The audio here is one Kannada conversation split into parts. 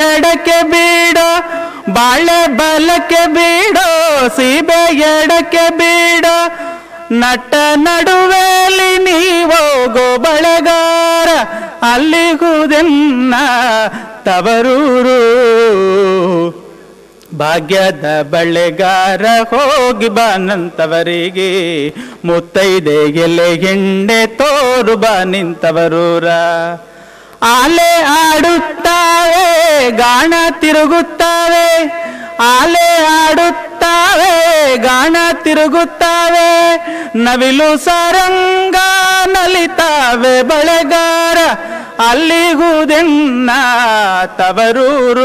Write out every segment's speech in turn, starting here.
ಎಡಕ್ಕೆ ಬೀಡೋ ಬಾಳೆ ಬಲಕ್ಕೆ ಬೀಡೋ ಸೀಬೆ ಎಡಕ್ಕೆ ಬೀಡೋ ನಟ್ಟ ನಡುವೆಲಿ ನೀವೋಗೋ ಬಳಗಾರ ಅಲ್ಲಿಗುದೆನ್ನ ತವರೂರು ಭಾಗ್ಯದ ಬಳೆಗಾರ ಹೋಗಿ ಬಾನಂತವರಿಗೆ ಮುತ್ತೈದೆ ಎಲೆ ಹಿಂಡೆ ತೋರು ಬಾ ನಿಂತವರೂರ ಆಲೆ ಆಡುತ್ತಾವೆ ಗಾಣ ತಿರುಗುತ್ತಾವೆ ಆಲೆ ಆಡುತ್ತಾವೆ ಗಾಣ ತಿರುಗುತ್ತಾವೆ ನವಿಲು ಸರಂಗ ನಲಿತಾವೆ ಬಳೆಗಾರ ಅಲ್ಲಿಗುದೆನ್ನ ತವರೂರು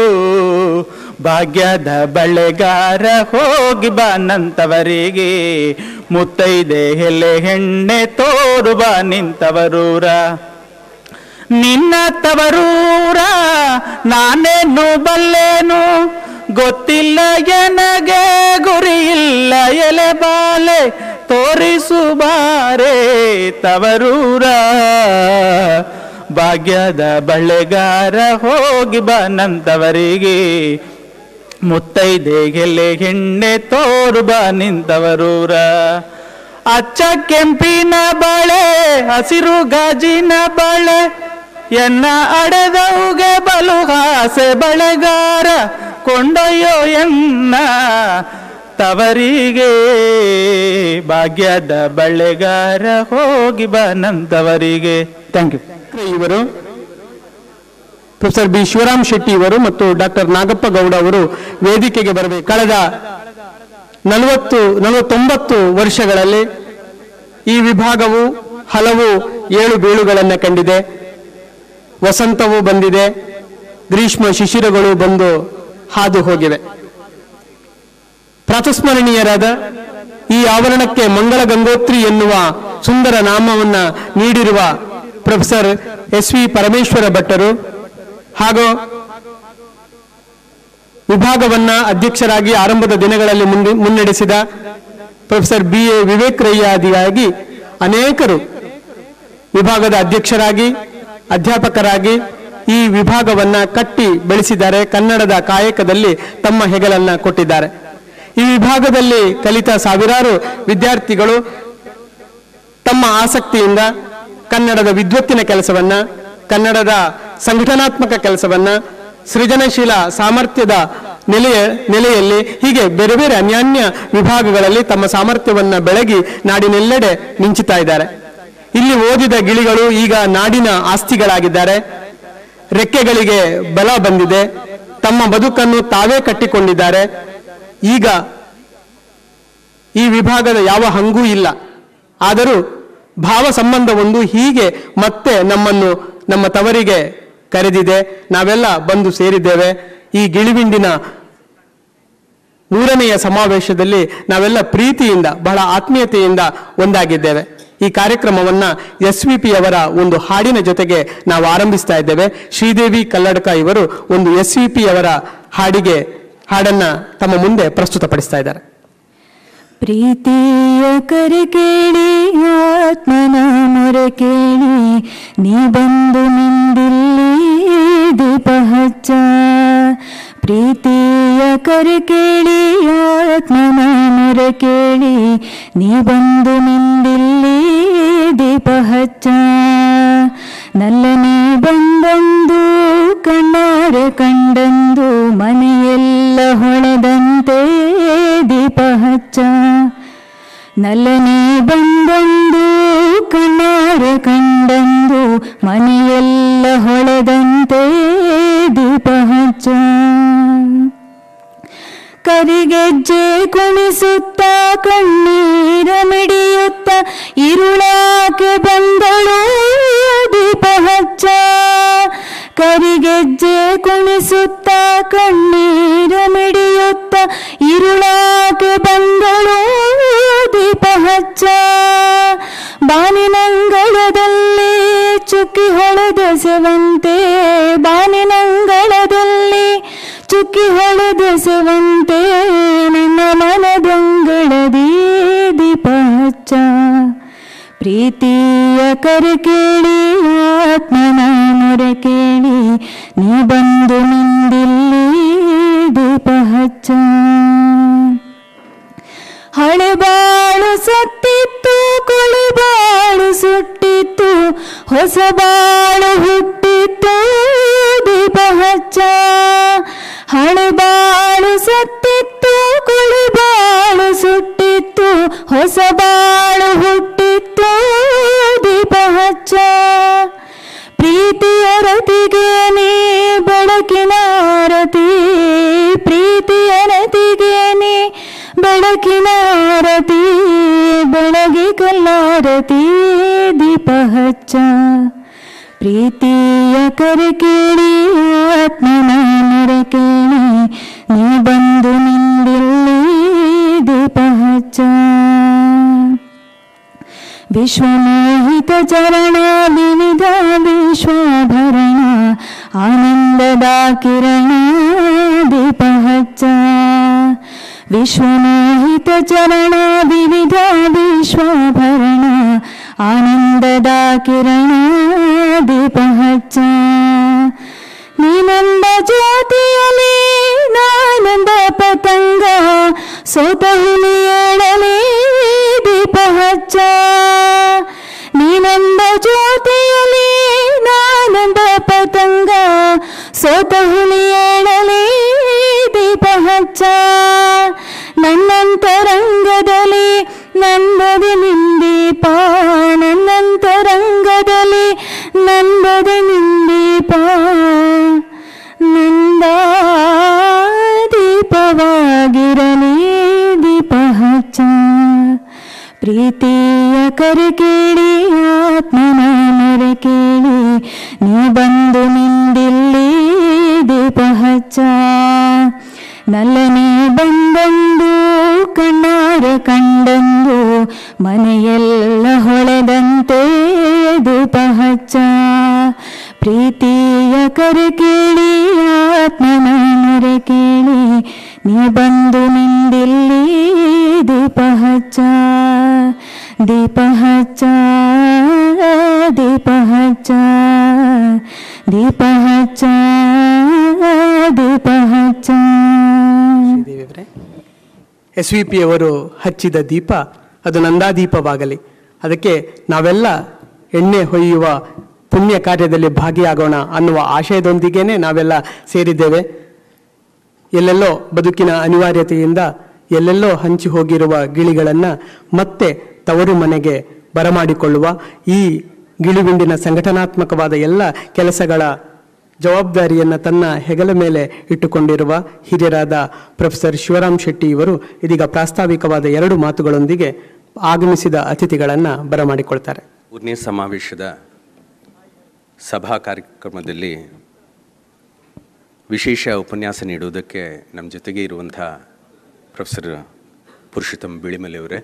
ಭಾಗ್ಯದ ಬಳೆಗಾರ ಹೋಗಿ ಬಾನಂತವರಿಗೆ ಮುತ್ತೈದೆ ಎಲೆ ಹೆಣ್ಣೆ ತೋರು ಬಾ ನಿಂತವರೂರ ನಿನ್ನ ತವರೂರ ನಾನೇನು ಬಲ್ಲೇನು ಗೊತ್ತಿಲ್ಲ ಎನಗೆ ಗುರಿಯಿಲ್ಲ ಎಲೆ ಬಾಲೆ ತೋರಿಸು ಬಾರೆ ತವರೂರ ಭಾಗ್ಯದ ಬಳೆಗಾರ ಹೋಗಿ ಬಾನಂತವರಿಗೆ ಮುತ್ತೈದೆ ಗೆಲೆ ಹೆಣ್ಣೆ ತೋರು ಬಾ ನಿಂತವರೂರ ಅಚ್ಚ ಕೆಂಪಿನ ಬಳೆ ಹಸಿರು ಗಾಜಿನ ಬಳೆ ಎನ್ನ ಅಡೆದವುಗೆ ಬಲು ಹಾಸೆ ಬಳೆಗಾರ ಕೊಂಡೊಯ್ಯೋ ಎನ್ನ ತವರಿಗೆ ಭಾಗ್ಯದ ಬಳೆಗಾರ ಹೋಗಿ ಬನಂತವರಿಗೆ ಥ್ಯಾಂಕ್ ಯು ಇವರು ಪ್ರೊಫೆಸರ್ ಬಿ ಶಿವರಾಮ್ ಶೆಟ್ಟಿ ಇವರು ಮತ್ತು ಡಾಕ್ಟರ್ ನಾಗಪ್ಪ ಗೌಡ ಅವರು ವೇದಿಕೆಗೆ ಬರಬೇಕು ಕಳೆದ ನಲವತ್ತು ನಲವತ್ತೊಂಬತ್ತು ವರ್ಷಗಳಲ್ಲಿ ಈ ವಿಭಾಗವು ಹಲವು ಏಳು ಬೀಳುಗಳನ್ನು ಕಂಡಿದೆ ವಸಂತವು ಬಂದಿದೆ ಗ್ರೀಷ್ಮ ಶಿಶಿರಗಳು ಬಂದು ಹಾದು ಹೋಗಿವೆ ಪ್ರಾತಸ್ಮರಣೀಯರಾದ ಈ ಆವರಣಕ್ಕೆ ಮಂಗಳ ಗಂಗೋತ್ರಿ ಎನ್ನುವ ಸುಂದರ ನಾಮವನ್ನ ನೀಡಿರುವ ಪ್ರೊಫೆಸರ್ ಎಸ್ ವಿ ಪರಮೇಶ್ವರ ಭಟ್ಟರು ಹಾಗೂ ವಿಭಾಗವನ್ನ ಅಧ್ಯಕ್ಷರಾಗಿ ಆರಂಭದ ದಿನಗಳಲ್ಲಿ ಮುಂದೆ ಮುನ್ನಡೆಸಿದ ಪ್ರೊಫೆಸರ್ ಬಿ ಎ ವಿವೇಕ್ ರಯ್ಯಾದಿಯಾಗಿ ಅನೇಕರು ವಿಭಾಗದ ಅಧ್ಯಕ್ಷರಾಗಿ ಅಧ್ಯಾಪಕರಾಗಿ ಈ ವಿಭಾಗವನ್ನ ಕಟ್ಟಿ ಬೆಳೆಸಿದ್ದಾರೆ ಕನ್ನಡದ ಕಾಯಕದಲ್ಲಿ ತಮ್ಮ ಹೆಗಲನ್ನ ಕೊಟ್ಟಿದ್ದಾರೆ ಈ ವಿಭಾಗದಲ್ಲಿ ಕಲಿತ ಸಾವಿರಾರು ವಿದ್ಯಾರ್ಥಿಗಳು ತಮ್ಮ ಆಸಕ್ತಿಯಿಂದ ಕನ್ನಡದ ವಿದ್ವತ್ತಿನ ಕೆಲಸವನ್ನ ಕನ್ನಡದ ಸಂಘಟನಾತ್ಮಕ ಕೆಲಸವನ್ನ ಸೃಜನಶೀಲ ಸಾಮರ್ಥ್ಯದ ನೆಲೆಯ ನೆಲೆಯಲ್ಲಿ ಹೀಗೆ ಬೇರೆ ಬೇರೆ ಅನ್ಯಾನ್ಯ ವಿಭಾಗಗಳಲ್ಲಿ ತಮ್ಮ ಸಾಮರ್ಥ್ಯವನ್ನ ಬೆಳಗಿ ನಾಡಿನೆಲ್ಲೆಡೆ ಮಿಂಚುತ್ತಾ ಇದ್ದಾರೆ ಇಲ್ಲಿ ಓದಿದ ಗಿಳಿಗಳು ಈಗ ನಾಡಿನ ಆಸ್ತಿಗಳಾಗಿದ್ದಾರೆ ರೆಕ್ಕೆಗಳಿಗೆ ಬಲ ಬಂದಿದೆ ತಮ್ಮ ಬದುಕನ್ನು ತಾವೇ ಕಟ್ಟಿಕೊಂಡಿದ್ದಾರೆ ಈಗ ಈ ವಿಭಾಗದ ಯಾವ ಹಂಗೂ ಇಲ್ಲ ಆದರೂ ಭಾವ ಸಂಬಂಧವೊಂದು ಹೀಗೆ ಮತ್ತೆ ನಮ್ಮನ್ನು ನಮ್ಮ ತವರಿಗೆ ಕರೆದಿದೆ ನಾವೆಲ್ಲ ಬಂದು ಸೇರಿದ್ದೇವೆ ಈ ಗಿಳಿವಿಂಡಿನ ಮೂರನೆಯ ಸಮಾವೇಶದಲ್ಲಿ ನಾವೆಲ್ಲ ಪ್ರೀತಿಯಿಂದ ಬಹಳ ಆತ್ಮೀಯತೆಯಿಂದ ಒಂದಾಗಿದ್ದೇವೆ ಈ ಕಾರ್ಯಕ್ರಮವನ್ನ ಎಸ್ ವಿ ಪಿ ಅವರ ಒಂದು ಹಾಡಿನ ಜೊತೆಗೆ ನಾವು ಆರಂಭಿಸ್ತಾ ಇದ್ದೇವೆ ಶ್ರೀದೇವಿ ಕಲ್ಲಡ್ಕ ಇವರು ಒಂದು ಎಸ್ ವಿ ಪಿ ಅವರ ಹಾಡಿಗೆ ಹಾಡನ್ನ ತಮ್ಮ ಮುಂದೆ ಪ್ರಸ್ತುತಪಡಿಸ್ತಾ ಇದ್ದಾರೆ ಪ್ರೀತಿಯ ಕರೆ ಕೇಳಿ ಆತ್ಮನ ಮೊರೆ ಕೇಳಿ ನೀ ಬಂದು ನಿಂದಿಲ್ಲಿ ದೀಪ ಹಚ್ಚ ಪ್ರೀತಿಯ ಕರೆ ಕೇಳಿ ಆತ್ಮನ ಮೊರೆ ಕೇಳಿ ನೀ ಬಂದು ನಿಂದಿಲ್ಲಿ ದೀಪ ಹಚ್ಚ ನಲ್ಲನೆ ಬಂದೊಂದು ಕಣ್ಣಾರೆ ಕಂಡಂದು ಮನೆಯೆಲ್ಲ ಹೊಳೆದಂತೆ ದೀಪ ಹಚ್ಚ ನಲ್ಲನೆ ಬಂದೊಂದು ಕಣ್ಣಾರೆ ಕಂಡಂದು ಮನೆಯೆಲ್ಲ ಹೊಳೆದಂತೆ ದೀಪ ಹಚ್ಚ ಕರಿಗೆಜ್ಜೆ ಕುಣಿಸುತ್ತ ಕಣ್ಣೀರ ಮಿಡಿಯುತ್ತ ಇರುಳಾಕೆ ಬಂದಳು ದೀಪ ಹಚ್ಚ ಕರಿಗೆಜ್ಜೆ ಕುಣಿಸುತ್ತ ಕಣ್ಣೀರ ಮಿಡಿಯುತ್ತ ಇರುಳಾಕೆ ಬಂದಳು ದೀಪ ಹಚ್ಚ ಬಾನಿನಂಗಳದಲ್ಲಿ ಚುಕ್ಕಿ ಹೊಳೆದೆಸೆವಂತೆ ಬಾನಿನಂಗಳದಲ್ಲಿ ಚುಕ್ಕಿ ಹೊಳೆದೆಸೆವಂತೆ ನನ್ನ ಮನದಂಗಳದಿ ದೀಪ ಹಚ್ಚ ಪ್ರೀತಿಯ ಕರೆ ಕೇಳಿ ಆತ್ಮನ ಮೊರೆ ಕೇಳಿ ನೀ ಬಂದು ನಿಂದಿಲ್ಲಿ ದೀಪ ಹಚ್ಚ ಹಳೆ ಬಾಳು ಸತ್ತಿತ್ತು ಕೊಳೆ ಬಾಳು ಸುಟ್ಟಿತ್ತು ಹೊಸ ಬಾಳು ಹುಟ್ಟಿತ್ತು ದೀಪ ಹಚ್ಚ ಹಳೆ ಬಾಳು ಸತ್ತಿತ್ತು ಕೊಳೆ ಬಾಳು ಸುಟ್ಟಿತ್ತು ಹೊಸ ಬಾಳು ಹುಟ್ಟಿತ್ತು ದೀಪ ಹಚ್ಚ ಪ್ರೀತಿಯ ರತಿಗೆ ನೀ ಬೆಳಕಿನ ಆರತಿ ಪ್ರೀತಿಯ ರತಿಗೆ ನೀ ಬೆಳಕಿನ ಆರತಿ ಬೆಳಗಿ ಕಲ್ಲಾರತಿ ದೀಪ ಹಚ್ಚ ಪ್ರೀತಿಯ ಕರೆ ಕೇಳಿ ಆತ್ಮನ ಮೊರೆ ಕೇಳಿ ನೀ ಬಂದು ನಿಂದಿಲ್ಲಿ ದೀಪ ಹಚ್ಚ ವಿಶ್ವಮೋಹಿತ ಚರಣ ವಿವಿಧ ವಿಶ್ವಾಭರಣ ಆನಂದದ ಕಿರಣ ದೀಪ ಹಚ್ಚ ವಿಶ್ವಮೋಹಿತ ಚರಣ ವಿವಿಧ ವಿಶ್ವಾಭರಣ ಆನಂದದ ಕಿರಣ ದೀಪ ಹಚ್ಚ ನೀನಂದ ಜ್ಯೋತಿಯಲಿ ನಾನಂದ ಪತಂಗ ಸೋತ ಹುಲಿ ಏಳಲಿ ದೀಪ ಹಚ್ಚ ನೀನಂದ ಜ್ಯೋತಿಯಲಿ ನಾನಂದ ಪತಂಗ ಸೋತ ಹುಲಿ ಏಳಲಿ ದೀಪ ಹಚ್ಚ ನನ್ನಂತರಂಗದಲ್ಲಿ ನಂದದೆ ನಿಂದೀಪ ನನ್ನಂತರಂಗದಲ್ಲಿ ನಂದದೆ ನಿಂದೀಪ ನಂದ ದೀಪವಾಗಿರಲಿ ದೀಪ ಹಚ್ಚ ಪ್ರೀತಿಯ ಕರೆ ಕೇಳಿ ಆತ್ಮನ ಮೊರೆ ಕೇಳಿ ನೀ ಬಂದು ನಿಂದಿಲ್ಲಿ ದೀಪ ಹಚ್ಚ ನಲ್ಲನೆ ಬಂದೊಂದು ಕಣ್ಣಾರ ಕಂಡಂದು ಮನೆಯೆಲ್ಲ ಹೊಳೆದಂತೆ ಧೂಪ ಹಚ್ಚ ಪ್ರೀತಿಯ ಕರೆ ಕೇಳಿ ಆತ್ಮನ ಮೊರೆ ಕೇಳಿ ನೀ ಬಂದು ನಿಂದಿಲ್ಲಿ ದೀಪ ಹಚ್ಚ ದೀಪ ಹಚ್ಚ ದೀಪ ಹಚ್ಚ ದೀಪ ಹಚ್ಚ ದೀಪ ಹಚ್ಚ ದೇವಿಯವರೇ ಎಸ್ ವಿ ಪಿ ಅವರು ಹಚ್ಚಿದ ದೀಪ ಅದು ನಂದಾದೀಪವಾಗಲಿ ಅದಕ್ಕೆ ನಾವೆಲ್ಲ ಎಣ್ಣೆ ಹೊಯ್ಯುವ ಪುಣ್ಯ ಕಾರ್ಯದಲ್ಲಿ ಭಾಗಿಯಾಗೋಣ ಅನ್ನುವ ಆಶಯದೊಂದಿಗೇನೆ ನಾವೆಲ್ಲ ಸೇರಿದ್ದೇವೆ ಎಲ್ಲೆಲ್ಲೋ ಬದುಕಿನ ಅನಿವಾರ್ಯತೆಯಿಂದ ಎಲ್ಲೆಲ್ಲೋ ಹಂಚಿ ಹೋಗಿರುವ ಗಿಳಿಗಳನ್ನು ಮತ್ತೆ ತವರು ಮನೆಗೆ ಬರಮಾಡಿಕೊಳ್ಳುವ ಈ ಗಿಳಿವಿಂಡಿನ ಸಂಘಟನಾತ್ಮಕವಾದ ಎಲ್ಲ ಕೆಲಸಗಳ ಜವಾಬ್ದಾರಿಯನ್ನು ತನ್ನ ಹೆಗಲ ಮೇಲೆ ಇಟ್ಟುಕೊಂಡಿರುವ ಹಿರಿಯರಾದ ಪ್ರೊಫೆಸರ್ ಶಿವರಾಮ್ ಶೆಟ್ಟಿ ಇವರು ಇದೀಗ ಪ್ರಾಸ್ತಾವಿಕವಾದ ಎರಡು ಮಾತುಗಳೊಂದಿಗೆ ಆಗಮಿಸಿದ ಅತಿಥಿಗಳನ್ನು ಬರಮಾಡಿಕೊಳ್ತಾರೆ ಮೂರನೇ ಸಮಾವೇಶದ ಸಭಾ ಕಾರ್ಯಕ್ರಮದಲ್ಲಿ ವಿಶೇಷ ಉಪನ್ಯಾಸ ನೀಡುವುದಕ್ಕೆ ನಮ್ಮ ಜೊತೆಗೆ ಇರುವಂಥ ಪ್ರೊಫೆಸರ್ ಪುರುಷೋತ್ತಮ್ ಬಿಳಿಮಲೆ ಅವರೇ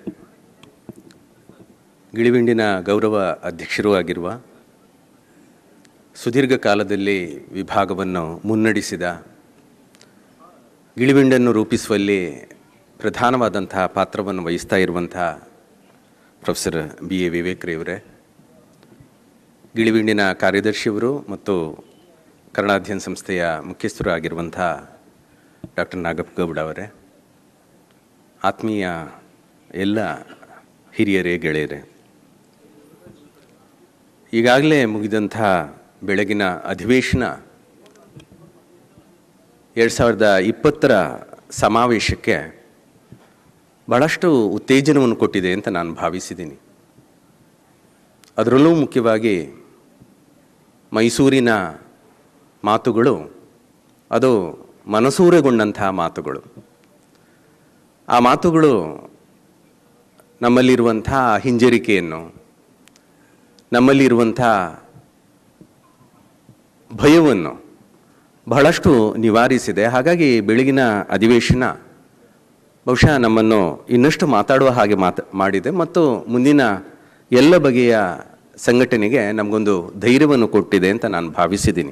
ಗಿಳಿವಿಂಡಿನ ಗೌರವ ಅಧ್ಯಕ್ಷರೂ ಆಗಿರುವ ಸುದೀರ್ಘ ಕಾಲದಲ್ಲಿ ವಿಭಾಗವನ್ನು ಮುನ್ನಡೆಸಿದ ಗಿಳಿವಿಂಡನ್ನು ರೂಪಿಸುವಲ್ಲಿ ಪ್ರಧಾನವಾದಂತಹ ಪಾತ್ರವನ್ನು ವಹಿಸ್ತಾ ಇರುವಂಥ ಪ್ರೊಫೆಸರ್ ಬಿ ಎ ವಿವೇಕ್ರಯವರೇ ಗಿಳಿವಿಂಡಿನ ಕಾರ್ಯದರ್ಶಿಯವರು ಮತ್ತು ಕನ್ನಡಾಧ್ಯಯನ ಸಂಸ್ಥೆಯ ಮುಖ್ಯಸ್ಥರು ಆಗಿರುವಂಥ ಡಾಕ್ಟರ್ ನಾಗಪ್ಪ ಗೌಡ ಅವರೇ ಆತ್ಮೀಯ ಎಲ್ಲ ಹಿರಿಯರೇ ಗೆಳೆಯರೇ ಈಗಾಗಲೇ ಮುಗಿದಂಥ ಬೆಳಗಿನ ಅಧಿವೇಶನ ಎರಡು ಸಾವಿರದ ಇಪ್ಪತ್ತರ ಸಮಾವೇಶಕ್ಕೆ ಭಾಳಷ್ಟು ಉತ್ತೇಜನವನ್ನು ಕೊಟ್ಟಿದೆ ಅಂತ ನಾನು ಭಾವಿಸಿದ್ದೀನಿ ಅದರಲ್ಲೂ ಮುಖ್ಯವಾಗಿ ಮೈಸೂರಿನ ಮಾತುಗಳು ಅದು ಮನಸೂರೆಗೊಂಡಂತಹ ಮಾತುಗಳು ಆ ಮಾತುಗಳು ನಮ್ಮಲ್ಲಿರುವಂಥ ಹಿಂಜರಿಕೆಯನ್ನು ನಮ್ಮಲ್ಲಿರುವಂಥ ಭಯವನ್ನು ಬಹಳಷ್ಟು ನಿವಾರಿಸಿದೆ ಹಾಗಾಗಿ ಬೆಳಗಿನ ಅಧಿವೇಶನ ಬಹುಶಃ ನಮ್ಮನ್ನು ಇನ್ನಷ್ಟು ಮಾತಾಡುವ ಹಾಗೆ ಮಾತ ಮಾಡಿದೆ ಮತ್ತು ಮುಂದಿನ ಎಲ್ಲ ಬಗೆಯ ಸಂಘಟನೆಗೆ ನಮಗೊಂದು ಧೈರ್ಯವನ್ನು ಕೊಟ್ಟಿದೆ ಅಂತ ನಾನು ಭಾವಿಸಿದ್ದೀನಿ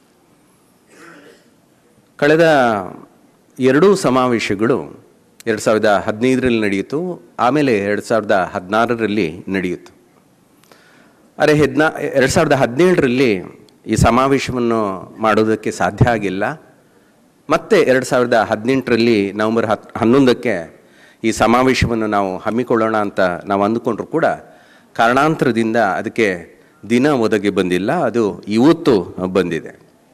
ಕಳೆದ ಎರಡೂ ಸಮಾವೇಶಗಳು ಎರಡು ಸಾವಿರದ ಹದಿನೈದರಲ್ಲಿ ನಡೆಯಿತು ಆಮೇಲೆ ಎರಡು ಸಾವಿರದ ಹದಿನಾರರಲ್ಲಿ ನಡೆಯಿತು ಆದರೆ ಹೆದ್ನಾ ಎರಡು ಸಾವಿರದ ಹದಿನೇಳರಲ್ಲಿ ಈ ಸಮಾವೇಶವನ್ನು ಮಾಡೋದಕ್ಕೆ ಸಾಧ್ಯ ಆಗಿಲ್ಲ ಮತ್ತೆ ಎರಡು ಸಾವಿರದ ಹದಿನೆಂಟರಲ್ಲಿ ನವೆಂಬರ್ ಹತ್ ಹನ್ನೊಂದಕ್ಕೆ ಈ ಸಮಾವೇಶವನ್ನು ನಾವು ಹಮ್ಮಿಕೊಳ್ಳೋಣ ಅಂತ ನಾವು ಅಂದುಕೊಂಡ್ರು ಕೂಡ ಕಾರಣಾಂತರದಿಂದ ಅದಕ್ಕೆ ದಿನ ಒದಗಿ ಬಂದಿಲ್ಲ ಅದು ಇವತ್ತು ಬಂದಿದೆ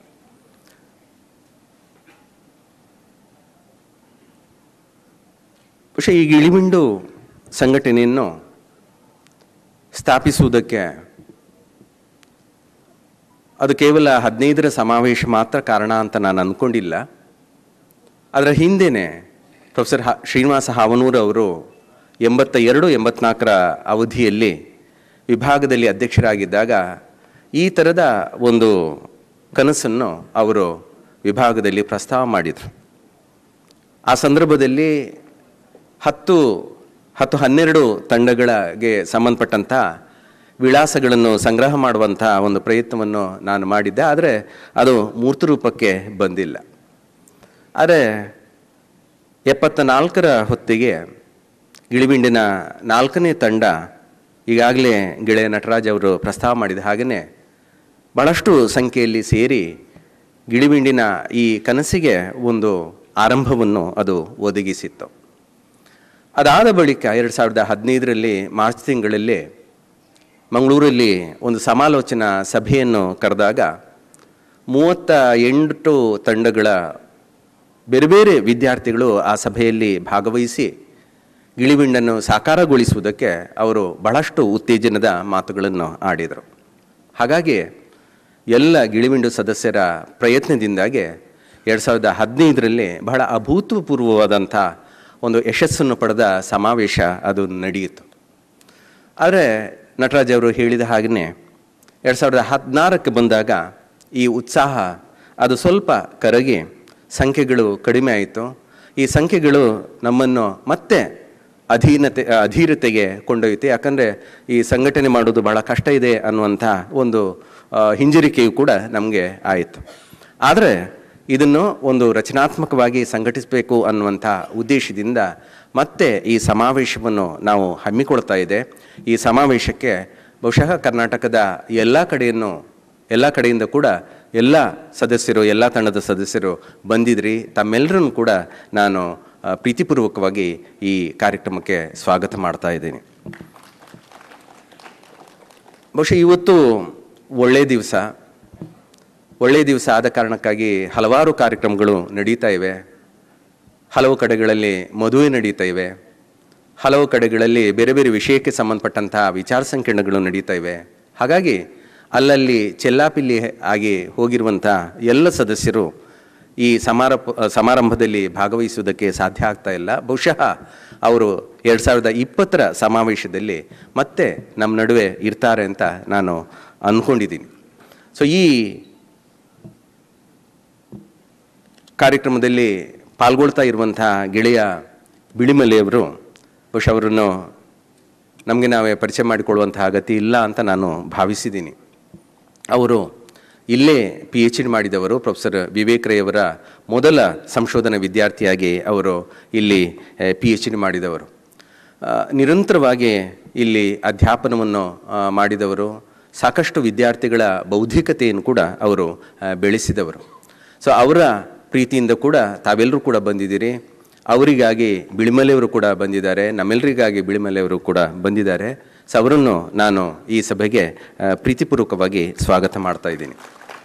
ಬಹುಶಃ ಈ ಇಳಿವಿಂಡು ಸಂಘಟನೆಯನ್ನು ಸ್ಥಾಪಿಸುವುದಕ್ಕೆ ಅದು ಕೇವಲ ಹದಿನೈದರ ಸಮಾವೇಶ ಮಾತ್ರ ಕಾರಣ ಅಂತ ನಾನು ಅಂದ್ಕೊಂಡಿಲ್ಲ ಅದರ ಹಿಂದೆಯೇ ಪ್ರೊಫೆಸರ್ ಹ ಶ್ರೀನಿವಾಸ ಹಾವನೂರ್ ಅವರು ಎಂಬತ್ತ ಎರಡು ಎಂಬತ್ನಾಲ್ಕರ ಅವಧಿಯಲ್ಲಿ ವಿಭಾಗದಲ್ಲಿ ಅಧ್ಯಕ್ಷರಾಗಿದ್ದಾಗ ಈ ಥರದ ಒಂದು ಕನಸನ್ನು ಅವರು ವಿಭಾಗದಲ್ಲಿ ಪ್ರಸ್ತಾವ ಮಾಡಿದರು ಆ ಸಂದರ್ಭದಲ್ಲಿ ಹತ್ತು ಹತ್ತು ಹನ್ನೆರಡು ತಂಡಗಳಿಗೆ ಸಂಬಂಧಪಟ್ಟಂಥ ವಿಳಾಸಗಳನ್ನು ಸಂಗ್ರಹ ಮಾಡುವಂಥ ಒಂದು ಪ್ರಯತ್ನವನ್ನು ನಾನು ಮಾಡಿದ್ದೆ ಆದರೆ ಅದು ಮೂರ್ತ ರೂಪಕ್ಕೆ ಬಂದಿಲ್ಲ ಆದರೆ ಎಪ್ಪತ್ತ ನಾಲ್ಕರ ಹೊತ್ತಿಗೆ ಗಿಳಿಬಿಂಡಿನ ನಾಲ್ಕನೇ ತಂಡ ಈಗಾಗಲೇ ಗೆಳೆಯ ನಟರಾಜ್ ಅವರು ಪ್ರಸ್ತಾವ ಮಾಡಿದ ಹಾಗೆಯೇ ಭಾಳಷ್ಟು ಸಂಖ್ಯೆಯಲ್ಲಿ ಸೇರಿ ಗಿಳಿಬಿಂಡಿನ ಈ ಕನಸಿಗೆ ಒಂದು ಆರಂಭವನ್ನು ಅದು ಒದಗಿಸಿತ್ತು ಅದಾದ ಬಳಿಕ ಎರಡು ಸಾವಿರದ ಹದಿನೈದರಲ್ಲಿ ಮಾರ್ಚ್ ತಿಂಗಳಲ್ಲಿ ಮಂಗಳೂರಲ್ಲಿ ಒಂದು ಸಮಾಲೋಚನಾ ಸಭೆಯನ್ನು ಕರೆದಾಗ ಮೂವತ್ತ ಎಂಟು ತಂಡಗಳ ಬೇರೆ ಬೇರೆ ವಿದ್ಯಾರ್ಥಿಗಳು ಆ ಸಭೆಯಲ್ಲಿ ಭಾಗವಹಿಸಿ ಗಿಳಿಬಿಂಡನ್ನು ಸಾಕಾರಗೊಳಿಸುವುದಕ್ಕೆ ಅವರು ಬಹಳಷ್ಟು ಉತ್ತೇಜನದ ಮಾತುಗಳನ್ನು ಆಡಿದರು ಹಾಗಾಗಿ ಎಲ್ಲ ಗಿಳಿಬಿಂಡು ಸದಸ್ಯರ ಪ್ರಯತ್ನದಿಂದಾಗಿ ಎರಡು ಸಾವಿರದ ಹದಿನೈದರಲ್ಲಿ ಬಹಳ ಅಭೂತಪೂರ್ವವಾದಂಥ ಒಂದು ಯಶಸ್ಸನ್ನು ಪಡೆದ ಸಮಾವೇಶ ಅದು ನಡೆಯಿತು ಆದರೆ ನಟರಾಜ್ ಅವರು ಹೇಳಿದ ಹಾಗೆಯೇ ಎರಡು ಸಾವಿರದ ಹದಿನಾರಕ್ಕೆ ಬಂದಾಗ ಈ ಉತ್ಸಾಹ ಅದು ಸ್ವಲ್ಪ ಕರಗಿ ಸಂಖ್ಯೆಗಳು ಕಡಿಮೆ ಆಯಿತು ಈ ಸಂಖ್ಯೆಗಳು ನಮ್ಮನ್ನು ಮತ್ತೆ ಅಧೀನತೆ ಅಧೀರತೆಗೆ ಕೊಂಡೊಯ್ತು ಯಾಕಂದರೆ ಈ ಸಂಘಟನೆ ಮಾಡೋದು ಬಹಳ ಕಷ್ಟ ಇದೆ ಅನ್ನುವಂಥ ಒಂದು ಆ, ಹಿಂಜರಿಕೆಯು ಕೂಡ ನಮಗೆ ಆಯಿತು ಆದರೆ ಇದನ್ನು ಒಂದು ರಚನಾತ್ಮಕವಾಗಿ ಸಂಘಟಿಸಬೇಕು ಅನ್ನುವಂಥ ಉದ್ದೇಶದಿಂದ ಮತ್ತೆ ಈ ಸಮಾವೇಶವನ್ನು ನಾವು ಹಮ್ಮಿಕೊಳ್ತಾ ಇದೆ ಈ ಸಮಾವೇಶಕ್ಕೆ ಬಹುಶಃ ಕರ್ನಾಟಕದ ಎಲ್ಲ ಕಡೆಯನ್ನು ಎಲ್ಲ ಕಡೆಯಿಂದ ಕೂಡ ಎಲ್ಲ ಸದಸ್ಯರು ಎಲ್ಲ ತಂಡದ ಸದಸ್ಯರು ಬಂದಿದ್ರಿ ತಮ್ಮೆಲ್ಲರನ್ನು ಕೂಡ ನಾನು ಆ, ಪ್ರೀತಿಪೂರ್ವಕವಾಗಿ ಈ ಕಾರ್ಯಕ್ರಮಕ್ಕೆ ಸ್ವಾಗತ ಮಾಡ್ತಾ ಇದ್ದೀನಿ ಬಹುಶಃ ಇವತ್ತು ಒಳ್ಳೆಯ ದಿವಸ ಒಳ್ಳೆಯ ದಿವಸ ಆದ ಕಾರಣಕ್ಕಾಗಿ ಹಲವಾರು ಕಾರ್ಯಕ್ರಮಗಳು ನಡೀತಾ ಇವೆ ಹಲವು ಕಡೆಗಳಲ್ಲಿ ಮದುವೆ ನಡೀತಾ ಇವೆ ಹಲವು ಕಡೆಗಳಲ್ಲಿ ಬೇರೆ ಬೇರೆ ವಿಷಯಕ್ಕೆ ಸಂಬಂಧಪಟ್ಟಂತಹ ವಿಚಾರ ಸಂಕಿರಣಗಳು ನಡೀತಾ ಇವೆ ಹಾಗಾಗಿ ಅಲ್ಲಲ್ಲಿ ಚೆಲ್ಲಾಪಿಲ್ಲಿ ಆಗಿ ಹೋಗಿರುವಂಥ ಎಲ್ಲ ಸದಸ್ಯರು ಈ ಸಮಾರಂಭ ಸಮಾರಂಭದಲ್ಲಿ ಭಾಗವಹಿಸುವುದಕ್ಕೆ ಸಾಧ್ಯ ಆಗ್ತಾ ಇಲ್ಲ ಬಹುಶಃ ಅವರು ಎರಡು ಸಾವಿರದ ಇಪ್ಪತ್ತರ ಸಮಾವೇಶದಲ್ಲಿ ಮತ್ತೆ ನಮ್ಮ ನಡುವೆ ಇರ್ತಾರೆ ಅಂತ ನಾನು ಅಂದ್ಕೊಂಡಿದ್ದೀನಿ ಸೊ ಈ ಕಾರ್ಯಕ್ರಮದಲ್ಲಿ ಪಾಲ್ಗೊಳ್ತಾ ಇರುವಂಥ ಗೆಳೆಯ ಬಿಳಿಮಲೆಯವರು ಬಹುಶಃ ಅವರನ್ನು ನಮಗೆ ನಾವೇ ಪರಿಚಯ ಮಾಡಿಕೊಳ್ಳುವಂಥ ಅಗತ್ಯ ಇಲ್ಲ ಅಂತ ನಾನು ಭಾವಿಸಿದ್ದೀನಿ ಅವರು ಇಲ್ಲೇ ಪಿ ಎಚ್ ಡಿ ಮಾಡಿದವರು ಪ್ರೊಫೆಸರ್ ವಿವೇಕ್ ರೈ ಅವರ ಮೊದಲ ಸಂಶೋಧನಾ ವಿದ್ಯಾರ್ಥಿಯಾಗಿ ಅವರು ಇಲ್ಲಿ ಪಿ ಎಚ್ ಡಿ ಮಾಡಿದವರು ಆ, ನಿರಂತರವಾಗಿ ಇಲ್ಲಿ ಅಧ್ಯಾಪನವನ್ನು ಆ, ಮಾಡಿದವರು ಸಾಕಷ್ಟು ವಿದ್ಯಾರ್ಥಿಗಳ ಬೌದ್ಧಿಕತೆಯನ್ನು ಕೂಡ ಅವರು ಆ, ಬೆಳೆಸಿದವರು ಸೊ ಅವರ ಪ್ರೀತಿಯಿಂದ ಕೂಡ ತಾವೆಲ್ಲರೂ ಕೂಡ ಬಂದಿದ್ದೀರಿ ಅವರಿಗಾಗಿ ಬಿಳಿಮಲೆಯವರು ಕೂಡ ಬಂದಿದ್ದಾರೆ ನಮ್ಮೆಲ್ಲರಿಗಾಗಿ ಬಿಳಿಮಲೆಯವರು ಕೂಡ ಬಂದಿದ್ದಾರೆ ಸೊ ಅವರನ್ನು ನಾನು ಈ ಸಭೆಗೆ ಆ, ಪ್ರೀತಿಪೂರ್ವಕವಾಗಿ ಸ್ವಾಗತ ಮಾಡ್ತಾ ಇದ್ದೀನಿ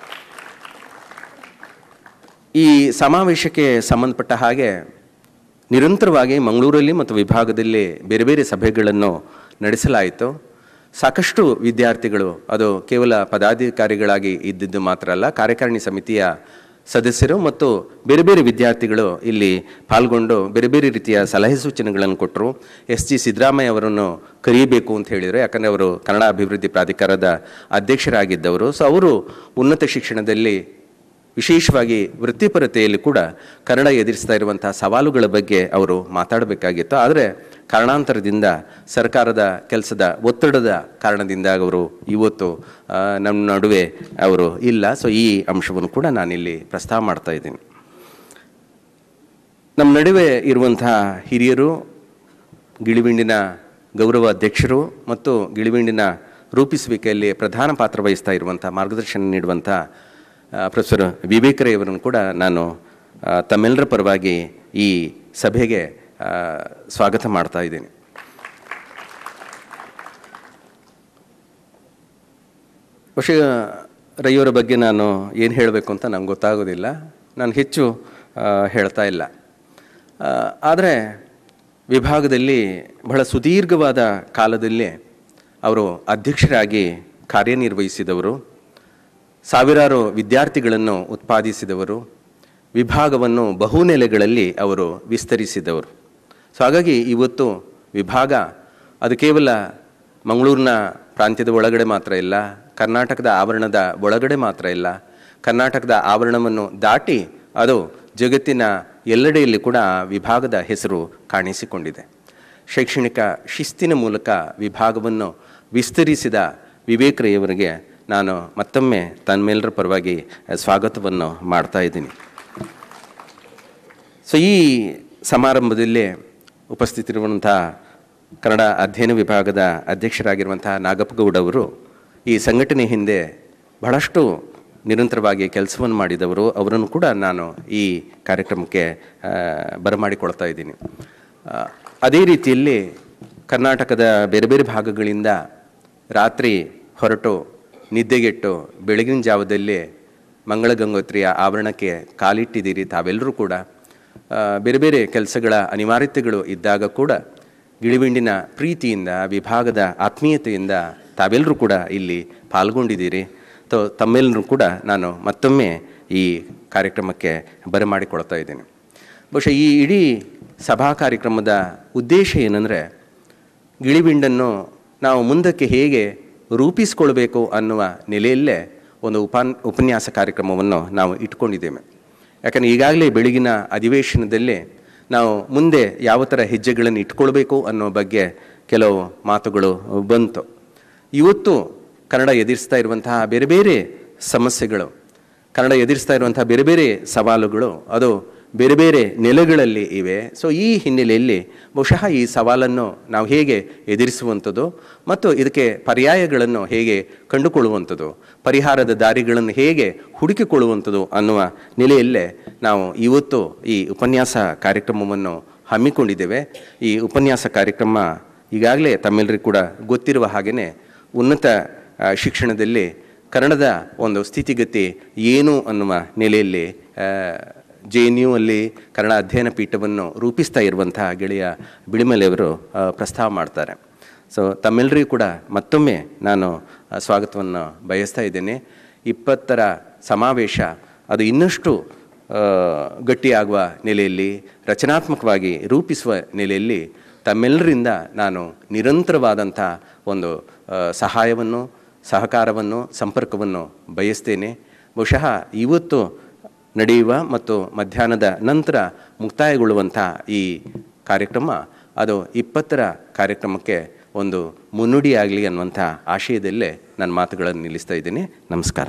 ಈ ಸಮಾವೇಶಕ್ಕೆ ಸಂಬಂಧಪಟ್ಟ ಹಾಗೆ ನಿರಂತರವಾಗಿ ಮಂಗಳೂರಲ್ಲಿ ಮತ್ತು ವಿಭಾಗದಲ್ಲಿ ಬೇರೆ ಬೇರೆ ಸಭೆಗಳನ್ನು ನಡೆಸಲಾಯಿತು ಸಾಕಷ್ಟು ವಿದ್ಯಾರ್ಥಿಗಳು ಅದು ಕೇವಲ ಪದಾಧಿಕಾರಿಗಳಾಗಿ ಇದ್ದಿದ್ದು ಮಾತ್ರ ಅಲ್ಲ ಕಾರ್ಯಕಾರಿಣಿ ಸಮಿತಿಯ ಸದಸ್ಯರು ಮತ್ತು ಬೇರೆ ಬೇರೆ ವಿದ್ಯಾರ್ಥಿಗಳು ಇಲ್ಲಿ ಪಾಲ್ಗೊಂಡು ಬೇರೆ ಬೇರೆ ರೀತಿಯ ಸಲಹೆ ಸೂಚನೆಗಳನ್ನು ಕೊಟ್ಟರು ಎಸ್ ಜಿ ಸಿದ್ದರಾಮಯ್ಯ ಅವರನ್ನು ಕರೆಯಬೇಕು ಅಂತ ಹೇಳಿದರು ಯಾಕಂದರೆ ಅವರು ಕನ್ನಡ ಅಭಿವೃದ್ಧಿ ಪ್ರಾಧಿಕಾರದ ಅಧ್ಯಕ್ಷರಾಗಿದ್ದವರು ಸೊ ಅವರು ಉನ್ನತ ಶಿಕ್ಷಣದಲ್ಲಿ ವಿಶೇಷವಾಗಿ ವೃತ್ತಿಪರತೆಯಲ್ಲಿ ಕೂಡ ಕನ್ನಡ ಎದುರಿಸ್ತಾ ಇರುವಂಥ ಸವಾಲುಗಳ ಬಗ್ಗೆ ಅವರು ಮಾತಾಡಬೇಕಾಗಿತ್ತು ಆದರೆ ಕಾರಣಾಂತರದಿಂದ ಸರ್ಕಾರದ ಕೆಲಸದ ಒತ್ತಡದ ಕಾರಣದಿಂದ ಅವರು ಇವತ್ತು ಆ, ನಮ್ಮ ನಡುವೆ ಅವರು ಇಲ್ಲ ಸೊ ಈ ಅಂಶವನ್ನು ಕೂಡ ನಾನಿಲ್ಲಿ ಪ್ರಸ್ತಾವ ಮಾಡ್ತಾ ಇದ್ದೀನಿ ನಮ್ಮ ನಡುವೆ ಇರುವಂತಹ ಹಿರಿಯರು ಗಿಳಿಬಿಂಡಿನ ಗೌರವ ಅಧ್ಯಕ್ಷರು ಮತ್ತು ಗಿಳಿಬಿಂಡಿನ ರೂಪಿಸುವಿಕೆಯಲ್ಲಿ ಪ್ರಧಾನ ಪಾತ್ರ ವಹಿಸ್ತಾ ಇರುವಂಥ ಮಾರ್ಗದರ್ಶನ ನೀಡುವಂಥ ಆ, ಪ್ರೊಫೆಸರ್ ವಿವೇಕರಯ್ಯವರನ್ನು ಕೂಡ ನಾನು ಆ, ತಮ್ಮೆಲ್ಲರ ಪರವಾಗಿ ಈ ಸಭೆಗೆ ಆ, ಸ್ವಾಗತ ಮಾಡ್ತಾ ಇದ್ದೀನಿ ಬಹುಶಃ ರೈಯವರ ಬಗ್ಗೆ ನಾನು ಏನು ಹೇಳಬೇಕು ಅಂತ ನಂಗೆ ಗೊತ್ತಾಗೋದಿಲ್ಲ ನಾನು ಹೆಚ್ಚು ಆ, ಹೇಳ್ತಾ ಇಲ್ಲ ಆದರೆ ವಿಭಾಗದಲ್ಲಿ ಬಹಳ ಸುದೀರ್ಘವಾದ ಕಾಲದಲ್ಲಿ ಅವರು ಅಧ್ಯಕ್ಷರಾಗಿ ಕಾರ್ಯನಿರ್ವಹಿಸಿದವರು ಸಾವಿರಾರು ವಿದ್ಯಾರ್ಥಿಗಳನ್ನು ಉತ್ಪಾದಿಸಿದವರು ವಿಭಾಗವನ್ನು ಬಹುನೆಲೆಗಳಲ್ಲಿ ಅವರು ವಿಸ್ತರಿಸಿದವರು ಸೊ ಹಾಗಾಗಿ ಇವತ್ತು ವಿಭಾಗ ಅದು ಕೇವಲ ಮಂಗಳೂರಿನ ಪ್ರಾಂತ್ಯದ ಒಳಗಡೆ ಮಾತ್ರ ಇಲ್ಲ ಕರ್ನಾಟಕದ ಆವರಣದ ಒಳಗಡೆ ಮಾತ್ರ ಇಲ್ಲ ಕರ್ನಾಟಕದ ಆವರಣವನ್ನು ದಾಟಿ ಅದು ಜಗತ್ತಿನ ಎಲ್ಲೆಡೆಯಲ್ಲಿ ಕೂಡ ಆ ವಿಭಾಗದ ಹೆಸರು ಕಾಣಿಸಿಕೊಂಡಿದೆ ಶೈಕ್ಷಣಿಕ ಶಿಸ್ತಿನ ಮೂಲಕ ವಿಭಾಗವನ್ನು ವಿಸ್ತರಿಸಿದ ವಿವೇಕರಯ್ಯವರಿಗೆ ನಾನು ಮತ್ತೊಮ್ಮೆ ತನ್ಮೆಲ್ಲರ ಪರವಾಗಿ ಸ್ವಾಗತವನ್ನು ಮಾಡ್ತಾ ಇದ್ದೀನಿ ಸೊ ಈ ಸಮಾರಂಭದಲ್ಲಿ ಉಪಸ್ಥಿತಿರುವಂಥ ಕನ್ನಡ ಅಧ್ಯಯನ ವಿಭಾಗದ ಅಧ್ಯಕ್ಷರಾಗಿರುವಂಥ ನಾಗಪ್ಪಗೌಡ ಅವರು ಈ ಸಂಘಟನೆ ಹಿಂದೆ ಬಹಳಷ್ಟು ನಿರಂತರವಾಗಿ ಕೆಲಸವನ್ನು ಮಾಡಿದವರು ಅವರನ್ನು ಕೂಡ ನಾನು ಈ ಕಾರ್ಯಕ್ರಮಕ್ಕೆ ಆ, ಬರಮಾಡಿಕೊಳ್ತಾ ಇದ್ದೀನಿ ಆ, ಅದೇ ರೀತಿಯಲ್ಲಿ ಕರ್ನಾಟಕದ ಬೇರೆ ಬೇರೆ ಭಾಗಗಳಿಂದ ರಾತ್ರಿ ಹೊರಟು ನಿದ್ದೆಗೆಟ್ಟು ಬೆಳಗಿನ ಜಾವದಲ್ಲಿ ಮಂಗಳ ಗಂಗೋತ್ರಿಯ ಆವರಣಕ್ಕೆ ಕಾಲಿಟ್ಟಿದ್ದೀರಿ ತಾವೆಲ್ಲರೂ ಕೂಡ ಆ, ಬೇರೆ ಬೇರೆ ಕೆಲಸಗಳ ಅನಿವಾರ್ಯತೆಗಳು ಇದ್ದಾಗ ಕೂಡ ಗಿಳಿವಿಂಡಿನ ಪ್ರೀತಿಯಿಂದ ವಿಭಾಗದ ಆತ್ಮೀಯತೆಯಿಂದ ತಾವೆಲ್ಲರೂ ಕೂಡ ಇಲ್ಲಿ ಪಾಲ್ಗೊಂಡಿದ್ದೀರಿ ತೋ ತಮ್ಮೆಲ್ಲರೂ ಕೂಡ ನಾನು ಮತ್ತೊಮ್ಮೆ ಈ ಕಾರ್ಯಕ್ರಮಕ್ಕೆ ಬರಮಾಡಿಕೊಳ್ತಾ ಇದ್ದೀನಿ ಬಹುಶಃ ಈ ಇಡೀ ಸಭಾ ಕಾರ್ಯಕ್ರಮದ ಉದ್ದೇಶ ಏನಂದರೆ ಗಿಳಿಬಿಂಡನ್ನು ನಾವು ಮುಂದಕ್ಕೆ ಹೇಗೆ ರೂಪಿಸಿಕೊಳ್ಬೇಕು ಅನ್ನುವ ನೆಲೆಯಲ್ಲೇ ಒಂದು ಉಪಾನ್ ಉಪನ್ಯಾಸ ಕಾರ್ಯಕ್ರಮವನ್ನು ನಾವು ಇಟ್ಕೊಂಡಿದ್ದೇವೆ ಯಾಕಂದರೆ ಈಗಾಗಲೇ ಬೆಳಗಿನ ಅಧಿವೇಶನದಲ್ಲಿ ನಾವು ಮುಂದೆ ಯಾವ ಥರ ಹೆಜ್ಜೆಗಳನ್ನು ಇಟ್ಕೊಳ್ಬೇಕು ಅನ್ನೋ ಬಗ್ಗೆ ಕೆಲವು ಮಾತುಗಳು ಬಂತು ಇವತ್ತು ಕನ್ನಡ ಎದುರಿಸ್ತಾ ಇರುವಂತಹ ಬೇರೆ ಬೇರೆ ಸಮಸ್ಯೆಗಳು ಕನ್ನಡ ಎದುರಿಸ್ತಾ ಇರುವಂತಹ ಬೇರೆ ಬೇರೆ ಸವಾಲುಗಳು ಅದು ಬೇರೆ ಬೇರೆ ನೆಲೆಗಳಲ್ಲಿ ಇವೆ ಸೊ ಈ ಹಿನ್ನೆಲೆಯಲ್ಲಿ ಬಹುಶಃ ಈ ಸವಾಲನ್ನು ನಾವು ಹೇಗೆ ಎದುರಿಸುವಂಥದ್ದು ಮತ್ತು ಇದಕ್ಕೆ ಪರ್ಯಾಯಗಳನ್ನು ಹೇಗೆ ಕಂಡುಕೊಳ್ಳುವಂಥದ್ದು ಪರಿಹಾರದ ದಾರಿಗಳನ್ನು ಹೇಗೆ ಹುಡುಕಿಕೊಳ್ಳುವಂಥದ್ದು ಅನ್ನುವ ನೆಲೆಯಲ್ಲೇ ನಾವು ಇವತ್ತು ಈ ಉಪನ್ಯಾಸ ಕಾರ್ಯಕ್ರಮವನ್ನು ಹಮ್ಮಿಕೊಂಡಿದ್ದೇವೆ ಈ ಉಪನ್ಯಾಸ ಕಾರ್ಯಕ್ರಮ ಈಗಾಗಲೇ ತಮ್ಮೆಲ್ಲರಿಗೂ ಕೂಡ ಗೊತ್ತಿರುವ ಹಾಗೆಯೇ ಉನ್ನತ ಆ, ಶಿಕ್ಷಣದಲ್ಲಿ ಕನ್ನಡದ ಒಂದು ಸ್ಥಿತಿಗತಿ ಏನು ಅನ್ನುವ ನೆಲೆಯಲ್ಲಿ ಜೆ ಎನ್ ಯು ಅಲ್ಲಿ ಕನ್ನಡ ಅಧ್ಯಯನ ಪೀಠವನ್ನು ರೂಪಿಸ್ತಾ ಇರುವಂತಹ ಗೆಳೆಯ ಬಿಳಿಮಲೆಯವರು ಆ, ಪ್ರಸ್ತಾವ ಮಾಡ್ತಾರೆ ಸೊ ತಮ್ಮೆಲ್ಲರಿಗೂ ಕೂಡ ಮತ್ತೊಮ್ಮೆ ನಾನು ಆ, ಸ್ವಾಗತವನ್ನು ಬಯಸ್ತಾ ಇದ್ದೇನೆ ಇಪ್ಪತ್ತರ ಸಮಾವೇಶ ಅದು ಇನ್ನಷ್ಟು ಆ, ಗಟ್ಟಿಯಾಗುವ ನೆಲೆಯಲ್ಲಿ ರಚನಾತ್ಮಕವಾಗಿ ರೂಪಿಸುವ ನೆಲೆಯಲ್ಲಿ ತಮ್ಮೆಲ್ಲರಿಂದ ನಾನು ನಿರಂತರವಾದಂಥ ಒಂದು ಆ, ಸಹಾಯವನ್ನು ಸಹಕಾರವನ್ನು ಸಂಪರ್ಕವನ್ನು ಬಯಸ್ತೇನೆ ಬಹುಶಃ ಇವತ್ತು ನಡೆಯುವ ಮತ್ತು ಮಧ್ಯಾಹ್ನದ ನಂತರ ಮುಕ್ತಾಯಗೊಳ್ಳುವಂಥ ಈ ಕಾರ್ಯಕ್ರಮ ಅದು ಇಪ್ಪತ್ತರ ಕಾರ್ಯಕ್ರಮಕ್ಕೆ ಒಂದು ಮುನ್ನುಡಿಯಾಗಲಿ ಅನ್ನುವಂಥ ಆಶಯದಲ್ಲೇ ನನ್ನ ಮಾತುಗಳನ್ನು ನಿಲ್ಲಿಸ್ತಾ ಇದ್ದೀನಿ ನಮಸ್ಕಾರ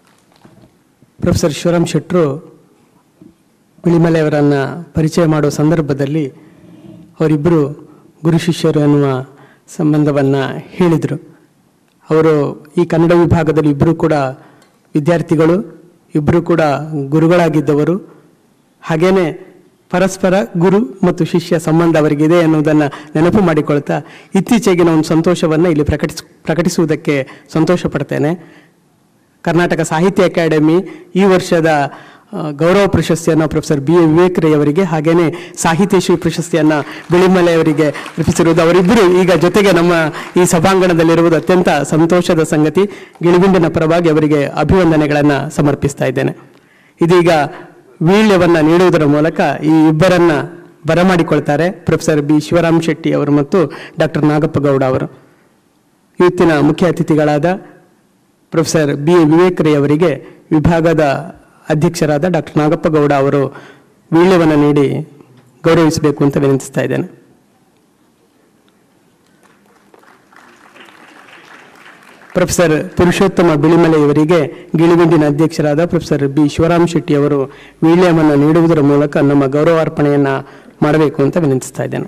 ಪ್ರೊಫೆಸರ್ ಶಿವರಾಮ್ ಶೆಟ್ಟರು ಬಿಳಿಮಲೆಯವರನ್ನು ಪರಿಚಯ ಮಾಡುವ ಸಂದರ್ಭದಲ್ಲಿ ಅವರಿಬ್ಬರು ಗುರು ಶಿಷ್ಯರು ಅನ್ನುವ ಸಂಬಂಧವನ್ನು ಹೇಳಿದರು ಅವರು ಈ ಕನ್ನಡ ವಿಭಾಗದಲ್ಲಿ ಇಬ್ಬರು ಕೂಡ ವಿದ್ಯಾರ್ಥಿಗಳು ಇಬ್ಬರು ಕೂಡ ಗುರುಗಳಾಗಿದ್ದವರು ಹಾಗೇನೆ ಪರಸ್ಪರ ಗುರು ಮತ್ತು ಶಿಷ್ಯ ಸಂಬಂಧ ಅವರಿಗಿದೆ ಎನ್ನುವುದನ್ನು ನೆನಪು ಮಾಡಿಕೊಳ್ತಾ ಇತ್ತೀಚೆಗಿನ ಒಂದು ಸಂತೋಷವನ್ನು ಇಲ್ಲಿ ಪ್ರಕಟಿಸ್ ಪ್ರಕಟಿಸುವುದಕ್ಕೆ ಸಂತೋಷ ಪಡ್ತೇನೆ ಕರ್ನಾಟಕ ಸಾಹಿತ್ಯ ಅಕಾಡೆಮಿ ಈ ವರ್ಷದ ಆ, ಗೌರವ ಪ್ರಶಸ್ತಿಯನ್ನು ಪ್ರೊಫೆಸರ್ ಬಿ ಎ ವಿವೇಕರೈ ಅವರಿಗೆ ಹಾಗೇನೆ ಸಾಹಿತ್ಯ ಶ್ರೀ ಪ್ರಶಸ್ತಿಯನ್ನು ಬಿಳಿಮಲೆ ಅವರಿಗೆ ಅರ್ಪಿಸಿರುವುದು ಅವರಿಬ್ಬರು ಈಗ ಜೊತೆಗೆ ನಮ್ಮ ಈ ಸಭಾಂಗಣದಲ್ಲಿರುವುದು ಅತ್ಯಂತ ಸಂತೋಷದ ಸಂಗತಿ ಗಿಳಿಗುಂಡಿನ ಪರವಾಗಿ ಅವರಿಗೆ ಅಭಿವಂದನೆಗಳನ್ನು ಸಮರ್ಪಿಸ್ತಾ ಇದ್ದೇನೆ ಇದೀಗ ವೀಳ್ಯವನ್ನು ನೀಡುವುದರ ಮೂಲಕ ಈ ಇಬ್ಬರನ್ನ ಬರಮಾಡಿಕೊಳ್ತಾರೆ ಪ್ರೊಫೆಸರ್ ಬಿ ಶಿವರಾಮ್ ಶೆಟ್ಟಿ ಅವರು ಮತ್ತು ಡಾಕ್ಟರ್ ನಾಗಪ್ಪ ಗೌಡ ಅವರು ಇವತ್ತಿನ ಮುಖ್ಯ ಅತಿಥಿಗಳಾದ ಪ್ರೊಫೆಸರ್ ಬಿ ಎ ವಿವೇಕರೈ ಅವರಿಗೆ ವಿಭಾಗದ ಅಧ್ಯಕ್ಷರಾದ ಡಾಕ್ಟರ್ ನಾಗಪ್ಪ ಗೌಡ ಅವರು ವೀಳ್ಯವನ್ನು ನೀಡಿ ಗೌರವಿಸಬೇಕು ಅಂತ ವಿನಂತಿಸ್ತಾ ಇದ್ದೇನೆ ಪ್ರೊಫೆಸರ್ ಪುರುಷೋತ್ತಮ ಬಿಳಿಮಲೆ ಇವರಿಗೆ ಗಿಳಿಗುಂಡಿನ ಅಧ್ಯಕ್ಷರಾದ ಪ್ರೊಫೆಸರ್ ಬಿ ಶಿವರಾಮ್ ಶೆಟ್ಟಿ ಅವರು ವೀಳ್ಯವನ್ನು ನೀಡುವುದರ ಮೂಲಕ ನಮ್ಮ ಗೌರವಾರ್ಪಣೆಯನ್ನು ಮಾಡಬೇಕು ಅಂತ ವಿನಂತಿಸ್ತಾ ಇದ್ದೇನೆ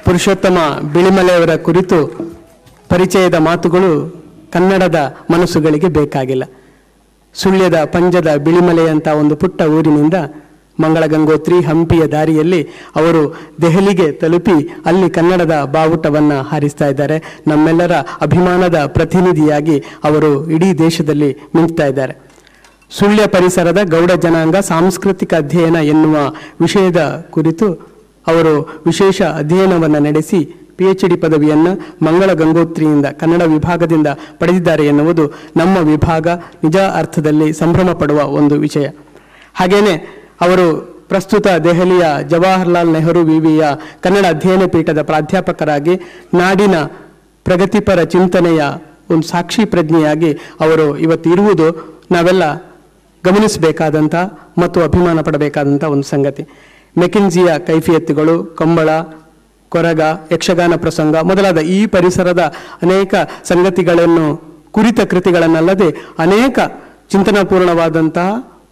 ಪುರುಷೋತ್ತಮ ಬಿಳಿಮಲೆಯವರ ಕುರಿತು ಪರಿಚಯದ ಮಾತುಗಳು ಕನ್ನಡದ ಮನಸ್ಸುಗಳಿಗೆ ಬೇಕಾಗಿಲ್ಲ ಸುಳ್ಯದ ಪಂಜದ ಬಿಳಿಮಲೆಯಂಥ ಒಂದು ಪುಟ್ಟ ಊರಿನಿಂದ ಮಂಗಳ ಗಂಗೋತ್ರಿ ಹಂಪಿಯ ದಾರಿಯಲ್ಲಿ ಅವರು ದೆಹಲಿಗೆ ತಲುಪಿ ಅಲ್ಲಿ ಕನ್ನಡದ ಬಾವುಟವನ್ನು ಹಾರಿಸ್ತಾ ಇದ್ದಾರೆ ನಮ್ಮೆಲ್ಲರ ಅಭಿಮಾನದ ಪ್ರತಿನಿಧಿಯಾಗಿ ಅವರು ಇಡೀ ದೇಶದಲ್ಲಿ ಮಿಂಚ್ತಾ ಇದ್ದಾರೆ ಸುಳ್ಯ ಪರಿಸರದ ಗೌಡ ಜನಾಂಗ ಸಾಂಸ್ಕೃತಿಕ ಅಧ್ಯಯನ ಎನ್ನುವ ವಿಷಯದ ಕುರಿತು ಅವರು ವಿಶೇಷ ಅಧ್ಯಯನವನ್ನು ನಡೆಸಿ ಪಿ ಎಚ್ ಡಿ ಪದವಿಯನ್ನು ಮಂಗಳ ಗಂಗೋತ್ರಿಯಿಂದ ಕನ್ನಡ ವಿಭಾಗದಿಂದ ಪಡೆದಿದ್ದಾರೆ ಎನ್ನುವುದು ನಮ್ಮ ವಿಭಾಗ ನಿಜ ಅರ್ಥದಲ್ಲಿ ಸಂಭ್ರಮ ಪಡುವ ಒಂದು ವಿಷಯ ಹಾಗೇನೆ ಅವರು ಪ್ರಸ್ತುತ ದೆಹಲಿಯ ಜವಾಹರ್ಲಾಲ್ ನೆಹರು ವಿವಿಯ ಕನ್ನಡ ಅಧ್ಯಯನ ಪೀಠದ ಪ್ರಾಧ್ಯಾಪಕರಾಗಿ ನಾಡಿನ ಪ್ರಗತಿಪರ ಚಿಂತನೆಯ ಒಂದು ಸಾಕ್ಷಿ ಪ್ರಜ್ಞೆಯಾಗಿ ಅವರು ಇವತ್ತು ಇರುವುದು ನಾವೆಲ್ಲ ಗಮನಿಸಬೇಕಾದಂಥ ಮತ್ತು ಅಭಿಮಾನ ಪಡಬೇಕಾದಂಥ ಒಂದು ಸಂಗತಿ ಮೆಕಿನ್ಸಿಯ ಕೈಫಿಯತ್ತುಗಳು ಕಂಬಳ ಕೊರಗ ಯಕ್ಷಗಾನ ಪ್ರಸಂಗ ಮೊದಲಾದ ಈ ಪರಿಸರದ ಅನೇಕ ಸಂಗತಿಗಳನ್ನು ಕುರಿತ ಕೃತಿಗಳನ್ನಲ್ಲದೆ ಅನೇಕ ಚಿಂತನಾಪೂರ್ಣವಾದಂತಹ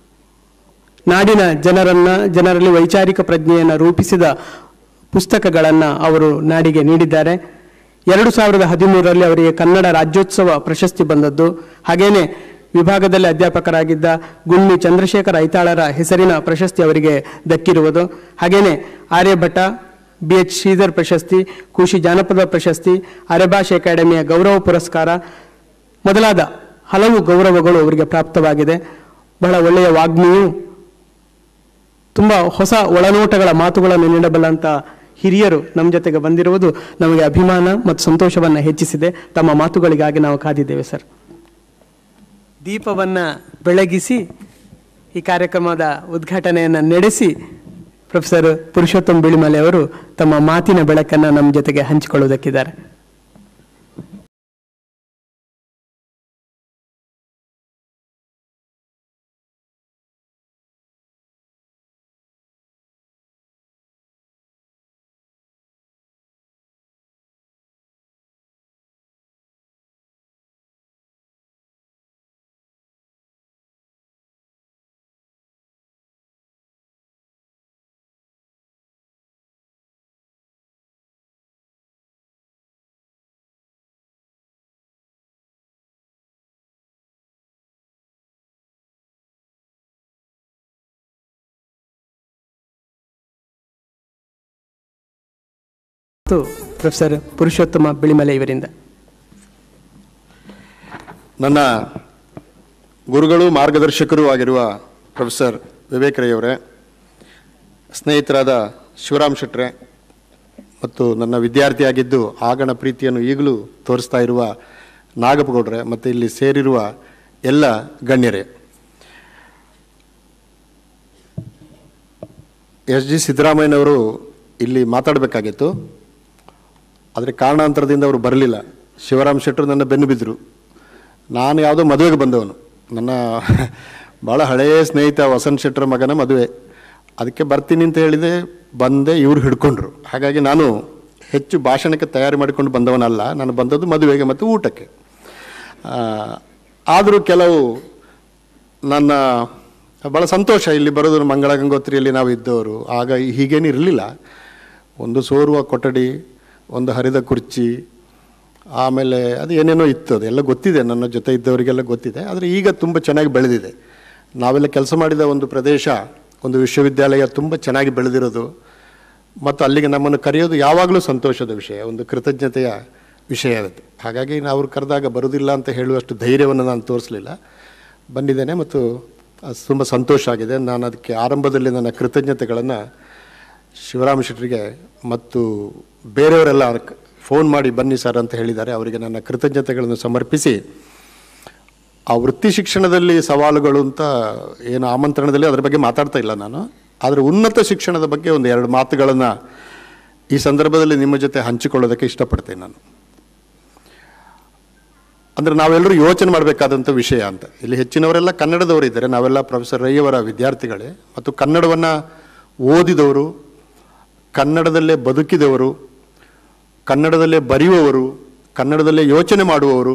ನಾಡಿನ ಜನರನ್ನ ಜನರಲ್ಲಿ ವೈಚಾರಿಕ ಪ್ರಜ್ಞೆಯನ್ನು ರೂಪಿಸಿದ ಪುಸ್ತಕಗಳನ್ನು ಅವರು ನಾಡಿಗೆ ನೀಡಿದ್ದಾರೆ ಎರಡು ಸಾವಿರದ ಹದಿಮೂರರಲ್ಲಿ ಅವರಿಗೆ ಕನ್ನಡ ರಾಜ್ಯೋತ್ಸವ ಪ್ರಶಸ್ತಿ ಬಂದದ್ದು ಹಾಗೇನೆ ವಿಭಾಗದಲ್ಲಿ ಅಧ್ಯಾಪಕರಾಗಿದ್ದ ಗುಮ್ಮಿ ಚಂದ್ರಶೇಖರ ಐತಾಳರ ಹೆಸರಿನ ಪ್ರಶಸ್ತಿ ಅವರಿಗೆ ದಕ್ಕಿರುವುದು ಹಾಗೇನೆ ಆರ್ಯಭಟ ಬಿ ಎಚ್ ಶ್ರೀಧರ್ ಪ್ರಶಸ್ತಿ ಖುಷಿ ಜಾನಪದ ಪ್ರಶಸ್ತಿ ಅರೆಭಾಷೆ ಅಕಾಡೆಮಿಯ ಗೌರವ ಪುರಸ್ಕಾರ ಮೊದಲಾದ ಹಲವು ಗೌರವಗಳು ಅವರಿಗೆ ಪ್ರಾಪ್ತವಾಗಿದೆ ಬಹಳ ಒಳ್ಳೆಯ ವಾಗ್ಮಿಯು ತುಂಬ ಹೊಸ ಒಳನೋಟಗಳ ಮಾತುಗಳನ್ನು ನೀಡಬಲ್ಲಂಥ ಹಿರಿಯರು ನಮ್ಮ ಜೊತೆಗೆ ಬಂದಿರುವುದು ನಮಗೆ ಅಭಿಮಾನ ಮತ್ತು ಸಂತೋಷವನ್ನು ಹೆಚ್ಚಿಸಿದೆ ತಮ್ಮ ಮಾತುಗಳಿಗಾಗಿ ನಾವು ಕಾದಿದ್ದೇವೆ ಸರ್ ದೀಪವನ್ನು ಬೆಳಗಿಸಿ ಈ ಕಾರ್ಯಕ್ರಮದ ಉದ್ಘಾಟನೆಯನ್ನು ನಡೆಸಿ ಪ್ರೊಫೆಸರ್ ಪುರುಷೋತ್ತಮ್ ಬಿಳಿಮಲೆ ಅವರು ತಮ್ಮ ಮಾತಿನ ಬೆಳಕನ್ನು ನಮ್ಮ ಜೊತೆಗೆ ಹಂಚಿಕೊಳ್ಳುವುದಕ್ಕಿದ್ದಾರೆ ಮತ್ತು ಪ್ರೊಫೆಸರ್ ಪುರುಷೋತ್ತಮ ಬಿಳಿಮಲೆ ಇವರಿಂದ ನನ್ನ ಗುರುಗಳು ಮಾರ್ಗದರ್ಶಕರೂ ಆಗಿರುವ ಪ್ರೊಫೆಸರ್ ವಿವೇಕ್ ರೈ ಅವರೇ ಸ್ನೇಹಿತರಾದ ಶಿವರಾಮ್ ಶೆಟ್ರೆ ಮತ್ತು ನನ್ನ ವಿದ್ಯಾರ್ಥಿಯಾಗಿದ್ದು ಆಗಣ ಪ್ರೀತಿಯನ್ನು ಈಗಲೂ ತೋರಿಸ್ತಾ ಇರುವ ನಾಗಪ್ಪಗೌಡ್ರೆ ಮತ್ತು ಇಲ್ಲಿ ಸೇರಿರುವ ಎಲ್ಲ ಗಣ್ಯರೇ ಎಸ್ ಜಿ ಸಿದ್ದರಾಮಯ್ಯನವರು ಇಲ್ಲಿ ಮಾತಾಡಬೇಕಾಗಿತ್ತು ಆದರೆ ಕಾರಣಾಂತರದಿಂದ ಅವರು ಬರಲಿಲ್ಲ ಶಿವರಾಮ್ ಶೆಟ್ಟರು ನನ್ನ ಬೆನ್ನು ಬಿದ್ದರು ನಾನು ಯಾವುದೋ ಮದುವೆಗೆ ಬಂದವನು ನನ್ನ ಭಾಳ ಹಳೆಯ ಸ್ನೇಹಿತ ವಸಂತ್ ಶೆಟ್ಟರ ಮಗನ ಮದುವೆ ಅದಕ್ಕೆ ಬರ್ತೀನಿ ಅಂತ ಹೇಳಿದೆ ಬಂದೆ ಇವ್ರು ಹಿಡ್ಕೊಂಡ್ರು ಹಾಗಾಗಿ ನಾನು ಹೆಚ್ಚು ಭಾಷಣಕ್ಕೆ ತಯಾರಿ ಮಾಡಿಕೊಂಡು ಬಂದವನಲ್ಲ ನಾನು ಬಂದದ್ದು ಮದುವೆಗೆ ಮತ್ತು ಊಟಕ್ಕೆ ಆದರೂ ಕೆಲವು ನನ್ನ ಭಾಳ ಸಂತೋಷ ಇಲ್ಲಿ ಬರೋದು ಮಂಗಳ ಗಂಗೋತ್ರಿಯಲ್ಲಿ ನಾವು ಇದ್ದವರು ಆಗ ಹೀಗೇನು ಇರಲಿಲ್ಲ ಒಂದು ಸೋರುವ ಕೊಠಡಿ ಒಂದು ಹರಿದ ಕುರ್ಚಿ ಆಮೇಲೆ ಅದು ಏನೇನೋ ಇತ್ತು ಅದೆಲ್ಲ ಗೊತ್ತಿದೆ ನನ್ನ ಜೊತೆ ಇದ್ದವರಿಗೆಲ್ಲ ಗೊತ್ತಿದೆ ಆದರೆ ಈಗ ತುಂಬ ಚೆನ್ನಾಗಿ ಬೆಳೆದಿದೆ ನಾವೆಲ್ಲ ಕೆಲಸ ಮಾಡಿದ ಒಂದು ಪ್ರದೇಶ ಒಂದು ವಿಶ್ವವಿದ್ಯಾಲಯ ತುಂಬ ಚೆನ್ನಾಗಿ ಬೆಳೆದಿರೋದು ಮತ್ತು ಅಲ್ಲಿಗೆ ನಮ್ಮನ್ನು ಕರೆಯೋದು ಯಾವಾಗಲೂ ಸಂತೋಷದ ವಿಷಯ ಒಂದು ಕೃತಜ್ಞತೆಯ ವಿಷಯ ಅದು ಹಾಗಾಗಿ ನಾವು ಅವ್ರು ಕರೆದಾಗ ಬರೋದಿಲ್ಲ ಅಂತ ಹೇಳುವಷ್ಟು ಧೈರ್ಯವನ್ನು ನಾನು ತೋರಿಸಲಿಲ್ಲ ಬಂದಿದ್ದೇನೆ ಮತ್ತು ತುಂಬ ಸಂತೋಷ ಆಗಿದೆ ನಾನು ಅದಕ್ಕೆ ಆರಂಭದಲ್ಲಿ ನನ್ನ ಕೃತಜ್ಞತೆಗಳನ್ನು ಶಿವರಾಮ ಶೆಟ್ಟರಿಗೆ ಮತ್ತು ಬೇರೆಯವರೆಲ್ಲ ಫೋನ್ ಮಾಡಿ ಬನ್ನಿ ಸರ್ ಅಂತ ಹೇಳಿದ್ದಾರೆ ಅವರಿಗೆ ನನ್ನ ಕೃತಜ್ಞತೆಗಳನ್ನು ಸಮರ್ಪಿಸಿ ಆ ವೃತ್ತಿ ಶಿಕ್ಷಣದಲ್ಲಿ ಸವಾಲುಗಳು ಅಂತ ಏನು ಆಮಂತ್ರಣದಲ್ಲಿ ಅದರ ಬಗ್ಗೆ ಮಾತಾಡ್ತಾ ಇಲ್ಲ ನಾನು ಆದರೆ ಉನ್ನತ ಶಿಕ್ಷಣದ ಬಗ್ಗೆ ಒಂದು ಎರಡು ಮಾತುಗಳನ್ನು ಈ ಸಂದರ್ಭದಲ್ಲಿ ನಿಮ್ಮ ಜೊತೆ ಹಂಚಿಕೊಳ್ಳೋದಕ್ಕೆ ಇಷ್ಟಪಡ್ತೇನೆ ನಾನು ಅಂದರೆ ನಾವೆಲ್ಲರೂ ಯೋಚನೆ ಮಾಡಬೇಕಾದಂಥ ವಿಷಯ ಅಂತ ಇಲ್ಲಿ ಹೆಚ್ಚಿನವರೆಲ್ಲ ಕನ್ನಡದವರು ಇದ್ದಾರೆ ನಾವೆಲ್ಲ ಪ್ರೊಫೆಸರ್ ರೈಯವರ ವಿದ್ಯಾರ್ಥಿಗಳೇ ಮತ್ತು ಕನ್ನಡವನ್ನು ಓದಿದವರು ಕನ್ನಡದಲ್ಲೇ ಬದುಕಿದವರು ಕನ್ನಡದಲ್ಲೇ ಬರೆಯುವವರು ಕನ್ನಡದಲ್ಲೇ ಯೋಚನೆ ಮಾಡುವವರು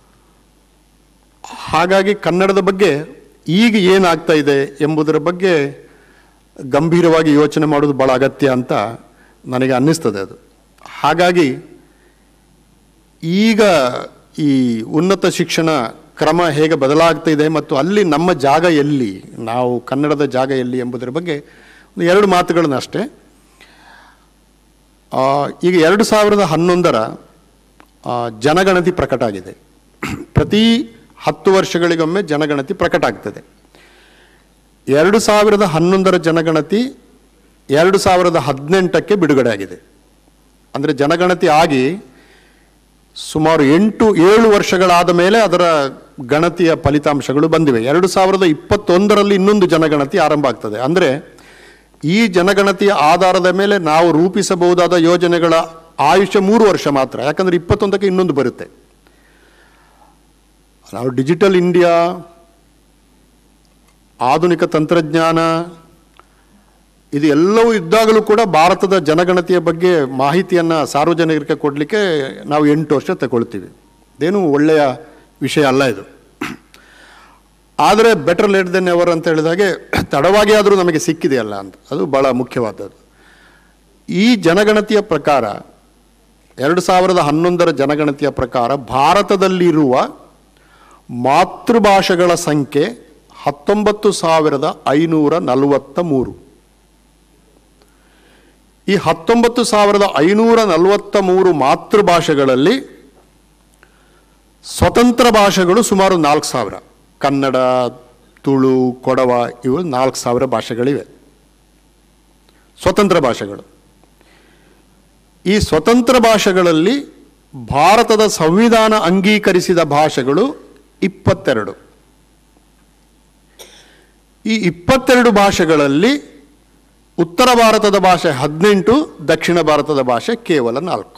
ಹಾಗಾಗಿ ಕನ್ನಡದ ಬಗ್ಗೆ ಈಗ ಏನಾಗ್ತಾ ಇದೆ ಎಂಬುದರ ಬಗ್ಗೆ ಗಂಭೀರವಾಗಿ ಯೋಚನೆ ಮಾಡೋದು ಭಾಳ ಅಗತ್ಯ ಅಂತ ನನಗೆ ಅನ್ನಿಸ್ತದೆ ಅದು ಹಾಗಾಗಿ ಈಗ ಈ ಉನ್ನತ ಶಿಕ್ಷಣ ಕ್ರಮ ಹೇಗೆ ಬದಲಾಗ್ತಾ ಇದೆ ಮತ್ತು ಅಲ್ಲಿ ನಮ್ಮ ಜಾಗ ಎಲ್ಲಿ ನಾವು ಕನ್ನಡದ ಜಾಗ ಎಲ್ಲಿ ಎಂಬುದರ ಬಗ್ಗೆ ಒಂದು ಎರಡು ಮಾತುಗಳನ್ನ ಅಷ್ಟೇ ಆ, ಈಗ ಎರಡು ಸಾವಿರದ ಹನ್ನೊಂದರ ಆ, ಜನಗಣತಿ ಪ್ರಕಟ ಆಗಿದೆ ಪ್ರತಿ ಹತ್ತು ವರ್ಷಗಳಿಗೊಮ್ಮೆ ಜನಗಣತಿ ಪ್ರಕಟ ಆಗ್ತದೆ ಎರಡು ಸಾವಿರದ ಹನ್ನೊಂದರ ಜನಗಣತಿ ಎರಡು ಸಾವಿರದ ಹದಿನೆಂಟಕ್ಕೆ ಬಿಡುಗಡೆ ಆಗಿದೆ ಅಂದರೆ ಜನಗಣತಿ ಆಗಿ ಸುಮಾರು ಎಂಟು ಏಳು ವರ್ಷಗಳಾದ ಮೇಲೆ ಅದರ ಗಣತಿಯ ಫಲಿತಾಂಶಗಳು ಬಂದಿವೆ ಎರಡು ಸಾವಿರದ ಇಪ್ಪತ್ತೊಂದರಲ್ಲಿ ಇನ್ನೊಂದು ಜನಗಣತಿ ಆರಂಭ ಆಗ್ತದೆ ಅಂದರೆ ಈ ಜನಗಣತಿಯ ಆಧಾರದ ಮೇಲೆ ನಾವು ರೂಪಿಸಬಹುದಾದ ಯೋಜನೆಗಳ ಆಯುಷ್ಯ ಮೂರು ವರ್ಷ ಮಾತ್ರ ಯಾಕಂದರೆ ಇಪ್ಪತ್ತೊಂದಕ್ಕೆ ಇನ್ನೊಂದು ಬರುತ್ತೆ ನಾವು ಡಿಜಿಟಲ್ ಇಂಡಿಯಾ ಆಧುನಿಕ ತಂತ್ರಜ್ಞಾನ ಇದು ಎಲ್ಲವೂ ಇದ್ದಾಗಲೂ ಕೂಡ ಭಾರತದ ಜನಗಣತಿಯ ಬಗ್ಗೆ ಮಾಹಿತಿಯನ್ನು ಸಾರ್ವಜನಿಕರಿಗೆ ಕೊಡಲಿಕ್ಕೆ ನಾವು ಎಂಟು ವರ್ಷ ತಗೊಳ್ತೀವಿ ಇದೇನು ಒಳ್ಳೆಯ ವಿಷಯ ಅಲ್ಲ ಇದು ಆದರೆ ಬೆಟರ್ ಲೇಟ್ ದೆನ್ ಎವರ್ ಅಂತ ಹೇಳಿದಾಗೆ ತಡವಾಗಿ ಆದರೂ ನಮಗೆ ಸಿಕ್ಕಿದೆಯಲ್ಲ ಅಂತ ಅದು ಭಾಳ ಮುಖ್ಯವಾದದ್ದು ಈ ಜನಗಣತಿಯ ಪ್ರಕಾರ ಎರಡು ಸಾವಿರದ ಹನ್ನೊಂದರ ಜನಗಣತಿಯ ಪ್ರಕಾರ ಭಾರತದಲ್ಲಿರುವ ಮಾತೃಭಾಷೆಗಳ ಸಂಖ್ಯೆ ಹತ್ತೊಂಬತ್ತು ಸಾವಿರದ ಐನೂರ ನಲವತ್ತ ಮೂರು ಈ ಹತ್ತೊಂಬತ್ತು ಸಾವಿರದ ಐನೂರ ನಲವತ್ತ ಮೂರು ಮಾತೃಭಾಷೆಗಳಲ್ಲಿ ಸ್ವತಂತ್ರ ಭಾಷೆಗಳು ಸುಮಾರು ನಾಲ್ಕು ಸಾವಿರ ಕನ್ನಡ ತುಳು ಕೊಡವ ಇವು ನಾಲ್ಕು ಸಾವಿರ ಭಾಷೆಗಳಿವೆ ಸ್ವತಂತ್ರ ಭಾಷೆಗಳು ಈ ಸ್ವತಂತ್ರ ಭಾಷೆಗಳಲ್ಲಿ ಭಾರತದ ಸಂವಿಧಾನ ಅಂಗೀಕರಿಸಿದ ಭಾಷೆಗಳು ಇಪ್ಪತ್ತೆರಡು ಈ ಇಪ್ಪತ್ತೆರಡು ಭಾಷೆಗಳಲ್ಲಿ ಉತ್ತರ ಭಾರತದ ಭಾಷೆ ಹದಿನೆಂಟು ದಕ್ಷಿಣ ಭಾರತದ ಭಾಷೆ ಕೇವಲ ನಾಲ್ಕು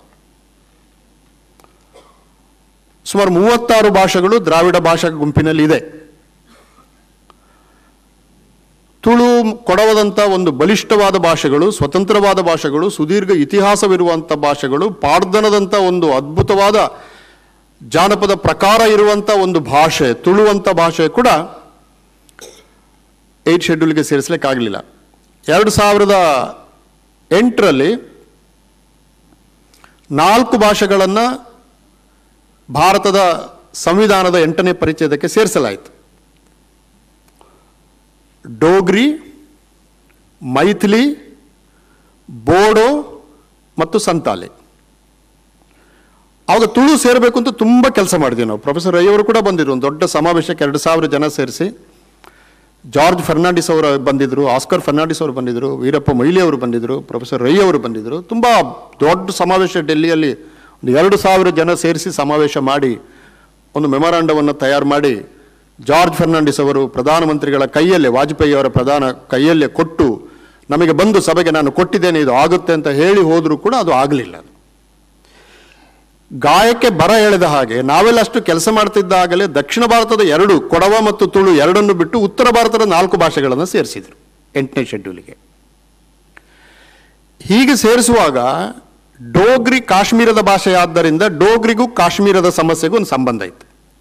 ಸುಮಾರು ಮೂವತ್ತಾರು ಭಾಷೆಗಳು ದ್ರಾವಿಡ ಭಾಷಾ ಗುಂಪಿನಲ್ಲಿ ಇದೆ ತುಳು ಕೊಡವದಂಥ ಒಂದು ಬಲಿಷ್ಠವಾದ ಭಾಷೆಗಳು ಸ್ವತಂತ್ರವಾದ ಭಾಷೆಗಳು ಸುದೀರ್ಘ ಇತಿಹಾಸವಿರುವಂಥ ಭಾಷೆಗಳು ಪಾಡ್ದನದಂಥ ಒಂದು ಅದ್ಭುತವಾದ ಜಾನಪದ ಪ್ರಕಾರ ಇರುವಂಥ ಒಂದು ಭಾಷೆ ತುಳುವಂಥ ಭಾಷೆ ಕೂಡ ಏಟ್ ಶೆಡ್ಯೂಲ್ಗೆ ಸೇರಿಸಲಿಕ್ಕಾಗಲಿಲ್ಲ ಎರಡು ಸಾವಿರದ ಎಂಟರಲ್ಲಿ ನಾಲ್ಕು ಭಾಷೆಗಳನ್ನು ಭಾರತದ ಸಂವಿಧಾನದ ಎಂಟನೇ ಪರಿಚ್ಛೇದಕ್ಕೆ ಸೇರಿಸಲಾಯಿತು ಡೋಗ್ರಿ ಮೈಥಿಲಿ ಬೋಡೋ ಮತ್ತು ಸಂತಾಲಿ ಆವಾಗ ತುಳು ಸೇರಬೇಕು ಅಂತ ತುಂಬ ಕೆಲಸ ಮಾಡಿದ್ವಿ ನಾವು ಪ್ರೊಫೆಸರ್ ರೈ ಅವರು ಕೂಡ ಬಂದಿದ್ರು ಒಂದು ದೊಡ್ಡ ಸಮಾವೇಶಕ್ಕೆ ಎರಡು ಸಾವಿರ ಜನ ಸೇರಿಸಿ ಜಾರ್ಜ್ ಫರ್ನಾಂಡಿಸ್ ಅವರು ಬಂದಿದ್ದರು ಆಸ್ಕರ್ ಫರ್ನಾಂಡಿಸ್ ಅವರು ಬಂದಿದ್ದರು ವೀರಪ್ಪ ಮೊಯ್ಲಿ ಅವರು ಬಂದಿದ್ದರು ಪ್ರೊಫೆಸರ್ ರೈ ಅವರು ಬಂದಿದ್ದರು ತುಂಬ ದೊಡ್ಡ ಸಮಾವೇಶ ಡೆಲ್ಲಿಯಲ್ಲಿ ಒಂದು ಎರಡು ಸಾವಿರ ಜನ ಸೇರಿಸಿ ಸಮಾವೇಶ ಮಾಡಿ ಒಂದು ಮೆಮೊರಾಂಡವನ್ನು ತಯಾರು ಮಾಡಿ ಜಾರ್ಜ್ ಫರ್ನಾಂಡಿಸ್ ಅವರು ಪ್ರಧಾನಮಂತ್ರಿಗಳ ಕೈಯಲ್ಲೇ ವಾಜಪೇಯಿ ಅವರ ಪ್ರಧಾನ ಕೈಯಲ್ಲೇ ಕೊಟ್ಟು ನಮಗೆ ಬಂದು ಸಭೆಗೆ ನಾನು ಕೊಟ್ಟಿದ್ದೇನೆ ಇದು ಆಗುತ್ತೆ ಅಂತ ಹೇಳಿ ಹೋದರೂ ಕೂಡ ಅದು ಆಗಲಿಲ್ಲ ಗಾಯಕ್ಕೆ ಬರ ಎಳೆದ ಹಾಗೆ ನಾವೆಲ್ಲ ಅಷ್ಟು ಕೆಲಸ ಮಾಡ್ತಿದ್ದಾಗಲೇ ದಕ್ಷಿಣ ಭಾರತದ ಎರಡು ಕೊಡವ ಮತ್ತು ತುಳು ಎರಡನ್ನು ಬಿಟ್ಟು ಉತ್ತರ ಭಾರತದ ನಾಲ್ಕು ಭಾಷೆಗಳನ್ನು ಸೇರಿಸಿದರು ಎಂಟನೇ ಶೆಡ್ಯೂಲಿಗೆ ಹೀಗೆ ಸೇರಿಸುವಾಗ ಡೋಗ್ರಿ ಕಾಶ್ಮೀರದ ಭಾಷೆಯಾದ್ದರಿಂದ ಡೋಗ್ರಿಗೂ ಕಾಶ್ಮೀರದ ಸಮಸ್ಯೆಗೂ ಒಂದು ಸಂಬಂಧ ಇತ್ತು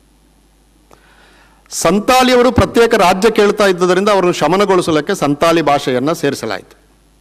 ಸಂತಾಲಿಯವರು ಪ್ರತ್ಯೇಕ ರಾಜ್ಯ ಕೇಳ್ತಾ ಇದ್ದರಿಂದ ಅವರನ್ನು ಶಮನಗೊಳಿಸಲಿಕ್ಕೆ ಸಂತಾಲಿ ಭಾಷೆಯನ್ನು ಸೇರಿಸಲಾಯಿತು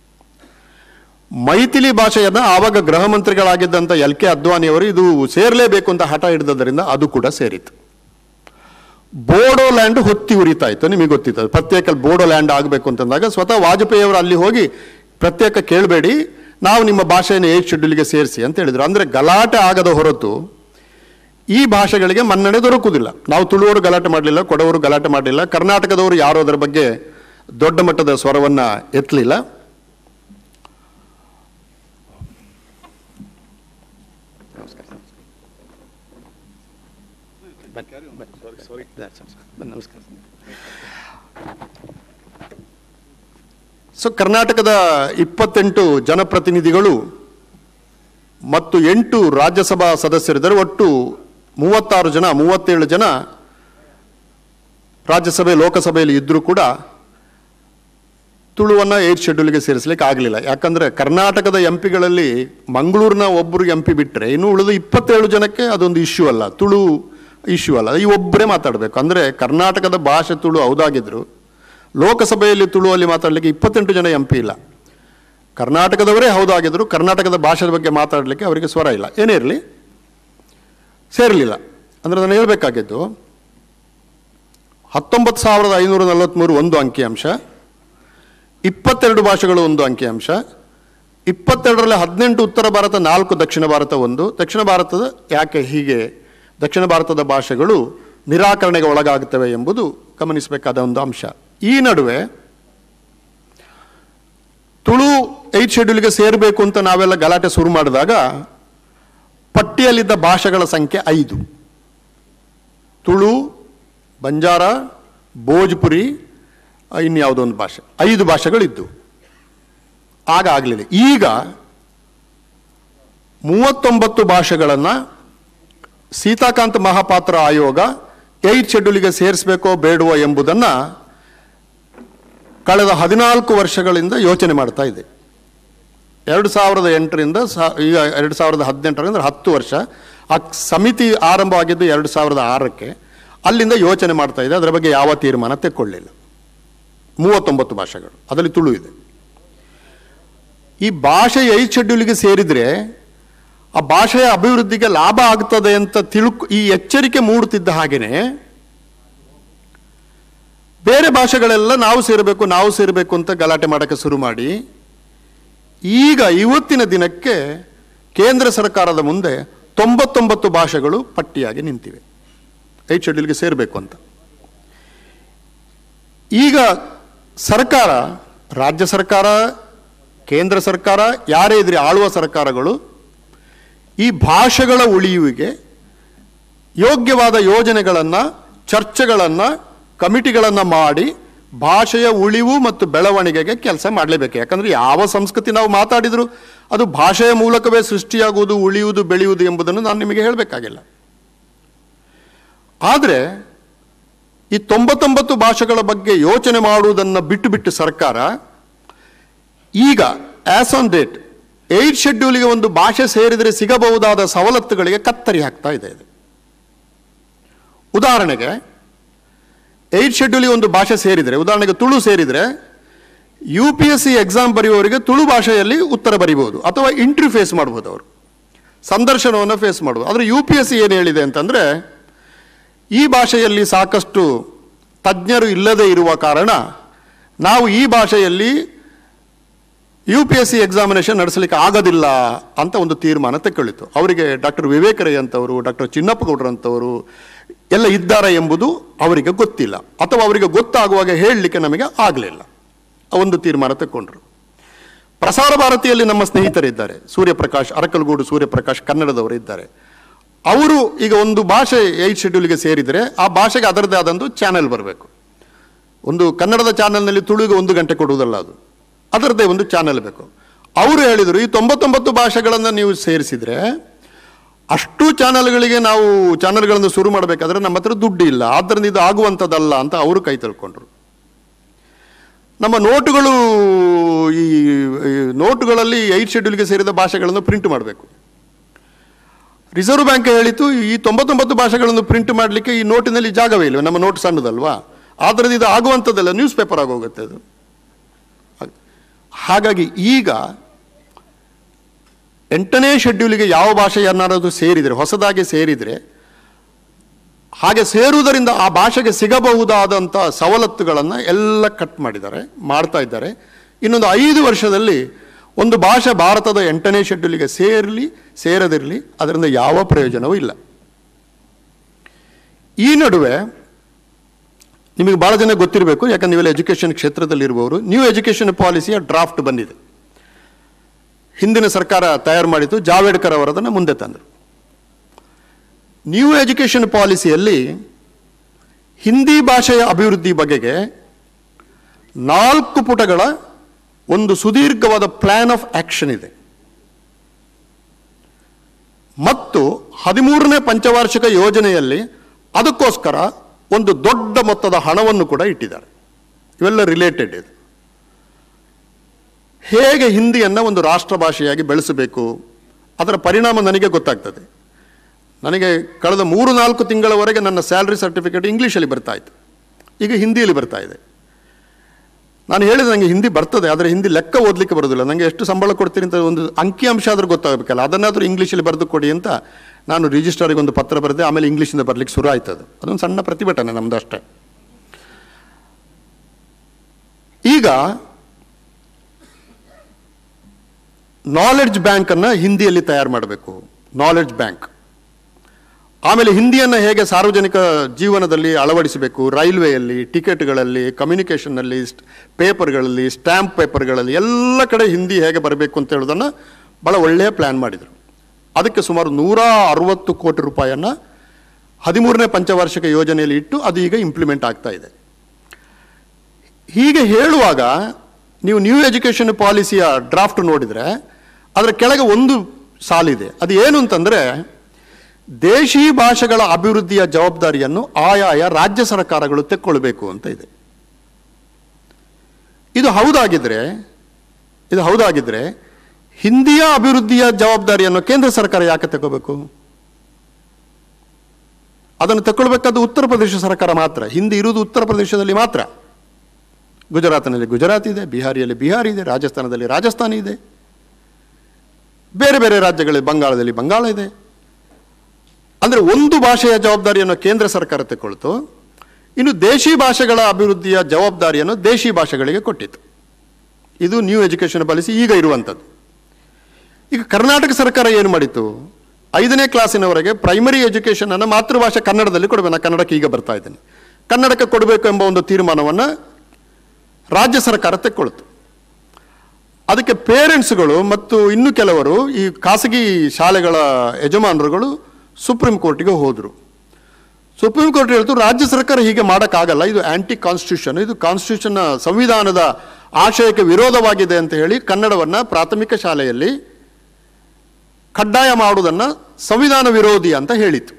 ಮೈಥಿಲಿ ಭಾಷೆಯನ್ನು ಆವಾಗ ಗೃಹ ಮಂತ್ರಿಗಳಾಗಿದ್ದಂಥ ಎಲ್ ಕೆ ಅದ್ವಾನಿಯವರು ಇದು ಸೇರಲೇಬೇಕು ಅಂತ ಹಠ ಹಿಡಿದದ್ದರಿಂದ ಅದು ಕೂಡ ಸೇರಿತು ಬೋಡೋ ಲ್ಯಾಂಡ್ ಹೊತ್ತಿ ಉರಿತಾ ಇತ್ತು ನಿಮಗೆ ಗೊತ್ತಿತ್ತು ಅದು ಪ್ರತ್ಯೇಕ ಬೋಡೋ ಲ್ಯಾಂಡ್ ಆಗಬೇಕು ಅಂತಂದಾಗ ಸ್ವತಃ ವಾಜಪೇಯಿ ಅವರು ಅಲ್ಲಿ ಹೋಗಿ ಪ್ರತ್ಯೇಕ ಕೇಳಬೇಡಿ ನಾವು ನಿಮ್ಮ ಭಾಷೆಯನ್ನು ಏಟ್ ಶೆಡ್ಯೂಲ್ಗೆ ಸೇರಿಸಿ ಅಂತ ಹೇಳಿದರು ಅಂದರೆ ಗಲಾಟೆ ಆಗದ ಹೊರತು ಈ ಭಾಷೆಗಳಿಗೆ ಮನ್ನಣೆ ದೊರಕುವುದಿಲ್ಲ ನಾವು ತುಳುವರು ಗಲಾಟೆ ಮಾಡಲಿಲ್ಲ ಕೊಡವರು ಗಲಾಟೆ ಮಾಡಲಿಲ್ಲ ಕರ್ನಾಟಕದವರು ಯಾರು ಅದರ ಬಗ್ಗೆ ದೊಡ್ಡ ಮಟ್ಟದ ಸ್ವರವನ್ನು ಎತ್ತಲಿಲ್ಲ ನಮಸ್ಕಾರ ಸೊ ಕರ್ನಾಟಕದ ಇಪ್ಪತ್ತೆಂಟು ಜನಪ್ರತಿನಿಧಿಗಳು ಮತ್ತು ಎಂಟು ರಾಜ್ಯಸಭಾ ಸದಸ್ಯರಿದ್ದರೆ ಒಟ್ಟು ಮೂವತ್ತಾರು ಜನ ಮೂವತ್ತೇಳು ಜನ ರಾಜ್ಯಸಭೆ ಲೋಕಸಭೆಯಲ್ಲಿ ಇದ್ದರೂ ಕೂಡ ತುಳುವನ್ನು ಏಟ್ ಶೆಡ್ಯೂಲ್ಗೆ ಸೇರಿಸಲಿಕ್ಕೆ ಆಗಲಿಲ್ಲ ಯಾಕಂದರೆ ಕರ್ನಾಟಕದ ಎಂ ಪಿಗಳಲ್ಲಿ ಮಂಗಳೂರಿನ ಒಬ್ಬರು ಎಂ ಪಿ ಬಿಟ್ಟರೆ ಇನ್ನು ಉಳಿದ ಇಪ್ಪತ್ತೇಳು ಜನಕ್ಕೆ ಅದೊಂದು ಇಶ್ಯೂ ಅಲ್ಲ ತುಳು ಇಶ್ಯೂ ಅಲ್ಲ ಈ ಒಬ್ಬರೇ ಮಾತಾಡಬೇಕು ಅಂದರೆ ಕರ್ನಾಟಕದ ಭಾಷೆ ತುಳು ಹೌದಾಗಿದ್ರು ಲೋಕಸಭೆಯಲ್ಲಿ ತುಳುವಲ್ಲಿ ಮಾತಾಡಲಿಕ್ಕೆ ಇಪ್ಪತ್ತೆಂಟು ಜನ ಎಂ ಪಿ ಇಲ್ಲ ಕರ್ನಾಟಕದವರೇ ಹೌದಾಗಿದ್ರು ಕರ್ನಾಟಕದ ಭಾಷೆಯ ಬಗ್ಗೆ ಮಾತಾಡಲಿಕ್ಕೆ ಅವರಿಗೆ ಸ್ವರ ಇಲ್ಲ ಏನೇ ಇರಲಿ ಸೇರಲಿಲ್ಲ ಅಂದರೆ ನಾನು ಹೇಳಬೇಕಾಗಿದ್ದು ಹತ್ತೊಂಬತ್ತು ಸಾವಿರದ ಐನೂರ ನಲವತ್ತ್ಮೂರು ಒಂದು ಅಂಕಿಅಂಶ ಇಪ್ಪತ್ತೆರಡು ಭಾಷೆಗಳು ಒಂದು ಅಂಕಿಅಂಶ ಇಪ್ಪತ್ತೆರಡರಲ್ಲಿ ಹದಿನೆಂಟು ಉತ್ತರ ಭಾರತ ನಾಲ್ಕು ದಕ್ಷಿಣ ಭಾರತ ಒಂದು ದಕ್ಷಿಣ ಭಾರತದ ಯಾಕೆ ಹೀಗೆ ದಕ್ಷಿಣ ಭಾರತದ ಭಾಷೆಗಳು ನಿರಾಕರಣೆಗೆ ಒಳಗಾಗುತ್ತವೆ ಎಂಬುದು ಗಮನಿಸಬೇಕಾದ ಒಂದು ಅಂಶ ಈ ನಡುವೆ ತುಳು ಏಟ್ ಶೆಡ್ಯೂಲ್ಗೆ ಸೇರಬೇಕು ಅಂತ ನಾವೆಲ್ಲ ಗಲಾಟೆ ಶುರು ಮಾಡಿದಾಗ ಪಟ್ಟಿಯಲ್ಲಿದ್ದ ಭಾಷೆಗಳ ಸಂಖ್ಯೆ ಐದು ತುಳು ಬಂಜಾರ ಭೋಜ್ಪುರಿ ಆ, ಇನ್ಯಾವುದೋ ಒಂದು ಭಾಷೆ ಐದು ಭಾಷೆಗಳಿದ್ದು ಆಗ ಆಗಲಿಲ್ಲ ಈಗ ಮೂವತ್ತೊಂಬತ್ತು ಭಾಷೆಗಳನ್ನು ಸೀತಾಕಾಂತ್ ಮಹಾಪಾತ್ರ ಆಯೋಗ ಏಟ್ ಶೆಡ್ಯೂಲಿಗೆ ಸೇರಿಸಬೇಕೋ ಬೇಡವೋ ಎಂಬುದನ್ನು ಕಳೆದ ಹದಿನಾಲ್ಕು ವರ್ಷಗಳಿಂದ ಯೋಚನೆ ಮಾಡ್ತಾ ಇದೆ ಎರಡು ಸಾವಿರದ ಎಂಟರಿಂದ ಸಾ ಈಗ ಎರಡು ಸಾವಿರದ ಹದಿನೆಂಟರಿಂದ ಹತ್ತು ವರ್ಷ ಆ ಸಮಿತಿ ಆರಂಭವಾಗಿದ್ದು ಎರಡು ಸಾವಿರದ ಆರಕ್ಕೆ ಅಲ್ಲಿಂದ ಯೋಚನೆ ಮಾಡ್ತಾ ಇದೆ ಅದರ ಬಗ್ಗೆ ಯಾವ ತೀರ್ಮಾನ ತೆಕ್ಕೊಳ್ಳಿಲ್ಲ ಮೂವತ್ತೊಂಬತ್ತು ಭಾಷೆಗಳು ಅದರಲ್ಲಿ ತುಳು ಇದೆ ಈ ಭಾಷೆ ಐದು ಶೆಡ್ಯೂಲ್ಗೆ ಸೇರಿದರೆ ಆ ಭಾಷೆಯ ಅಭಿವೃದ್ಧಿಗೆ ಲಾಭ ಆಗ್ತದೆ ಅಂತ ತಿಳ್ಕು ಈ ಎಚ್ಚರಿಕೆ ಮೂಡುತ್ತಿದ್ದ ಹಾಗೇನೆ ಬೇರೆ ಭಾಷೆಗಳೆಲ್ಲ ನಾವು ಸೇರಬೇಕು ನಾವು ಸೇರಬೇಕು ಅಂತ ಗಲಾಟೆ ಮಾಡೋಕ್ಕೆ ಶುರು ಮಾಡಿ ಈಗ ಇವತ್ತಿನ ದಿನಕ್ಕೆ ಕೇಂದ್ರ ಸರ್ಕಾರದ ಮುಂದೆ ತೊಂಬತ್ತೊಂಬತ್ತು ಭಾಷೆಗಳು ಪಟ್ಟಿಯಾಗಿ ನಿಂತಿವೆ ಐದು ಶೆಡ್ಯೂಲ್ಗೆ ಸೇರಬೇಕು ಅಂತ ಈಗ ಸರ್ಕಾರ ರಾಜ್ಯ ಸರ್ಕಾರ ಕೇಂದ್ರ ಸರ್ಕಾರ ಯಾರೇ ಇದ್ರಿ ಆಳುವ ಸರ್ಕಾರಗಳು ಈ ಭಾಷೆಗಳ ಉಳಿಯುವಿಗೆ ಯೋಗ್ಯವಾದ ಯೋಜನೆಗಳನ್ನು ಚರ್ಚೆಗಳನ್ನು ಕಮಿಟಿಗಳನ್ನು ಮಾಡಿ ಭಾಷೆಯ ಉಳಿವು ಮತ್ತು ಬೆಳವಣಿಗೆಗೆ ಕೆಲಸ ಮಾಡಲೇಬೇಕು ಯಾಕಂದರೆ ಯಾವ ಸಂಸ್ಕೃತಿ ನಾವು ಮಾತಾಡಿದರೂ ಅದು ಭಾಷೆಯ ಮೂಲಕವೇ ಸೃಷ್ಟಿಯಾಗುವುದು ಉಳಿಯುವುದು ಬೆಳೆಯುವುದು ಎಂಬುದನ್ನು ನಾನು ನಿಮಗೆ ಹೇಳಬೇಕಾಗಿಲ್ಲ ಆದರೆ ಈ ತೊಂಬತ್ತೊಂಬತ್ತು ಭಾಷೆಗಳ ಬಗ್ಗೆ ಯೋಚನೆ ಮಾಡುವುದನ್ನು ಬಿಟ್ಟು ಬಿಟ್ಟು ಸರ್ಕಾರ ಈಗ ಆಸ್ ಆನ್ ಡೇಟ್ ಏಟ್ ಶೆಡ್ಯೂಲ್ಗೆ ಒಂದು ಭಾಷೆ ಸೇರಿದರೆ ಸಿಗಬಹುದಾದ ಸವಲತ್ತುಗಳಿಗೆ ಕತ್ತರಿ ಹಾಕ್ತಾ ಇದೆ ಇದು ಉದಾಹರಣೆಗೆ ಏಟ್ ಶೆಡ್ಯೂಲ್ಗೆ ಒಂದು ಭಾಷೆ ಸೇರಿದರೆ ಉದಾಹರಣೆಗೆ ತುಳು ಸೇರಿದರೆ U P S C exam ಬರೆಯುವವರಿಗೆ ತುಳು ಭಾಷೆಯಲ್ಲಿ ಉತ್ತರ ಬರೀಬಹುದು ಅಥವಾ ಇಂಟ್ರಿ ಫೇಸ್ ಮಾಡ್ಬೋದು ಅವರು ಸಂದರ್ಶನವನ್ನು ಫೇಸ್ ಮಾಡ್ಬೋದು ಆದರೆ ಯು ಪಿ ಎಸ್ ಸಿ ಏನು ಹೇಳಿದೆ ಅಂತಂದರೆ ಈ ಭಾಷೆಯಲ್ಲಿ ಸಾಕಷ್ಟು ತಜ್ಞರು ಇಲ್ಲದೇ ಇರುವ ಕಾರಣ ನಾವು ಈ ಭಾಷೆಯಲ್ಲಿ U P S C examination ನಡೆಸಲಿಕ್ಕೆ ಆಗೋದಿಲ್ಲ ಅಂತ ಒಂದು ತೀರ್ಮಾನ ತೆಕ್ಕೊಳ್ಳಿತು ಅವರಿಗೆ ಡಾಕ್ಟರ್ ವಿವೇಕ ರೈ ಅಂತವರು ಡಾಕ್ಟರ್ ಚಿನ್ನಪ್ಪ ಗೌಡ್ರು ಅಂತವರು ಎಲ್ಲ ಇದ್ದಾರೆ ಎಂಬುದು ಅವರಿಗೆ ಗೊತ್ತಿಲ್ಲ ಅಥವಾ ಅವರಿಗೆ ಗೊತ್ತಾಗುವಾಗ ಹೇಳಲಿಕ್ಕೆ ನಮಗೆ ಆಗಲಿಲ್ಲ ಒಂದು ತೀರ್ಮಾನ ತೆಕ್ಕೊಂಡ್ರು ಪ್ರಸಾರ ಭಾರತಿಯಲ್ಲಿ ನಮ್ಮ ಸ್ನೇಹಿತರಿದ್ದಾರೆ ಸೂರ್ಯಪ್ರಕಾಶ್ ಅರಕಲಗೂಡು ಸೂರ್ಯಪ್ರಕಾಶ್ ಕನ್ನಡದವರು ಇದ್ದಾರೆ ಅವರು ಈಗ ಒಂದು ಭಾಷೆ ಏಟ್ ಶೆಡ್ಯೂಲ್ಗೆ ಸೇರಿದರೆ ಆ ಭಾಷೆಗೆ ಅದರದೇ ಆದಂದು ಚಾನೆಲ್ ಬರಬೇಕು ಒಂದು ಕನ್ನಡದ ಚಾನೆಲ್ನಲ್ಲಿ ತುಳುಗೆ ಒಂದು ಗಂಟೆ ಕೊಡುವುದಲ್ಲ ಅದು ಅದರದ್ದೇ ಒಂದು ಚಾನೆಲ್ ಬೇಕು ಅವರು ಹೇಳಿದರು ಈ ತೊಂಬತ್ತೊಂಬತ್ತು ಭಾಷೆಗಳನ್ನು ನೀವು ಸೇರಿಸಿದರೆ ಅಷ್ಟು ಚಾನೆಲ್ಗಳಿಗೆ ನಾವು ಚಾನೆಲ್ಗಳನ್ನು ಶುರು ಮಾಡಬೇಕಾದ್ರೆ ನಮ್ಮ ಹತ್ರ ದುಡ್ಡು ಇಲ್ಲ ಆದ್ದರಿಂದ ಇದು ಆಗುವಂಥದ್ದಲ್ಲ ಅಂತ ಅವರು ಕೈ ತಿಳ್ಕೊಂಡ್ರು ನಮ್ಮ ನೋಟುಗಳು ಈ ಈ ನೋಟುಗಳಲ್ಲಿ ಐದು ಶೆಡ್ಯೂಲ್ಗೆ ಸೇರಿದ ಭಾಷೆಗಳನ್ನು ಪ್ರಿಂಟ್ ಮಾಡಬೇಕು ರಿಸರ್ವ್ ಬ್ಯಾಂಕ್ ಹೇಳಿತು ಈ ತೊಂಬತ್ತೊಂಬತ್ತು ಭಾಷೆಗಳನ್ನು ಪ್ರಿಂಟ್ ಮಾಡಲಿಕ್ಕೆ ಈ ನೋಟಿನಲ್ಲಿ ಜಾಗವೇ ಇಲ್ಲ ನಮ್ಮ ನೋಟ್ ಸಣ್ಣದಲ್ವಾ ಆದ್ದರಿಂದ ಇದು ಆಗುವಂಥದ್ದಲ್ಲ ನ್ಯೂಸ್ ಪೇಪರ್ ಆಗೋಗುತ್ತೆ ಅದು ಹಾಗಾಗಿ ಈಗ ಎಂಟನೇ ಶೆಡ್ಯೂಲಿಗೆ ಯಾವ ಭಾಷೆಯನ್ನಾದರೂ ಸೇರಿದರೆ ಹೊಸದಾಗಿ ಸೇರಿದರೆ ಹಾಗೆ ಸೇರುವುದರಿಂದ ಆ ಭಾಷೆಗೆ ಸಿಗಬಹುದಾದಂಥ ಸವಲತ್ತುಗಳನ್ನು ಎಲ್ಲ ಕಟ್ ಮಾಡಿದ್ದಾರೆ ಮಾಡ್ತಾ ಇದ್ದಾರೆ ಇನ್ನೊಂದು ಐದು ವರ್ಷದಲ್ಲಿ ಒಂದು ಭಾಷೆ ಭಾರತದ ಎಂಟನೇ ಶೆಡ್ಯೂಲಿಗೆ ಸೇರಲಿ ಸೇರದಿರಲಿ ಅದರಿಂದ ಯಾವ ಪ್ರಯೋಜನವೂ ಇಲ್ಲ ಈ ನಡುವೆ ನಿಮಗೆ ಭಾಳ ಜನ ಗೊತ್ತಿರಬೇಕು ಯಾಕಂದ್ರೆ ನೀವೆಲ್ಲ ಎಜುಕೇಷನ್ ಕ್ಷೇತ್ರದಲ್ಲಿರುವವರು ನ್ಯೂ ಎಜುಕೇಷನ್ ಪಾಲಿಸಿಯ ಡ್ರಾಫ್ಟ್ ಬಂದಿದೆ ಹಿಂದಿನ ಸರ್ಕಾರ ತಯಾರು ಮಾಡಿದ್ದು ಜಾವೇಡ್ಕರ್ ಅವರದನ್ನು ಮುಂದೆ ತಂದರು ನ್ಯೂ ಎಜುಕೇಷನ್ ಪಾಲಿಸಿಯಲ್ಲಿ ಹಿಂದಿ ಭಾಷೆಯ ಅಭಿವೃದ್ಧಿ ಬಗೆಗೆ ನಾಲ್ಕು ಪುಟಗಳ ಒಂದು ಸುದೀರ್ಘವಾದ ಪ್ಲಾನ್ ಆಫ್ ಆಕ್ಷನ್ ಇದೆ ಮತ್ತು ಹದಿಮೂರನೇ ಪಂಚವಾರ್ಷಿಕ ಯೋಜನೆಯಲ್ಲಿ ಅದಕ್ಕೋಸ್ಕರ ಒಂದು ದೊಡ್ಡ ಮೊತ್ತದ ಹಣವನ್ನು ಕೂಡ ಇಟ್ಟಿದ್ದಾರೆ ಇವೆಲ್ಲ ರಿಲೇಟೆಡ್ ಇದು ಹೇಗೆ ಹಿಂದಿಯನ್ನು ಒಂದು ರಾಷ್ಟ್ರ ಭಾಷೆಯಾಗಿ ಬೆಳೆಸಬೇಕು ಅದರ ಪರಿಣಾಮ ನನಗೆ ಗೊತ್ತಾಗ್ತದೆ ನನಗೆ ಕಳೆದ ಮೂರು ನಾಲ್ಕು ತಿಂಗಳವರೆಗೆ ನನ್ನ ಸ್ಯಾಲ್ರಿ ಸರ್ಟಿಫಿಕೇಟ್ ಇಂಗ್ಲೀಷಲ್ಲಿ ಬರ್ತಾ ಇತ್ತು ಈಗ ಹಿಂದಿಯಲ್ಲಿ ಬರ್ತಾ ಇದೆ ನಾನು ಹೇಳಿದೆ ನನಗೆ ಹಿಂದಿ ಬರ್ತದೆ ಆದರೆ ಹಿಂದಿ ಲೆಕ್ಕ ಓದಲಿಕ್ಕೆ ಬರೋದಿಲ್ಲ ನನಗೆ ಎಷ್ಟು ಸಂಬಳ ಕೊಡ್ತೀನಿ ಅಂತ ಒಂದು ಅಂಕಿಅಂಶ ಆದರೂ ಗೊತ್ತಾಗಬೇಕಲ್ಲ ಅದನ್ನಾದರೂ ಇಂಗ್ಲೀಷಲ್ಲಿ ಬರೆದು ಕೊಡಿ ಅಂತ ನಾನು ರಿಜಿಸ್ಟ್ರಾರಿಗೆ ಒಂದು ಪತ್ರ ಬರೆದೆ ಆಮೇಲೆ ಇಂಗ್ಲೀಷಿಂದ ಬರಲಿಕ್ಕೆ ಶುರು ಆಯ್ತು ಅದು ಅದೊಂದು ಸಣ್ಣ ಪ್ರತಿಭಟನೆ ನಮ್ಮದು ಅಷ್ಟೇ ಈಗ ನಾಲೆಡ್ಜ್ ಬ್ಯಾಂಕನ್ನು ಹಿಂದಿಯಲ್ಲಿ ತಯಾರು ಮಾಡಬೇಕು ನಾಲೆಡ್ಜ್ ಬ್ಯಾಂಕ್ ಆಮೇಲೆ ಹಿಂದಿಯನ್ನು ಹೇಗೆ ಸಾರ್ವಜನಿಕ ಜೀವನದಲ್ಲಿ ಅಳವಡಿಸಬೇಕು ರೈಲ್ವೆಯಲ್ಲಿ ಟಿಕೆಟ್ಗಳಲ್ಲಿ ಕಮ್ಯುನಿಕೇಷನ್ನಲ್ಲಿ ಪೇಪರ್ಗಳಲ್ಲಿ ಸ್ಟ್ಯಾಂಪ್ ಪೇಪರ್ಗಳಲ್ಲಿ ಎಲ್ಲ ಕಡೆ ಹಿಂದಿ ಹೇಗೆ ಬರಬೇಕು ಅಂತ ಹೇಳೋದನ್ನು ಭಾಳ ಒಳ್ಳೆಯ ಪ್ಲ್ಯಾನ್ ಮಾಡಿದರು ಅದಕ್ಕೆ ಸುಮಾರು ನೂರ ಅರವತ್ತು ಕೋಟಿ ರೂಪಾಯಿಯನ್ನು ಹದಿಮೂರನೇ ಪಂಚವಾರ್ಷಿಕ ಯೋಜನೆಯಲ್ಲಿ ಇಟ್ಟು ಅದು ಈಗ ಇಂಪ್ಲಿಮೆಂಟ್ ಆಗ್ತಾ ಇದೆ ಹೀಗೆ ಹೇಳುವಾಗ ನೀವು ನ್ಯೂ ಎಜುಕೇಷನ್ ಪಾಲಿಸಿಯ ಡ್ರಾಫ್ಟ್ ನೋಡಿದರೆ ಅದರ ಕೆಳಗೆ ಒಂದು ಸಾಲಿದೆ ಅದು ಏನು ಅಂತಂದರೆ ದೇಶಿ ಭಾಷೆಗಳ ಅಭಿವೃದ್ಧಿಯ ಜವಾಬ್ದಾರಿಯನ್ನು ಆಯಾಯ ರಾಜ್ಯ ಸರ್ಕಾರಗಳು ತೆಕ್ಕೊಳ್ಬೇಕು ಅಂತ ಇದೆ ಇದು ಹೌದಾಗಿದ್ರೆ ಇದು ಹೌದಾಗಿದ್ರೆ ಹಿಂದಿಯ ಅಭಿವೃದ್ಧಿಯ ಜವಾಬ್ದಾರಿಯನ್ನು ಕೇಂದ್ರ ಸರ್ಕಾರ ಯಾಕೆ ತಗೋಬೇಕು ಅದನ್ನು ತಗೊಳ್ಬೇಕಾದ ಉತ್ತರ ಪ್ರದೇಶ ಸರ್ಕಾರ ಮಾತ್ರ ಹಿಂದಿ ಇರುವುದು ಉತ್ತರ ಪ್ರದೇಶದಲ್ಲಿ ಮಾತ್ರ ಗುಜರಾತ್ನಲ್ಲಿ ಗುಜರಾತ್ ಇದೆ ಬಿಹಾರಿಯಲ್ಲಿ ಬಿಹಾರ್ ಇದೆ ರಾಜಸ್ಥಾನದಲ್ಲಿ ರಾಜಸ್ಥಾನ ಇದೆ ಬೇರೆ ಬೇರೆ ರಾಜ್ಯಗಳಲ್ಲಿ ಬಂಗಾಳದಲ್ಲಿ ಬಂಗಾಳ ಇದೆ ಅಂದರೆ ಒಂದು ಭಾಷೆಯ ಜವಾಬ್ದಾರಿಯನ್ನು ಕೇಂದ್ರ ಸರ್ಕಾರ ತಗೊಳ್ತು ಇನ್ನು ದೇಶಿ ಭಾಷೆಗಳ ಅಭಿವೃದ್ಧಿಯ ಜವಾಬ್ದಾರಿಯನ್ನು ದೇಶಿ ಭಾಷೆಗಳಿಗೆ ಕೊಟ್ಟಿತು ಇದು ನ್ಯೂ ಎಜುಕೇಷನ್ ಪಾಲಿಸಿ ಈಗ ಇರುವಂಥದ್ದು ಈಗ ಕರ್ನಾಟಕ ಸರ್ಕಾರ ಏನು ಮಾಡಿತು ಐದನೇ ಕ್ಲಾಸಿನವರೆಗೆ ಪ್ರೈಮರಿ ಎಜುಕೇಷನ್ ಅನ್ನು ಮಾತೃಭಾಷೆ ಕನ್ನಡದಲ್ಲಿ ಕೊಡಬೇಕು ನಾನು ಕನ್ನಡಕ್ಕೆ ಈಗ ಬರ್ತಾ ಇದ್ದೇನೆ ಕನ್ನಡಕ್ಕೆ ಕೊಡಬೇಕು ಎಂಬ ಒಂದು ತೀರ್ಮಾನವನ್ನು ರಾಜ್ಯ ಸರ್ಕಾರ ತೆಕ್ಕೊಳ್ತು ಅದಕ್ಕೆ ಪೇರೆಂಟ್ಸ್ಗಳು ಮತ್ತು ಇನ್ನು ಕೆಲವರು ಈ ಖಾಸಗಿ ಶಾಲೆಗಳ ಯಜಮಾನರುಗಳು ಸುಪ್ರೀಂ ಕೋರ್ಟಿಗೆ ಹೋದರು ಸುಪ್ರೀಂ ಕೋರ್ಟ್ ಹೇಳ್ತು ರಾಜ್ಯ ಸರ್ಕಾರ ಹೀಗೆ ಮಾಡೋಕ್ಕಾಗಲ್ಲ ಇದು ಆಂಟಿ ಕಾನ್ಸ್ಟಿಟ್ಯೂಷನ್ ಇದು ಕಾನ್ಸ್ಟಿಟ್ಯೂಷನ್ನ ಸಂವಿಧಾನದ ಆಶಯಕ್ಕೆ ವಿರೋಧವಾಗಿದೆ ಅಂತ ಹೇಳಿ ಕನ್ನಡವನ್ನು ಪ್ರಾಥಮಿಕ ಶಾಲೆಯಲ್ಲಿ ಕಡ್ಡಾಯ ಮಾಡುವುದನ್ನು ಸಂವಿಧಾನ ವಿರೋಧಿ ಅಂತ ಹೇಳಿತು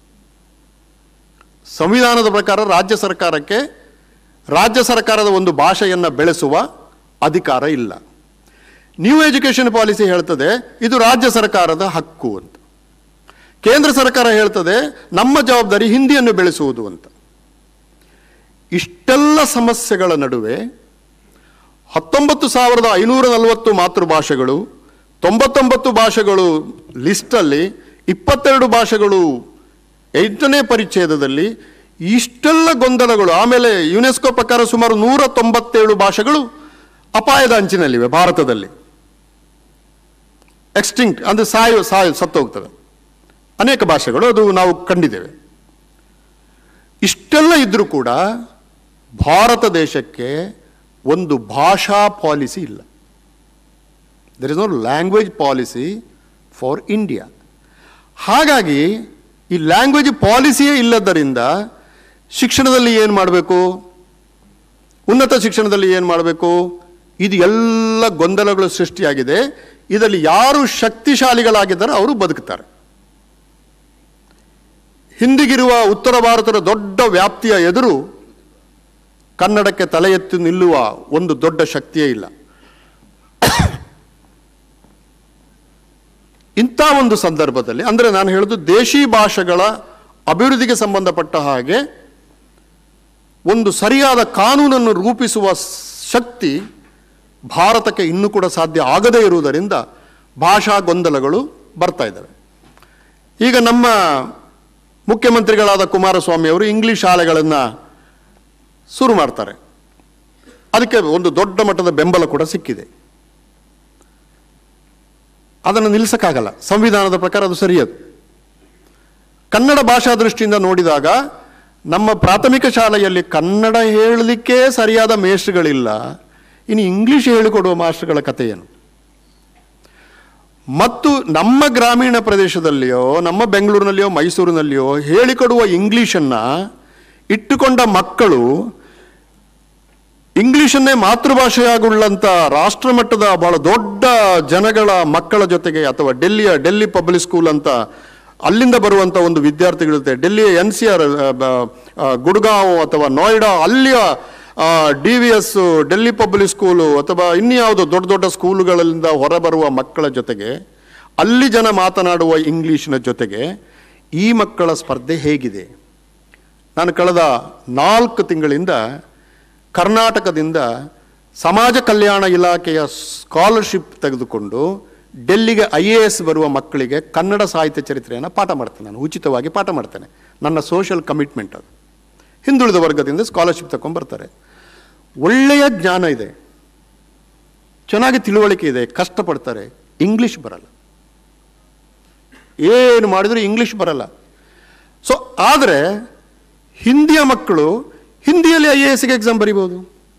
ಸಂವಿಧಾನದ ಪ್ರಕಾರ ರಾಜ್ಯ ಸರ್ಕಾರಕ್ಕೆ ರಾಜ್ಯ ಸರ್ಕಾರದ ಒಂದು ಭಾಷೆಯನ್ನು ಬೆಳೆಸುವ ಅಧಿಕಾರ ಇಲ್ಲ ನ್ಯೂ ಎಜುಕೇಷನ್ ಪಾಲಿಸಿ ಹೇಳ್ತದೆ ಇದು ರಾಜ್ಯ ಸರ್ಕಾರದ ಹಕ್ಕು ಅಂತ ಕೇಂದ್ರ ಸರ್ಕಾರ ಹೇಳ್ತದೆ ನಮ್ಮ ಜವಾಬ್ದಾರಿ ಹಿಂದಿಯನ್ನು ಬೆಳೆಸುವುದು ಅಂತ ಇಷ್ಟೆಲ್ಲ ಸಮಸ್ಯೆಗಳ ನಡುವೆ ಹತ್ತೊಂಬತ್ತು ಸಾವಿರದ ಐನೂರ ನಲವತ್ತು ಮಾತೃಭಾಷೆಗಳು ತೊಂಬತ್ತೊಂಬತ್ತು ಭಾಷೆಗಳು ಲಿಸ್ಟಲ್ಲಿ ಇಪ್ಪತ್ತೆರಡು ಭಾಷೆಗಳು ಎಂಟನೇ ಪರಿಚ್ಛೇದದಲ್ಲಿ ಇಷ್ಟೆಲ್ಲ ಗೊಂದಲಗಳು ಆಮೇಲೆ ಯುನೆಸ್ಕೋ ಪ್ರಕಾರ ಸುಮಾರು ನೂರ ತೊಂಬತ್ತೇಳು ಭಾಷೆಗಳು ಅಪಾಯದ ಅಂಚಿನಲ್ಲಿವೆ ಭಾರತದಲ್ಲಿ ಎಕ್ಸ್ಟಿಂಕ್ಟ್ ಅಂದರೆ ಸಾಯು ಸಾಯು ಸತ್ತೋಗ್ತವೆ ಅನೇಕ ಭಾಷೆಗಳು ಅದು ನಾವು ಕಂಡಿದ್ದೇವೆ ಇಷ್ಟೆಲ್ಲ ಇದ್ದರೂ ಕೂಡ ಭಾರತ ದೇಶಕ್ಕೆ ಒಂದು ಭಾಷಾ ಪಾಲಿಸಿ ಇಲ್ಲ there is no language policy for India ಹಾಗಾಗಿ ಈ ಲ್ಯಾಂಗ್ವೇಜ್ ಪಾಲಿಸಿಯೇ ಇಲ್ಲದರಿಂದ ಶಿಕ್ಷಣದಲ್ಲಿ ಏನು ಮಾಡಬೇಕು ಉನ್ನತ ಶಿಕ್ಷಣದಲ್ಲಿ ಏನು ಮಾಡಬೇಕು ಇದು ಎಲ್ಲ ಗೊಂದಲಗಳು ಸೃಷ್ಟಿಯಾಗಿದೆ ಇದರಲ್ಲಿ ಯಾರು ಶಕ್ತಿಶಾಲಿಗಳಾಗಿದ್ದಾರೆ ಅವರು ಬದುಕ್ತಾರೆ ಹಿಂದಿಗಿರುವ ಉತ್ತರ ಭಾರತದ ದೊಡ್ಡ ವ್ಯಾಪ್ತಿಯ ಎದುರು ಕನ್ನಡಕ್ಕೆ ತಲೆ ಎತ್ತಿ ನಿಲ್ಲುವ ಒಂದು ದೊಡ್ಡ ಶಕ್ತಿಯೇ ಇಲ್ಲ ಇಂಥ ಒಂದು ಸಂದರ್ಭದಲ್ಲಿ ಅಂದರೆ ನಾನು ಹೇಳೋದು ದೇಶಿ ಭಾಷೆಗಳ ಅಭಿವೃದ್ಧಿಗೆ ಸಂಬಂಧಪಟ್ಟ ಹಾಗೆ ಒಂದು ಸರಿಯಾದ ಕಾನೂನನ್ನು ರೂಪಿಸುವ ಶಕ್ತಿ ಭಾರತಕ್ಕೆ ಇನ್ನೂ ಕೂಡ ಸಾಧ್ಯ ಆಗದೇ ಇರುವುದರಿಂದ ಭಾಷಾ ಗೊಂದಲಗಳು ಬರ್ತಾ ಇದ್ದಾವೆ ಈಗ ನಮ್ಮ ಮುಖ್ಯಮಂತ್ರಿಗಳಾದ ಕುಮಾರಸ್ವಾಮಿ ಅವರು ಇಂಗ್ಲಿಷ್ ಶಾಲೆಗಳನ್ನು ಶುರು ಮಾಡ್ತಾರೆ ಅದಕ್ಕೆ ಒಂದು ದೊಡ್ಡ ಮಟ್ಟದ ಬೆಂಬಲ ಕೂಡ ಸಿಕ್ಕಿದೆ ಅದನ್ನು ನಿಲ್ಲಿಸಕ್ಕಾಗಲ್ಲ ಸಂವಿಧಾನದ ಪ್ರಕಾರ ಅದು ಸರಿಯದು ಕನ್ನಡ ಭಾಷಾ ದೃಷ್ಟಿಯಿಂದ ನೋಡಿದಾಗ ನಮ್ಮ ಪ್ರಾಥಮಿಕ ಶಾಲೆಯಲ್ಲಿ ಕನ್ನಡ ಹೇಳಲಿಕ್ಕೆ ಸರಿಯಾದ ಮೇಷ್ಟ್ರುಗಳಿಲ್ಲ ಇನ್ನು ಇಂಗ್ಲಿಷ್ ಹೇಳಿಕೊಡುವ ಮಾಸ್ಟರ್ಗಳ ಕಥೆ ಏನು ಮತ್ತು ನಮ್ಮ ಗ್ರಾಮೀಣ ಪ್ರದೇಶದಲ್ಲಿಯೋ ನಮ್ಮ ಬೆಂಗಳೂರಿನಲ್ಲಿಯೋ ಮೈಸೂರಿನಲ್ಲಿಯೋ ಹೇಳಿಕೊಡುವ ಇಂಗ್ಲೀಷನ್ನು ಇಟ್ಟುಕೊಂಡ ಮಕ್ಕಳು ಇಂಗ್ಲಿಷನ್ನೇ ಮಾತೃಭಾಷೆಯಾಗುಳ್ಳಂಥ ರಾಷ್ಟ್ರಮಟ್ಟದ ಬಹಳ ದೊಡ್ಡ ಜನಗಳ ಮಕ್ಕಳ ಜೊತೆಗೆ ಅಥವಾ ಡೆಲ್ಲಿಯ ಡೆಲ್ಲಿ ಪಬ್ಲಿಕ್ ಸ್ಕೂಲ್ ಅಂತ ಅಲ್ಲಿಂದ ಬರುವಂಥ ಒಂದು ವಿದ್ಯಾರ್ಥಿಗಳಿರುತ್ತೆ ಡೆಲ್ಲಿಯ ಎನ್ ಸಿ ಆರ್ ಗುಡ್ಗಾಂವ್ ಅಥವಾ ನೋಯ್ಡಾ ಅಲ್ಲಿಯ D V S Delhi public school ಅಥವಾ ಇನ್ಯಾವುದೋ ದೊಡ್ಡ ದೊಡ್ಡ ಸ್ಕೂಲುಗಳಿಂದ ಹೊರಬರುವ ಮಕ್ಕಳ ಜೊತೆಗೆ ಅಲ್ಲಿ ಜನ ಮಾತನಾಡುವ ಇಂಗ್ಲೀಷಿನ ಜೊತೆಗೆ ಈ ಮಕ್ಕಳ ಸ್ಪರ್ಧೆ ಹೇಗಿದೆ ನಾನು ಕಳೆದ ನಾಲ್ಕು ತಿಂಗಳಿಂದ ಕರ್ನಾಟಕದಿಂದ ಸಮಾಜ ಕಲ್ಯಾಣ ಇಲಾಖೆಯ ಸ್ಕಾಲರ್ಶಿಪ್ ತೆಗೆದುಕೊಂಡು ಡೆಲ್ಲಿಗೆ ಐ ಎ ಎಸ್ ಬರುವ ಮಕ್ಕಳಿಗೆ ಕನ್ನಡ ಸಾಹಿತ್ಯ ಚರಿತ್ರೆಯನ್ನು ಪಾಠ ಮಾಡ್ತೇನೆ ನಾನು ಉಚಿತವಾಗಿ ಪಾಠ ಮಾಡ್ತೇನೆ ನನ್ನ ಸೋಷಿಯಲ್ ಕಮಿಟ್ಮೆಂಟ್ ಅದು ಹಿಂದುಳಿದ ವರ್ಗದಿಂದ ಸ್ಕಾಲರ್ಶಿಪ್ ತಗೊಂಡ್ಬರ್ತಾರೆ ಒಳ್ಳೆಯ ಜ್ಞಾನ ಇದೆ ಚೆನ್ನಾಗಿ ತಿಳುವಳಿಕೆ ಇದೆ ಕಷ್ಟಪಡ್ತಾರೆ ಇಂಗ್ಲಿಷ್ ಬರಲ್ಲ ಏನು ಮಾಡಿದ್ರು ಇಂಗ್ಲಿಷ್ ಬರಲ್ಲ ಸೊ ಆದರೆ ಹಿಂದಿಯ ಮಕ್ಕಳು ಹಿಂದಿಯಲ್ಲಿ ಐ ಎ ಎಸ್ಗೆ ಎಕ್ಸಾಮ್ ಬರಿಬೋದು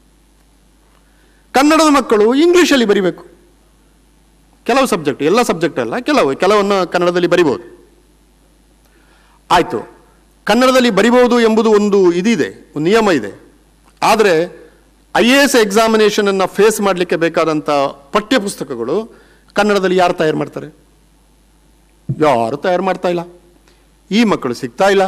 ಕನ್ನಡದ ಮಕ್ಕಳು ಇಂಗ್ಲೀಷಲ್ಲಿ ಬರಿಬೇಕು ಕೆಲವು ಸಬ್ಜೆಕ್ಟ್ ಎಲ್ಲ ಸಬ್ಜೆಕ್ಟ್ ಅಲ್ಲ ಕೆಲವು ಕೆಲವನ್ನು ಕನ್ನಡದಲ್ಲಿ ಬರಿಬೋದು ಆಯಿತು ಕನ್ನಡದಲ್ಲಿ ಬರಿಬಹುದು ಎಂಬುದು ಒಂದು ಇದಿದೆ ಒಂದು ನಿಯಮ ಇದೆ ಆದರೆ ಐ ಎ ಎಸ್ ಎಕ್ಸಾಮಿನೇಷನನ್ನು ಫೇಸ್ ಮಾಡಲಿಕ್ಕೆ ಬೇಕಾದಂಥ ಪಠ್ಯ ಪುಸ್ತಕಗಳು ಕನ್ನಡದಲ್ಲಿ ಯಾರು ತಯಾರು ಮಾಡ್ತಾರೆ ಯಾರು ತಯಾರು ಮಾಡ್ತಾ ಇಲ್ಲ ಈ ಮಕ್ಕಳು ಸಿಗ್ತಾ ಇಲ್ಲ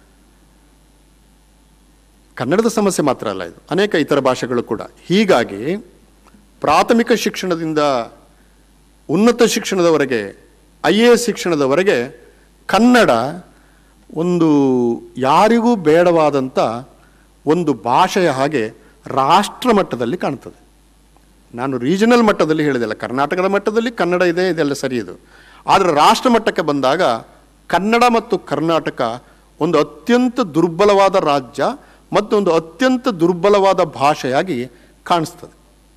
ಕನ್ನಡದ ಸಮಸ್ಯೆ ಮಾತ್ರ ಅಲ್ಲ ಇದು ಅನೇಕ ಇತರ ಭಾಷೆಗಳು ಕೂಡ ಹೀಗಾಗಿ ಪ್ರಾಥಮಿಕ ಶಿಕ್ಷಣದಿಂದ ಉನ್ನತ ಶಿಕ್ಷಣದವರೆಗೆ ಐ ಎ ಎಸ್ ಶಿಕ್ಷಣದವರೆಗೆ ಕನ್ನಡ ಒಂದು ಯಾರಿಗೂ ಬೇಡವಾದಂಥ ಒಂದು ಭಾಷೆಯ ಹಾಗೆ ರಾಷ್ಟ್ರ ಮಟ್ಟದಲ್ಲಿ ಕಾಣ್ತದೆ ನಾನು ರೀಜನಲ್ ಮಟ್ಟದಲ್ಲಿ ಹೇಳಿದೆಲ್ಲ ಕರ್ನಾಟಕದ ಮಟ್ಟದಲ್ಲಿ ಕನ್ನಡ ಇದೆ ಇದೆಲ್ಲ ಸರಿ ಇದು ಆದರೆ ರಾಷ್ಟ್ರ ಮಟ್ಟಕ್ಕೆ ಬಂದಾಗ ಕನ್ನಡ ಮತ್ತು ಕರ್ನಾಟಕ ಒಂದು ಅತ್ಯಂತ ದುರ್ಬಲವಾದ ರಾಜ್ಯ ಮತ್ತು ಒಂದು ಅತ್ಯಂತ ದುರ್ಬಲವಾದ ಭಾಷೆಯಾಗಿ ಕಾಣಿಸ್ತದೆ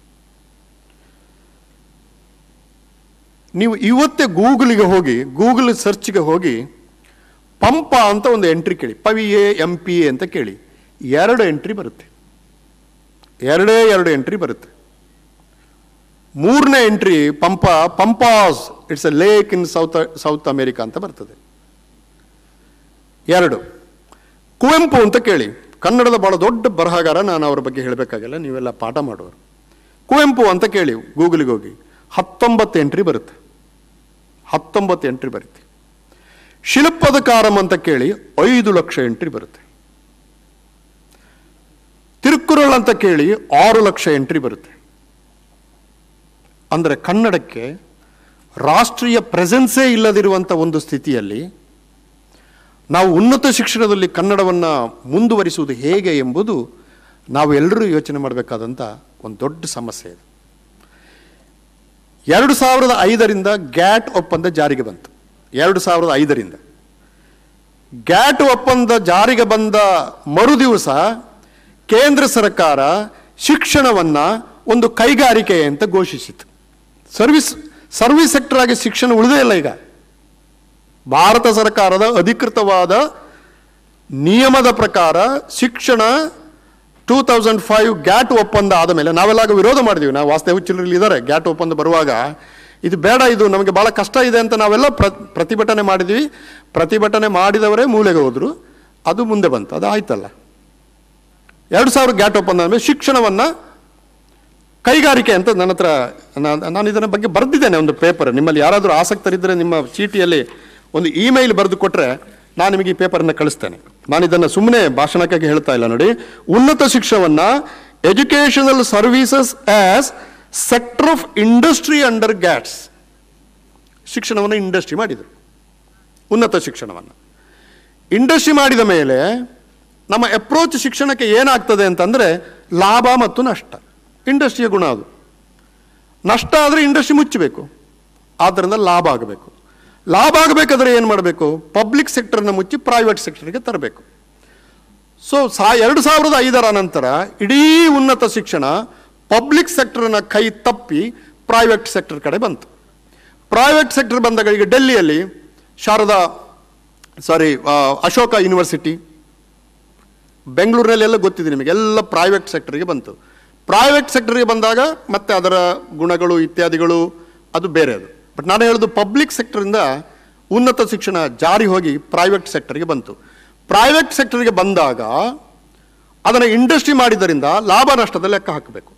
ನೀವು ಇವತ್ತೇ ಗೂಗಲ್ಗೆ ಹೋಗಿ ಗೂಗಲ್ ಸರ್ಚ್ಗೆ ಹೋಗಿ ಪಂಪ ಅಂತ ಒಂದು ಎಂಟ್ರಿ ಕೇಳಿ ಪವಿ ಎ ಎಂ ಪಿ ಎ ಅಂತ ಕೇಳಿ ಎರಡು ಎಂಟ್ರಿ ಬರುತ್ತೆ ಎರಡೇ ಎರಡು ಎಂಟ್ರಿ ಬರುತ್ತೆ ಮೂರನೇ entry Pampa pampas it's a lake in south south America ಅಂತ ಬರ್ತದೆ ಎರಡು ಕುವೆಂಪು ಅಂತ ಕೇಳಿ ಕನ್ನಡದ ಬಹಳ ದೊಡ್ಡ ಬರಹಗಾರ ನಾನು ಅವರ ಬಗ್ಗೆ ಹೇಳಬೇಕಾಗಿಲ್ಲ ನೀವೆಲ್ಲ ಪಾಠ ಮಾಡೋರು ಕುವೆಂಪು ಅಂತ ಕೇಳಿ ಗೂಗಲ್ಗೆ ಹೋಗಿ ಹತ್ತೊಂಬತ್ತು ಎಂಟ್ರಿ ಬರುತ್ತೆ ಹತ್ತೊಂಬತ್ತು ಎಂಟ್ರಿ ಬರುತ್ತೆ ಶಿಲ್ಪದಕಾರಂ ಅಂತ ಕೇಳಿ ಐದು ಲಕ್ಷ ಎಂಟ್ರಿ ಬರುತ್ತೆ ತಿರುಕ್ಕುರಳ್ ಅಂತ ಕೇಳಿ ಆರು ಲಕ್ಷ ಎಂಟ್ರಿ ಬರುತ್ತೆ ಅಂದರೆ ಕನ್ನಡಕ್ಕೆ ರಾಷ್ಟ್ರೀಯ ಪ್ರೆಸೆನ್ಸೇ ಇಲ್ಲದಿರುವಂಥ ಒಂದು ಸ್ಥಿತಿಯಲ್ಲಿ ನಾವು ಉನ್ನತ ಶಿಕ್ಷಣದಲ್ಲಿ ಕನ್ನಡವನ್ನು ಮುಂದುವರಿಸುವುದು ಹೇಗೆ ಎಂಬುದು ನಾವು ಎಲ್ಲರೂ ಯೋಚನೆ ಮಾಡಬೇಕಾದಂಥ ಒಂದು ದೊಡ್ಡ ಸಮಸ್ಯೆ ಇದೆ ಎರಡು ಸಾವಿರದ ಐದರಿಂದ ಗ್ಯಾಟ್ ಒಪ್ಪಂದ ಜಾರಿಗೆ ಬಂತು ಎರಡು ಸಾವಿರದ ಐದರಿಂದ ಗ್ಯಾಟ್ ಒಪ್ಪಂದ ಜಾರಿಗೆ ಬಂದ ಮರುದಿವಸ ಕೇಂದ್ರ ಸರ್ಕಾರ ಶಿಕ್ಷಣವನ್ನು ಒಂದು ಕೈಗಾರಿಕೆ ಅಂತ ಘೋಷಿಸಿತು ಸರ್ವಿಸ್ ಸರ್ವಿಸ್ ಸೆಕ್ಟರ್ ಆಗಿ ಶಿಕ್ಷಣ ಉಳಿದೇ ಇಲ್ಲ ಈಗ ಭಾರತ ಸರ್ಕಾರದ ಅಧಿಕೃತವಾದ ನಿಯಮದ ಪ್ರಕಾರ ಶಿಕ್ಷಣ ಟೂ ತೌಸಂಡ್ ಫೈವ್ ಗ್ಯಾಟ್ ಒಪ್ಪಂದ ಆದ ಮೇಲೆ ನಾವೆಲ್ಲಾಗ ವಿರೋಧ ಮಾಡಿದ್ವಿ ನಾವು ವಾಸ್ತವ ಚಿಲ್ಲರಲ್ಲಿ ಇದ್ದಾರೆ ಗ್ಯಾಟ್ ಒಪ್ಪಂದ ಬರುವಾಗ ಇದು ಬೇಡ ಇದು ನಮಗೆ ಭಾಳ ಕಷ್ಟ ಇದೆ ಅಂತ ನಾವೆಲ್ಲ ಪ್ರ ಪ್ರತಿಭಟನೆ ಮಾಡಿದ್ವಿ ಪ್ರತಿಭಟನೆ ಮಾಡಿದವರೇ ಮೂಲೆಗೆ ಹೋದರು ಅದು ಮುಂದೆ ಬಂತು ಅದು ಆಯ್ತಲ್ಲ ಎರಡು ಸಾವಿರ ಗ್ಯಾಟ್ ಒಪ್ಪಂದ ಆದಮೇಲೆ ಶಿಕ್ಷಣವನ್ನು ಕೈಗಾರಿಕೆ ಅಂತ ನನ್ನ ಹತ್ರ ನಾ- ನಾನು ಇದರ ಬಗ್ಗೆ ಬರೆದಿದ್ದೇನೆ ಒಂದು ಪೇಪರ್ ನಿಮ್ಮಲ್ಲಿ ಯಾರಾದರೂ ಆಸಕ್ತರಿದ್ದರೆ ನಿಮ್ಮ ಚೀಟಿಯಲ್ಲಿ ಒಂದು ಇಮೇಲ್ ಬರೆದು ಕೊಟ್ಟರೆ ನಾನು ನಿಮಗೆ ಈ ಪೇಪರನ್ನು ಕಳಿಸ್ತೇನೆ ನಾನು ಇದನ್ನು ಸುಮ್ಮನೆ ಭಾಷಣಕ್ಕಾಗಿ ಹೇಳ್ತಾ ಇಲ್ಲ ನೋಡಿ ಉನ್ನತ ಶಿಕ್ಷಣವನ್ನು educational services as sector of industry under GATS ಶಿಕ್ಷಣವನ್ನು ಇಂಡಸ್ಟ್ರಿ ಮಾಡಿದರು ಉನ್ನತ ಶಿಕ್ಷಣವನ್ನು ಇಂಡಸ್ಟ್ರಿ ಮಾಡಿದ ಮೇಲೆ ನಮ್ಮ ಅಪ್ರೋಚ್ ಶಿಕ್ಷಣಕ್ಕೆ ಏನಾಗ್ತದೆ ಅಂತಂದರೆ ಲಾಭ ಮತ್ತು ನಷ್ಟ ಇಂಡಸ್ಟ್ರಿಯ ಗುಣ ಅದು ನಷ್ಟ ಆದರೆ ಇಂಡಸ್ಟ್ರಿ ಮುಚ್ಚಬೇಕು ಆದ್ದರಿಂದ ಲಾಭ ಆಗಬೇಕು ಲಾಭ ಆಗಬೇಕಾದ್ರೆ ಏನು ಮಾಡಬೇಕು ಪಬ್ಲಿಕ್ ಸೆಕ್ಟರ್ನ ಮುಚ್ಚಿ ಪ್ರೈವೇಟ್ ಸೆಕ್ಟರ್ಗೆ ತರಬೇಕು ಸೊ ಸಾ ಎರಡು ಸಾವಿರದ ಐದರ ನಂತರ ಇಡೀ ಉನ್ನತ ಶಿಕ್ಷಣ ಪಬ್ಲಿಕ್ ಸೆಕ್ಟರ್ನ ಕೈ ತಪ್ಪಿ ಪ್ರೈವೇಟ್ ಸೆಕ್ಟರ್ ಕಡೆ ಬಂತು ಪ್ರೈವೇಟ್ ಸೆಕ್ಟರ್ ಬಂದಾಗ ಈಗ ಡೆಲ್ಲಿಯಲ್ಲಿ ಶಾರದಾ ಸಾರಿ ಅಶೋಕ ಯೂನಿವರ್ಸಿಟಿ ಬೆಂಗಳೂರಿನಲ್ಲೆಲ್ಲ ಗೊತ್ತಿದೆ ನಿಮಗೆ ಎಲ್ಲ ಪ್ರೈವೇಟ್ ಸೆಕ್ಟರ್ಗೆ ಬಂತು ಪ್ರೈವೇಟ್ ಸೆಕ್ಟರ್ಗೆ ಬಂದಾಗ ಮತ್ತೆ ಅದರ ಗುಣಗಳು ಇತ್ಯಾದಿಗಳು ಅದು ಬೇರೆ ಅದು ಬಟ್ ನಾನು ಹೇಳೋದು ಪಬ್ಲಿಕ್ ಸೆಕ್ಟರಿಂದ ಉನ್ನತ ಶಿಕ್ಷಣ ಜಾರಿ ಹೋಗಿ ಪ್ರೈವೇಟ್ ಸೆಕ್ಟರ್ಗೆ ಬಂತು ಪ್ರೈವೇಟ್ ಸೆಕ್ಟರ್ಗೆ ಬಂದಾಗ ಅದನ್ನು ಇಂಡಸ್ಟ್ರಿ ಮಾಡಿದ್ದರಿಂದ ಲಾಭ ನಷ್ಟದ ಲೆಕ್ಕ ಹಾಕಬೇಕು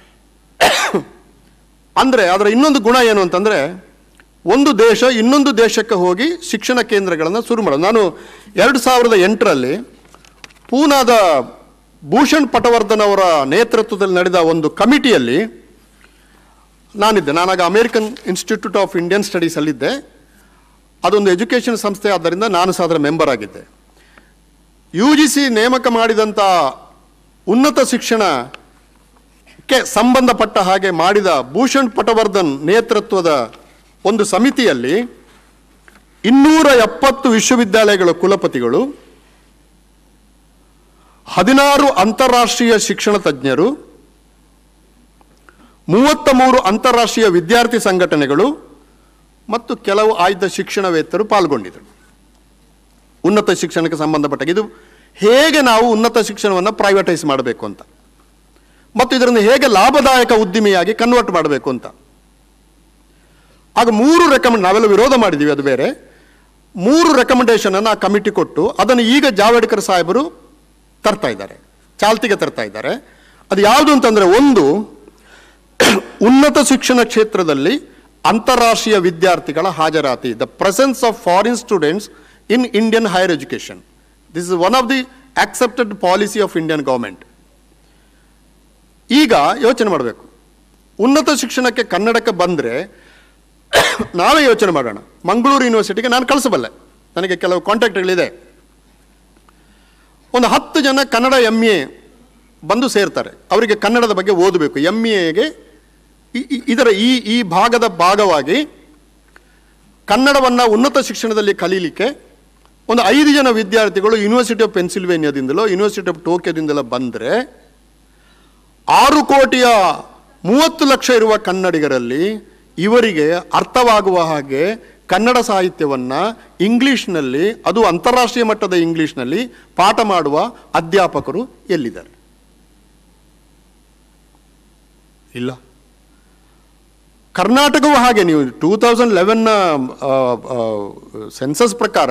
ಅಂದರೆ ಅದರ ಇನ್ನೊಂದು ಗುಣ ಏನು ಅಂತಂದರೆ ಒಂದು ದೇಶ ಇನ್ನೊಂದು ದೇಶಕ್ಕೆ ಹೋಗಿ ಶಿಕ್ಷಣ ಕೇಂದ್ರಗಳನ್ನು ಶುರು ಮಾಡೋದು ನಾನು ಎರಡು ಸಾವಿರದ ಎಂಟರಲ್ಲಿ ಪೂನಾದ ಭೂಷಣ್ ಪಟವರ್ಧನ್ ಅವರ ನೇತೃತ್ವದಲ್ಲಿ ನಡೆದ ಒಂದು ಕಮಿಟಿಯಲ್ಲಿ ನಾನಿದ್ದೆ ನಾನಾಗ ಅಮೇರಿಕನ್ ಇನ್ಸ್ಟಿಟ್ಯೂಟ್ ಆಫ್ ಇಂಡಿಯನ್ ಸ್ಟಡೀಸಲ್ಲಿದ್ದೆ ಅದೊಂದು ಎಜುಕೇಷನ್ ಸಂಸ್ಥೆ ಆದ್ದರಿಂದ ನಾನು ಸಹ ಅದರ ಮೆಂಬರ್ ಆಗಿದ್ದೆ ಯು ಜಿ ಸಿ ನೇಮಕ ಮಾಡಿದಂಥ ಉನ್ನತ ಶಿಕ್ಷಣ ಕ್ಕೆ ಸಂಬಂಧಪಟ್ಟ ಹಾಗೆ ಮಾಡಿದ ಭೂಷಣ್ ಪಟವರ್ಧನ್ ನೇತೃತ್ವದ ಒಂದು ಸಮಿತಿಯಲ್ಲಿ ಇನ್ನೂರ ಎಪ್ಪತ್ತು ವಿಶ್ವವಿದ್ಯಾಲಯಗಳ ಕುಲಪತಿಗಳು ಹದಿನಾರು ಅಂತಾರಾಷ್ಟ್ರೀಯ ಶಿಕ್ಷಣ ತಜ್ಞರು ಮೂವತ್ತ ಮೂರು ಅಂತಾರಾಷ್ಟ್ರೀಯ ವಿದ್ಯಾರ್ಥಿ ಸಂಘಟನೆಗಳು ಮತ್ತು ಕೆಲವು ಆಯ್ದ ಶಿಕ್ಷಣವೇತ್ತರು ಪಾಲ್ಗೊಂಡಿದ್ದರು ಉನ್ನತ ಶಿಕ್ಷಣಕ್ಕೆ ಸಂಬಂಧಪಟ್ಟ ಇದು ಹೇಗೆ ನಾವು ಉನ್ನತ ಶಿಕ್ಷಣವನ್ನು ಪ್ರೈವೇಟೈಸ್ ಮಾಡಬೇಕು ಅಂತ ಮತ್ತು ಇದನ್ನು ಹೇಗೆ ಲಾಭದಾಯಕ ಉದ್ದಿಮೆಯಾಗಿ ಕನ್ವರ್ಟ್ ಮಾಡಬೇಕು ಅಂತ ಆಗ ಮೂರು ರೆಕಮೆಂಡ್ ನಾವೆಲ್ಲ ವಿರೋಧ ಮಾಡಿದ್ದೀವಿ ಅದು ಬೇರೆ ಮೂರು ರೆಕಮೆಂಡೇಶನ್ ಅನ್ನು ಆ ಕಮಿಟಿ ಕೊಟ್ಟು ಅದನ್ನು ಈಗ ಜಾವಡೇಕರ್ ಸಾಹೇಬರು ತರ್ತಾ ಇದ್ದಾರೆ ಚಾಲ್ತಿಗೆ ತರ್ತಾ ಇದ್ದಾರೆ ಅದು ಯಾವುದು ಅಂತಂದರೆ ಒಂದು ಉನ್ನತ ಶಿಕ್ಷಣ ಕ್ಷೇತ್ರದಲ್ಲಿ ಅಂತಾರಾಷ್ಟ್ರೀಯ ವಿದ್ಯಾರ್ಥಿಗಳ ಹಾಜರಾತಿ the presence of foreign students in Indian higher education this is one of the accepted policy of Indian government ಈಗ ಯೋಚನೆ ಮಾಡಬೇಕು ಉನ್ನತ ಶಿಕ್ಷಣಕ್ಕೆ ಕನ್ನಡಕ್ಕೆ ಬಂದರೆ ನಾವೇ ಯೋಚನೆ ಮಾಡೋಣ ಮಂಗಳೂರು ಯೂನಿವರ್ಸಿಟಿಗೆ ನಾನು ಕಳಿಸಬಲ್ಲೆ ನನಗೆ ಕೆಲವು ಕಾಂಟ್ಯಾಕ್ಟ್ಗಳಿದೆ ಒಂದು ಹತ್ತು ಜನ ಕನ್ನಡ ಎಮ್ ಎ ಬಂದು ಸೇರ್ತಾರೆ ಅವರಿಗೆ ಕನ್ನಡದ ಬಗ್ಗೆ ಓದಬೇಕು ಎಮ್ ಎಗೆ ಇದರ ಈ ಈ ಭಾಗದ ಭಾಗವಾಗಿ ಕನ್ನಡವನ್ನು ಉನ್ನತ ಶಿಕ್ಷಣದಲ್ಲಿ ಕಲೀಲಿಕ್ಕೆ ಒಂದು ಐದು ಜನ ವಿದ್ಯಾರ್ಥಿಗಳು ಯೂನಿವರ್ಸಿಟಿ ಆಫ್ ಪೆನ್ಸಿಲ್ವೇನಿಯಾದಿಂದಲೋ ಯೂನಿವರ್ಸಿಟಿ ಆಫ್ ಟೋಕಿಯೋದಿಂದಲೋ ಬಂದರೆ ಆರು ಕೋಟಿಯ ಮೂವತ್ತು ಲಕ್ಷ ಇರುವ ಕನ್ನಡಿಗರಲ್ಲಿ ಇವರಿಗೆ ಅರ್ಥವಾಗುವ ಹಾಗೆ ಕನ್ನಡ ಸಾಹಿತ್ಯವನ್ನು ಇಂಗ್ಲೀಷ್ನಲ್ಲಿ ಅದು ಅಂತಾರಾಷ್ಟ್ರೀಯ ಮಟ್ಟದ ಇಂಗ್ಲೀಷ್ನಲ್ಲಿ ಪಾಠ ಮಾಡುವ ಅಧ್ಯಾಪಕರು ಎಲ್ಲಿದ್ದಾರೆ ಇಲ್ಲ ಕರ್ನಾಟಕವೂ ಹಾಗೆ ನೀವು ಟೂ ತೌಸಂಡ್ ಲೆವೆನ್ನ ಸೆನ್ಸಸ್ ಪ್ರಕಾರ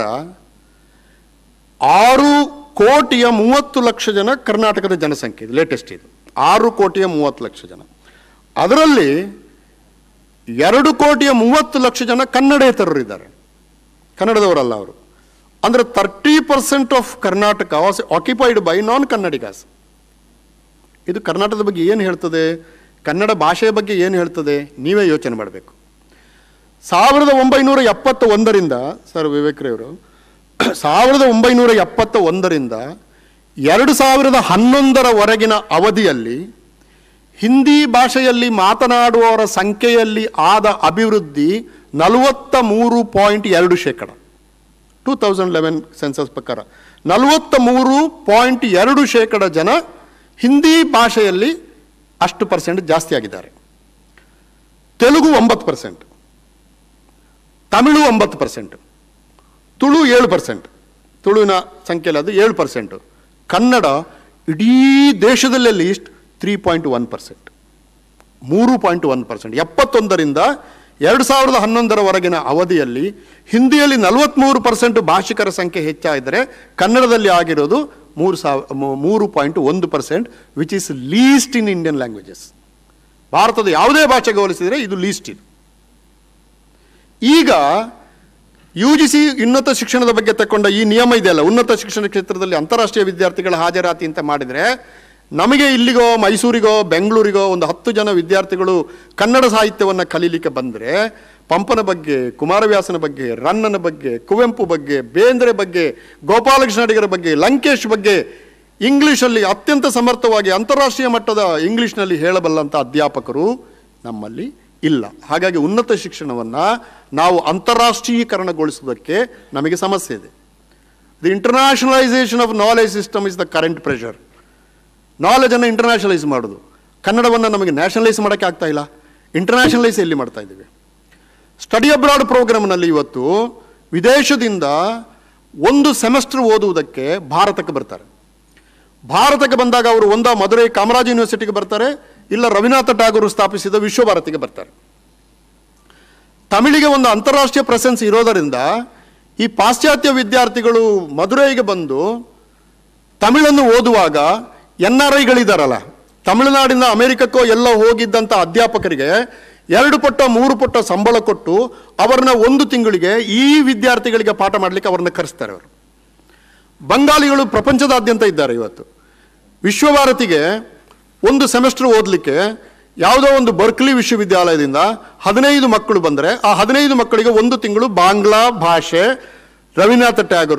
ಆರು ಕೋಟಿಯ ಮೂವತ್ತು ಲಕ್ಷ ಜನ ಕರ್ನಾಟಕದ ಜನಸಂಖ್ಯೆ ಇದು ಲೇಟೆಸ್ಟ್ ಇದು ಆರು ಕೋಟಿಯ ಮೂವತ್ತು ಲಕ್ಷ ಜನ ಅದರಲ್ಲಿ ಎರಡು ಕೋಟಿಯ ಮೂವತ್ತು ಲಕ್ಷ ಜನ ಕನ್ನಡೇತರರಿದ್ದಾರೆ ಕನ್ನಡದವರಲ್ಲ ಅವರು ಅಂದರೆ thirty percent of Karnataka was occupied by non Kannadigas ಇದು ಕರ್ನಾಟಕದ ಬಗ್ಗೆ ಏನು ಹೇಳ್ತದೆ ಕನ್ನಡ ಭಾಷೆಯ ಬಗ್ಗೆ ಏನು ಹೇಳ್ತದೆ ನೀವೇ ಯೋಚನೆ ಮಾಡಬೇಕು ಸಾವಿರದ ಒಂಬೈನೂರ ಎಪ್ಪತ್ತ ಒಂದರಿಂದ ಸರ್ ವಿವೇಕ್ರವರು ಸಾವಿರದ ಒಂಬೈನೂರ ಎಪ್ಪತ್ತ ಒಂದರಿಂದ ಎರಡು ಸಾವಿರದ ಹನ್ನೊಂದರವರೆಗಿನ ಅವಧಿಯಲ್ಲಿ ಹಿಂದಿ ಭಾಷೆಯಲ್ಲಿ ಮಾತನಾಡುವವರ ಸಂಖ್ಯೆಯಲ್ಲಿ ಆದ ಅಭಿವೃದ್ಧಿ ನಲವತ್ತ ಮೂರು ಪಾಯಿಂಟ್ ಎರಡು ಶೇಕಡ ಟೂ ತೌಸಂಡ್ ಲೆವೆನ್ ಸೆನ್ಸಸ್ ಪ್ರಕಾರ ನಲವತ್ತ ಮೂರು ಪಾಯಿಂಟ್ ಎರಡು ಶೇಕಡ ಜನ ಹಿಂದಿ ಭಾಷೆಯಲ್ಲಿ ಅಷ್ಟು ಪರ್ಸೆಂಟ್ ಜಾಸ್ತಿ ಆಗಿದ್ದಾರೆ ತೆಲುಗು ಒಂಬತ್ತು ಪರ್ಸೆಂಟ್ ತಮಿಳು ಒಂಬತ್ತು ಪರ್ಸೆಂಟ್ ತುಳು ಏಳು ಪರ್ಸೆಂಟ್ ತುಳುವಿನ ಸಂಖ್ಯೆಯಲ್ಲಿ ಅದು ಏಳು ಪರ್ಸೆಂಟು ಕನ್ನಡ ಇಡೀ ದೇಶದಲ್ಲೇ least three point one percent ಮೂರು ಪಾಯಿಂಟ್ ಒನ್ ಪರ್ಸೆಂಟ್ ಎಪ್ಪತ್ತೊಂದರಿಂದ ಎರಡು ಸಾವಿರದ ಹನ್ನೊಂದರವರೆಗಿನ ಅವಧಿಯಲ್ಲಿ ಹಿಂದಿಯಲ್ಲಿ ನಲವತ್ತ್ಮೂರು ಪರ್ಸೆಂಟ್ ಭಾಷಿಕರ ಸಂಖ್ಯೆ ಹೆಚ್ಚಾದರೆ ಕನ್ನಡದಲ್ಲಿ ಆಗಿರೋದು ಮೂರು ಸಾವ ಮೂ- ಮೂರು ಪಾಯಿಂಟ್ ಒಂದು percent which is least in Indian languages ಭಾರತದ ಯಾವುದೇ ಭಾಷೆಗೆ ಹೋಲಿಸಿದರೆ ಇದು ಲೀಸ್ಟ್ ಇದು ಈಗ ಯು ಜಿ ಸಿ ಉನ್ನತ ಶಿಕ್ಷಣದ ಬಗ್ಗೆ ತಗೊಂಡ ಈ ನಿಯಮ ಇದೆಯಲ್ಲ ಉನ್ನತ ಶಿಕ್ಷಣ ಕ್ಷೇತ್ರದಲ್ಲಿ ಅಂತಾರಾಷ್ಟ್ರೀಯ ವಿದ್ಯಾರ್ಥಿಗಳ ಹಾಜರಾತಿ ಅಂತ ಮಾಡಿದರೆ ನಮಗೆ ಇಲ್ಲಿಗೋ ಮೈಸೂರಿಗೋ ಬೆಂಗಳೂರಿಗೋ ಒಂದು ಹತ್ತು ಜನ ವಿದ್ಯಾರ್ಥಿಗಳು ಕನ್ನಡ ಸಾಹಿತ್ಯವನ್ನು ಕಲೀಲಿಕ್ಕೆ ಬಂದರೆ ಪಂಪನ ಬಗ್ಗೆ ಕುಮಾರವ್ಯಾಸನ ಬಗ್ಗೆ ರನ್ನನ ಬಗ್ಗೆ ಕುವೆಂಪು ಬಗ್ಗೆ ಬೇಂದ್ರೆ ಬಗ್ಗೆ ಗೋಪಾಲಕೃಷ್ಣ ಅಡಿಗರ ಬಗ್ಗೆ ಲಂಕೇಶ್ ಬಗ್ಗೆ ಇಂಗ್ಲೀಷಲ್ಲಿ ಅತ್ಯಂತ ಸಮರ್ಥವಾಗಿ ಅಂತಾರಾಷ್ಟ್ರೀಯ ಮಟ್ಟದ ಇಂಗ್ಲೀಷ್ನಲ್ಲಿ ಹೇಳಬಲ್ಲಂಥ ಅಧ್ಯಾಪಕರು ನಮ್ಮಲ್ಲಿ ಇಲ್ಲ ಹಾಗಾಗಿ ಉನ್ನತ ಶಿಕ್ಷಣವನ್ನು ನಾವು ಅಂತಾರಾಷ್ಟ್ರೀಕರಣಗೊಳಿಸುವುದಕ್ಕೆ ನಮಗೆ ಸಮಸ್ಯೆ ಇದೆ the internationalization of knowledge system is the current pressure ನಾಲೆಜನ್ನು ಇಂಟರ್ನ್ಯಾಷನಲೈಸ್ ಮಾಡೋದು ಕನ್ನಡವನ್ನು ನಮಗೆ ನ್ಯಾಷನಲೈಸ್ ಮಾಡೋಕ್ಕೆ ಆಗ್ತಾ ಇಲ್ಲ ಇಂಟರ್ನ್ಯಾಷನಲೈಸ್ ಎಲ್ಲಿ ಮಾಡ್ತಾ ಇದ್ದೀವಿ ಸ್ಟಡಿ ಅಬ್ರಾಡ್ ಪ್ರೋಗ್ರಾಮ್ನಲ್ಲಿ ಇವತ್ತು ವಿದೇಶದಿಂದ ಒಂದು ಸೆಮೆಸ್ಟರ್ ಓದುವುದಕ್ಕೆ ಭಾರತಕ್ಕೆ ಬರ್ತಾರೆ ಭಾರತಕ್ಕೆ ಬಂದಾಗ ಅವರು ಒಂದ ಮಧುರೈ ಕಾಮರಾಜ್ ಯೂನಿವರ್ಸಿಟಿಗೆ ಬರ್ತಾರೆ ಇಲ್ಲ ರವೀನಾಥ ಟಾಗೂರು ಸ್ಥಾಪಿಸಿದ ವಿಶ್ವಭಾರತಿಗೆ ಬರ್ತಾರೆ ತಮಿಳಿಗೆ ಒಂದು ಅಂತಾರಾಷ್ಟ್ರೀಯ ಪ್ರೆಸೆನ್ಸ್ ಇರೋದರಿಂದ ಈ ಪಾಶ್ಚಾತ್ಯ ವಿದ್ಯಾರ್ಥಿಗಳು ಮಧುರೈಗೆ ಬಂದು ತಮಿಳನ್ನು ಓದುವಾಗ ಎನ್ ಆರ್ ಐಗಳಿದ್ದಾರಲ್ಲ ತಮಿಳುನಾಡಿನ ಅಮೆರಿಕಕ್ಕೋ ಎಲ್ಲ ಹೋಗಿದ್ದಂಥ ಅಧ್ಯಾಪಕರಿಗೆ ಎರಡು ಪಟ್ಟ ಮೂರು ಪಟ್ಟ ಸಂಬಳ ಕೊಟ್ಟು ಅವರನ್ನ ಒಂದು ತಿಂಗಳಿಗೆ ಈ ವಿದ್ಯಾರ್ಥಿಗಳಿಗೆ ಪಾಠ ಮಾಡಲಿಕ್ಕೆ ಅವ್ರನ್ನ ಕರೆಸ್ತಾರೆ ಅವರು ಬಂಗಾಳಿಗಳು ಪ್ರಪಂಚದಾದ್ಯಂತ ಇದ್ದಾರೆ ಇವತ್ತು ವಿಶ್ವಭಾರತಿಗೆ ಒಂದು ಸೆಮೆಸ್ಟರ್ ಓದಲಿಕ್ಕೆ ಯಾವುದೋ ಒಂದು ಬರ್ಕ್ಲಿ ವಿಶ್ವವಿದ್ಯಾಲಯದಿಂದ ಹದಿನೈದು ಮಕ್ಕಳು ಬಂದರೆ ಆ ಹದಿನೈದು ಮಕ್ಕಳಿಗೆ ಒಂದು ತಿಂಗಳು ಬಾಂಗ್ಲಾ ಭಾಷೆ ರವೀನಾಥ ಟ್ಯಾಗರು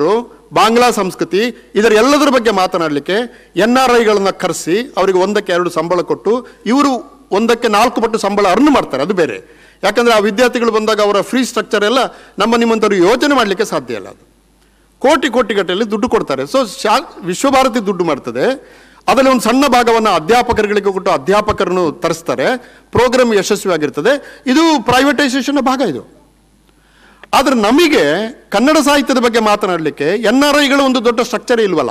ಬಾಂಗ್ಲಾ ಸಂಸ್ಕೃತಿ ಇದರ ಎಲ್ಲದರ ಬಗ್ಗೆ ಮಾತನಾಡಲಿಕ್ಕೆ ಎನ್ ಆರ್ ಐಗಳನ್ನ ಕರೆಸಿ ಅವರಿಗೆ ಒಂದಕ್ಕೆ ಎರಡು ಸಂಬಳ ಕೊಟ್ಟು ಇವರು ಒಂದಕ್ಕೆ ನಾಲ್ಕು ಪಟ್ಟು ಸಂಬಳ ಅರ್ನ್ ಮಾಡ್ತಾರೆ ಅದು ಬೇರೆ ಯಾಕಂದ್ರೆ ಆ ವಿದ್ಯಾರ್ಥಿಗಳು ಬಂದಾಗ ಅವರ ಫ್ರೀ ಸ್ಟ್ರಕ್ಚರ್ ಎಲ್ಲ ನಮ್ಮ ನಿಮ್ಮಂಥವ್ರು ಯೋಚನೆ ಮಾಡಲಿಕ್ಕೆ ಸಾಧ್ಯ ಇಲ್ಲ ಅದು ಕೋಟಿ ಕೋಟಿ ಗಟ್ಟಲೆ ದುಡ್ಡು ಕೊಡ್ತಾರೆ ಸೊ ಶಾ ವಿಶ್ವಭಾರತಿ ದುಡ್ಡು ಮಾಡ್ತದೆ ಅದರಲ್ಲಿ ಒಂದು ಸಣ್ಣ ಭಾಗವನ್ನು ಅಧ್ಯಾಪಕರುಗಳಿಗೆ ಕೊಟ್ಟು ಅಧ್ಯಾಪಕರನ್ನು ತರಿಸ್ತಾರೆ ಪ್ರೋಗ್ರಾಮ್ ಯಶಸ್ವಿಯಾಗಿರ್ತದೆ ಇದು ಪ್ರೈವೇಟೈಸೇಷನ್ ಭಾಗ ಇದು ಆದ್ರೆ ನಮಗೆ ಕನ್ನಡ ಸಾಹಿತ್ಯದ ಬಗ್ಗೆ ಮಾತನಾಡಲಿಕ್ಕೆ ಎನ್ ಆರ್ ಐಗಳು ಒಂದು ದೊಡ್ಡ ಸ್ಟ್ರಕ್ಚರೇ ಇಲ್ವಲ್ಲ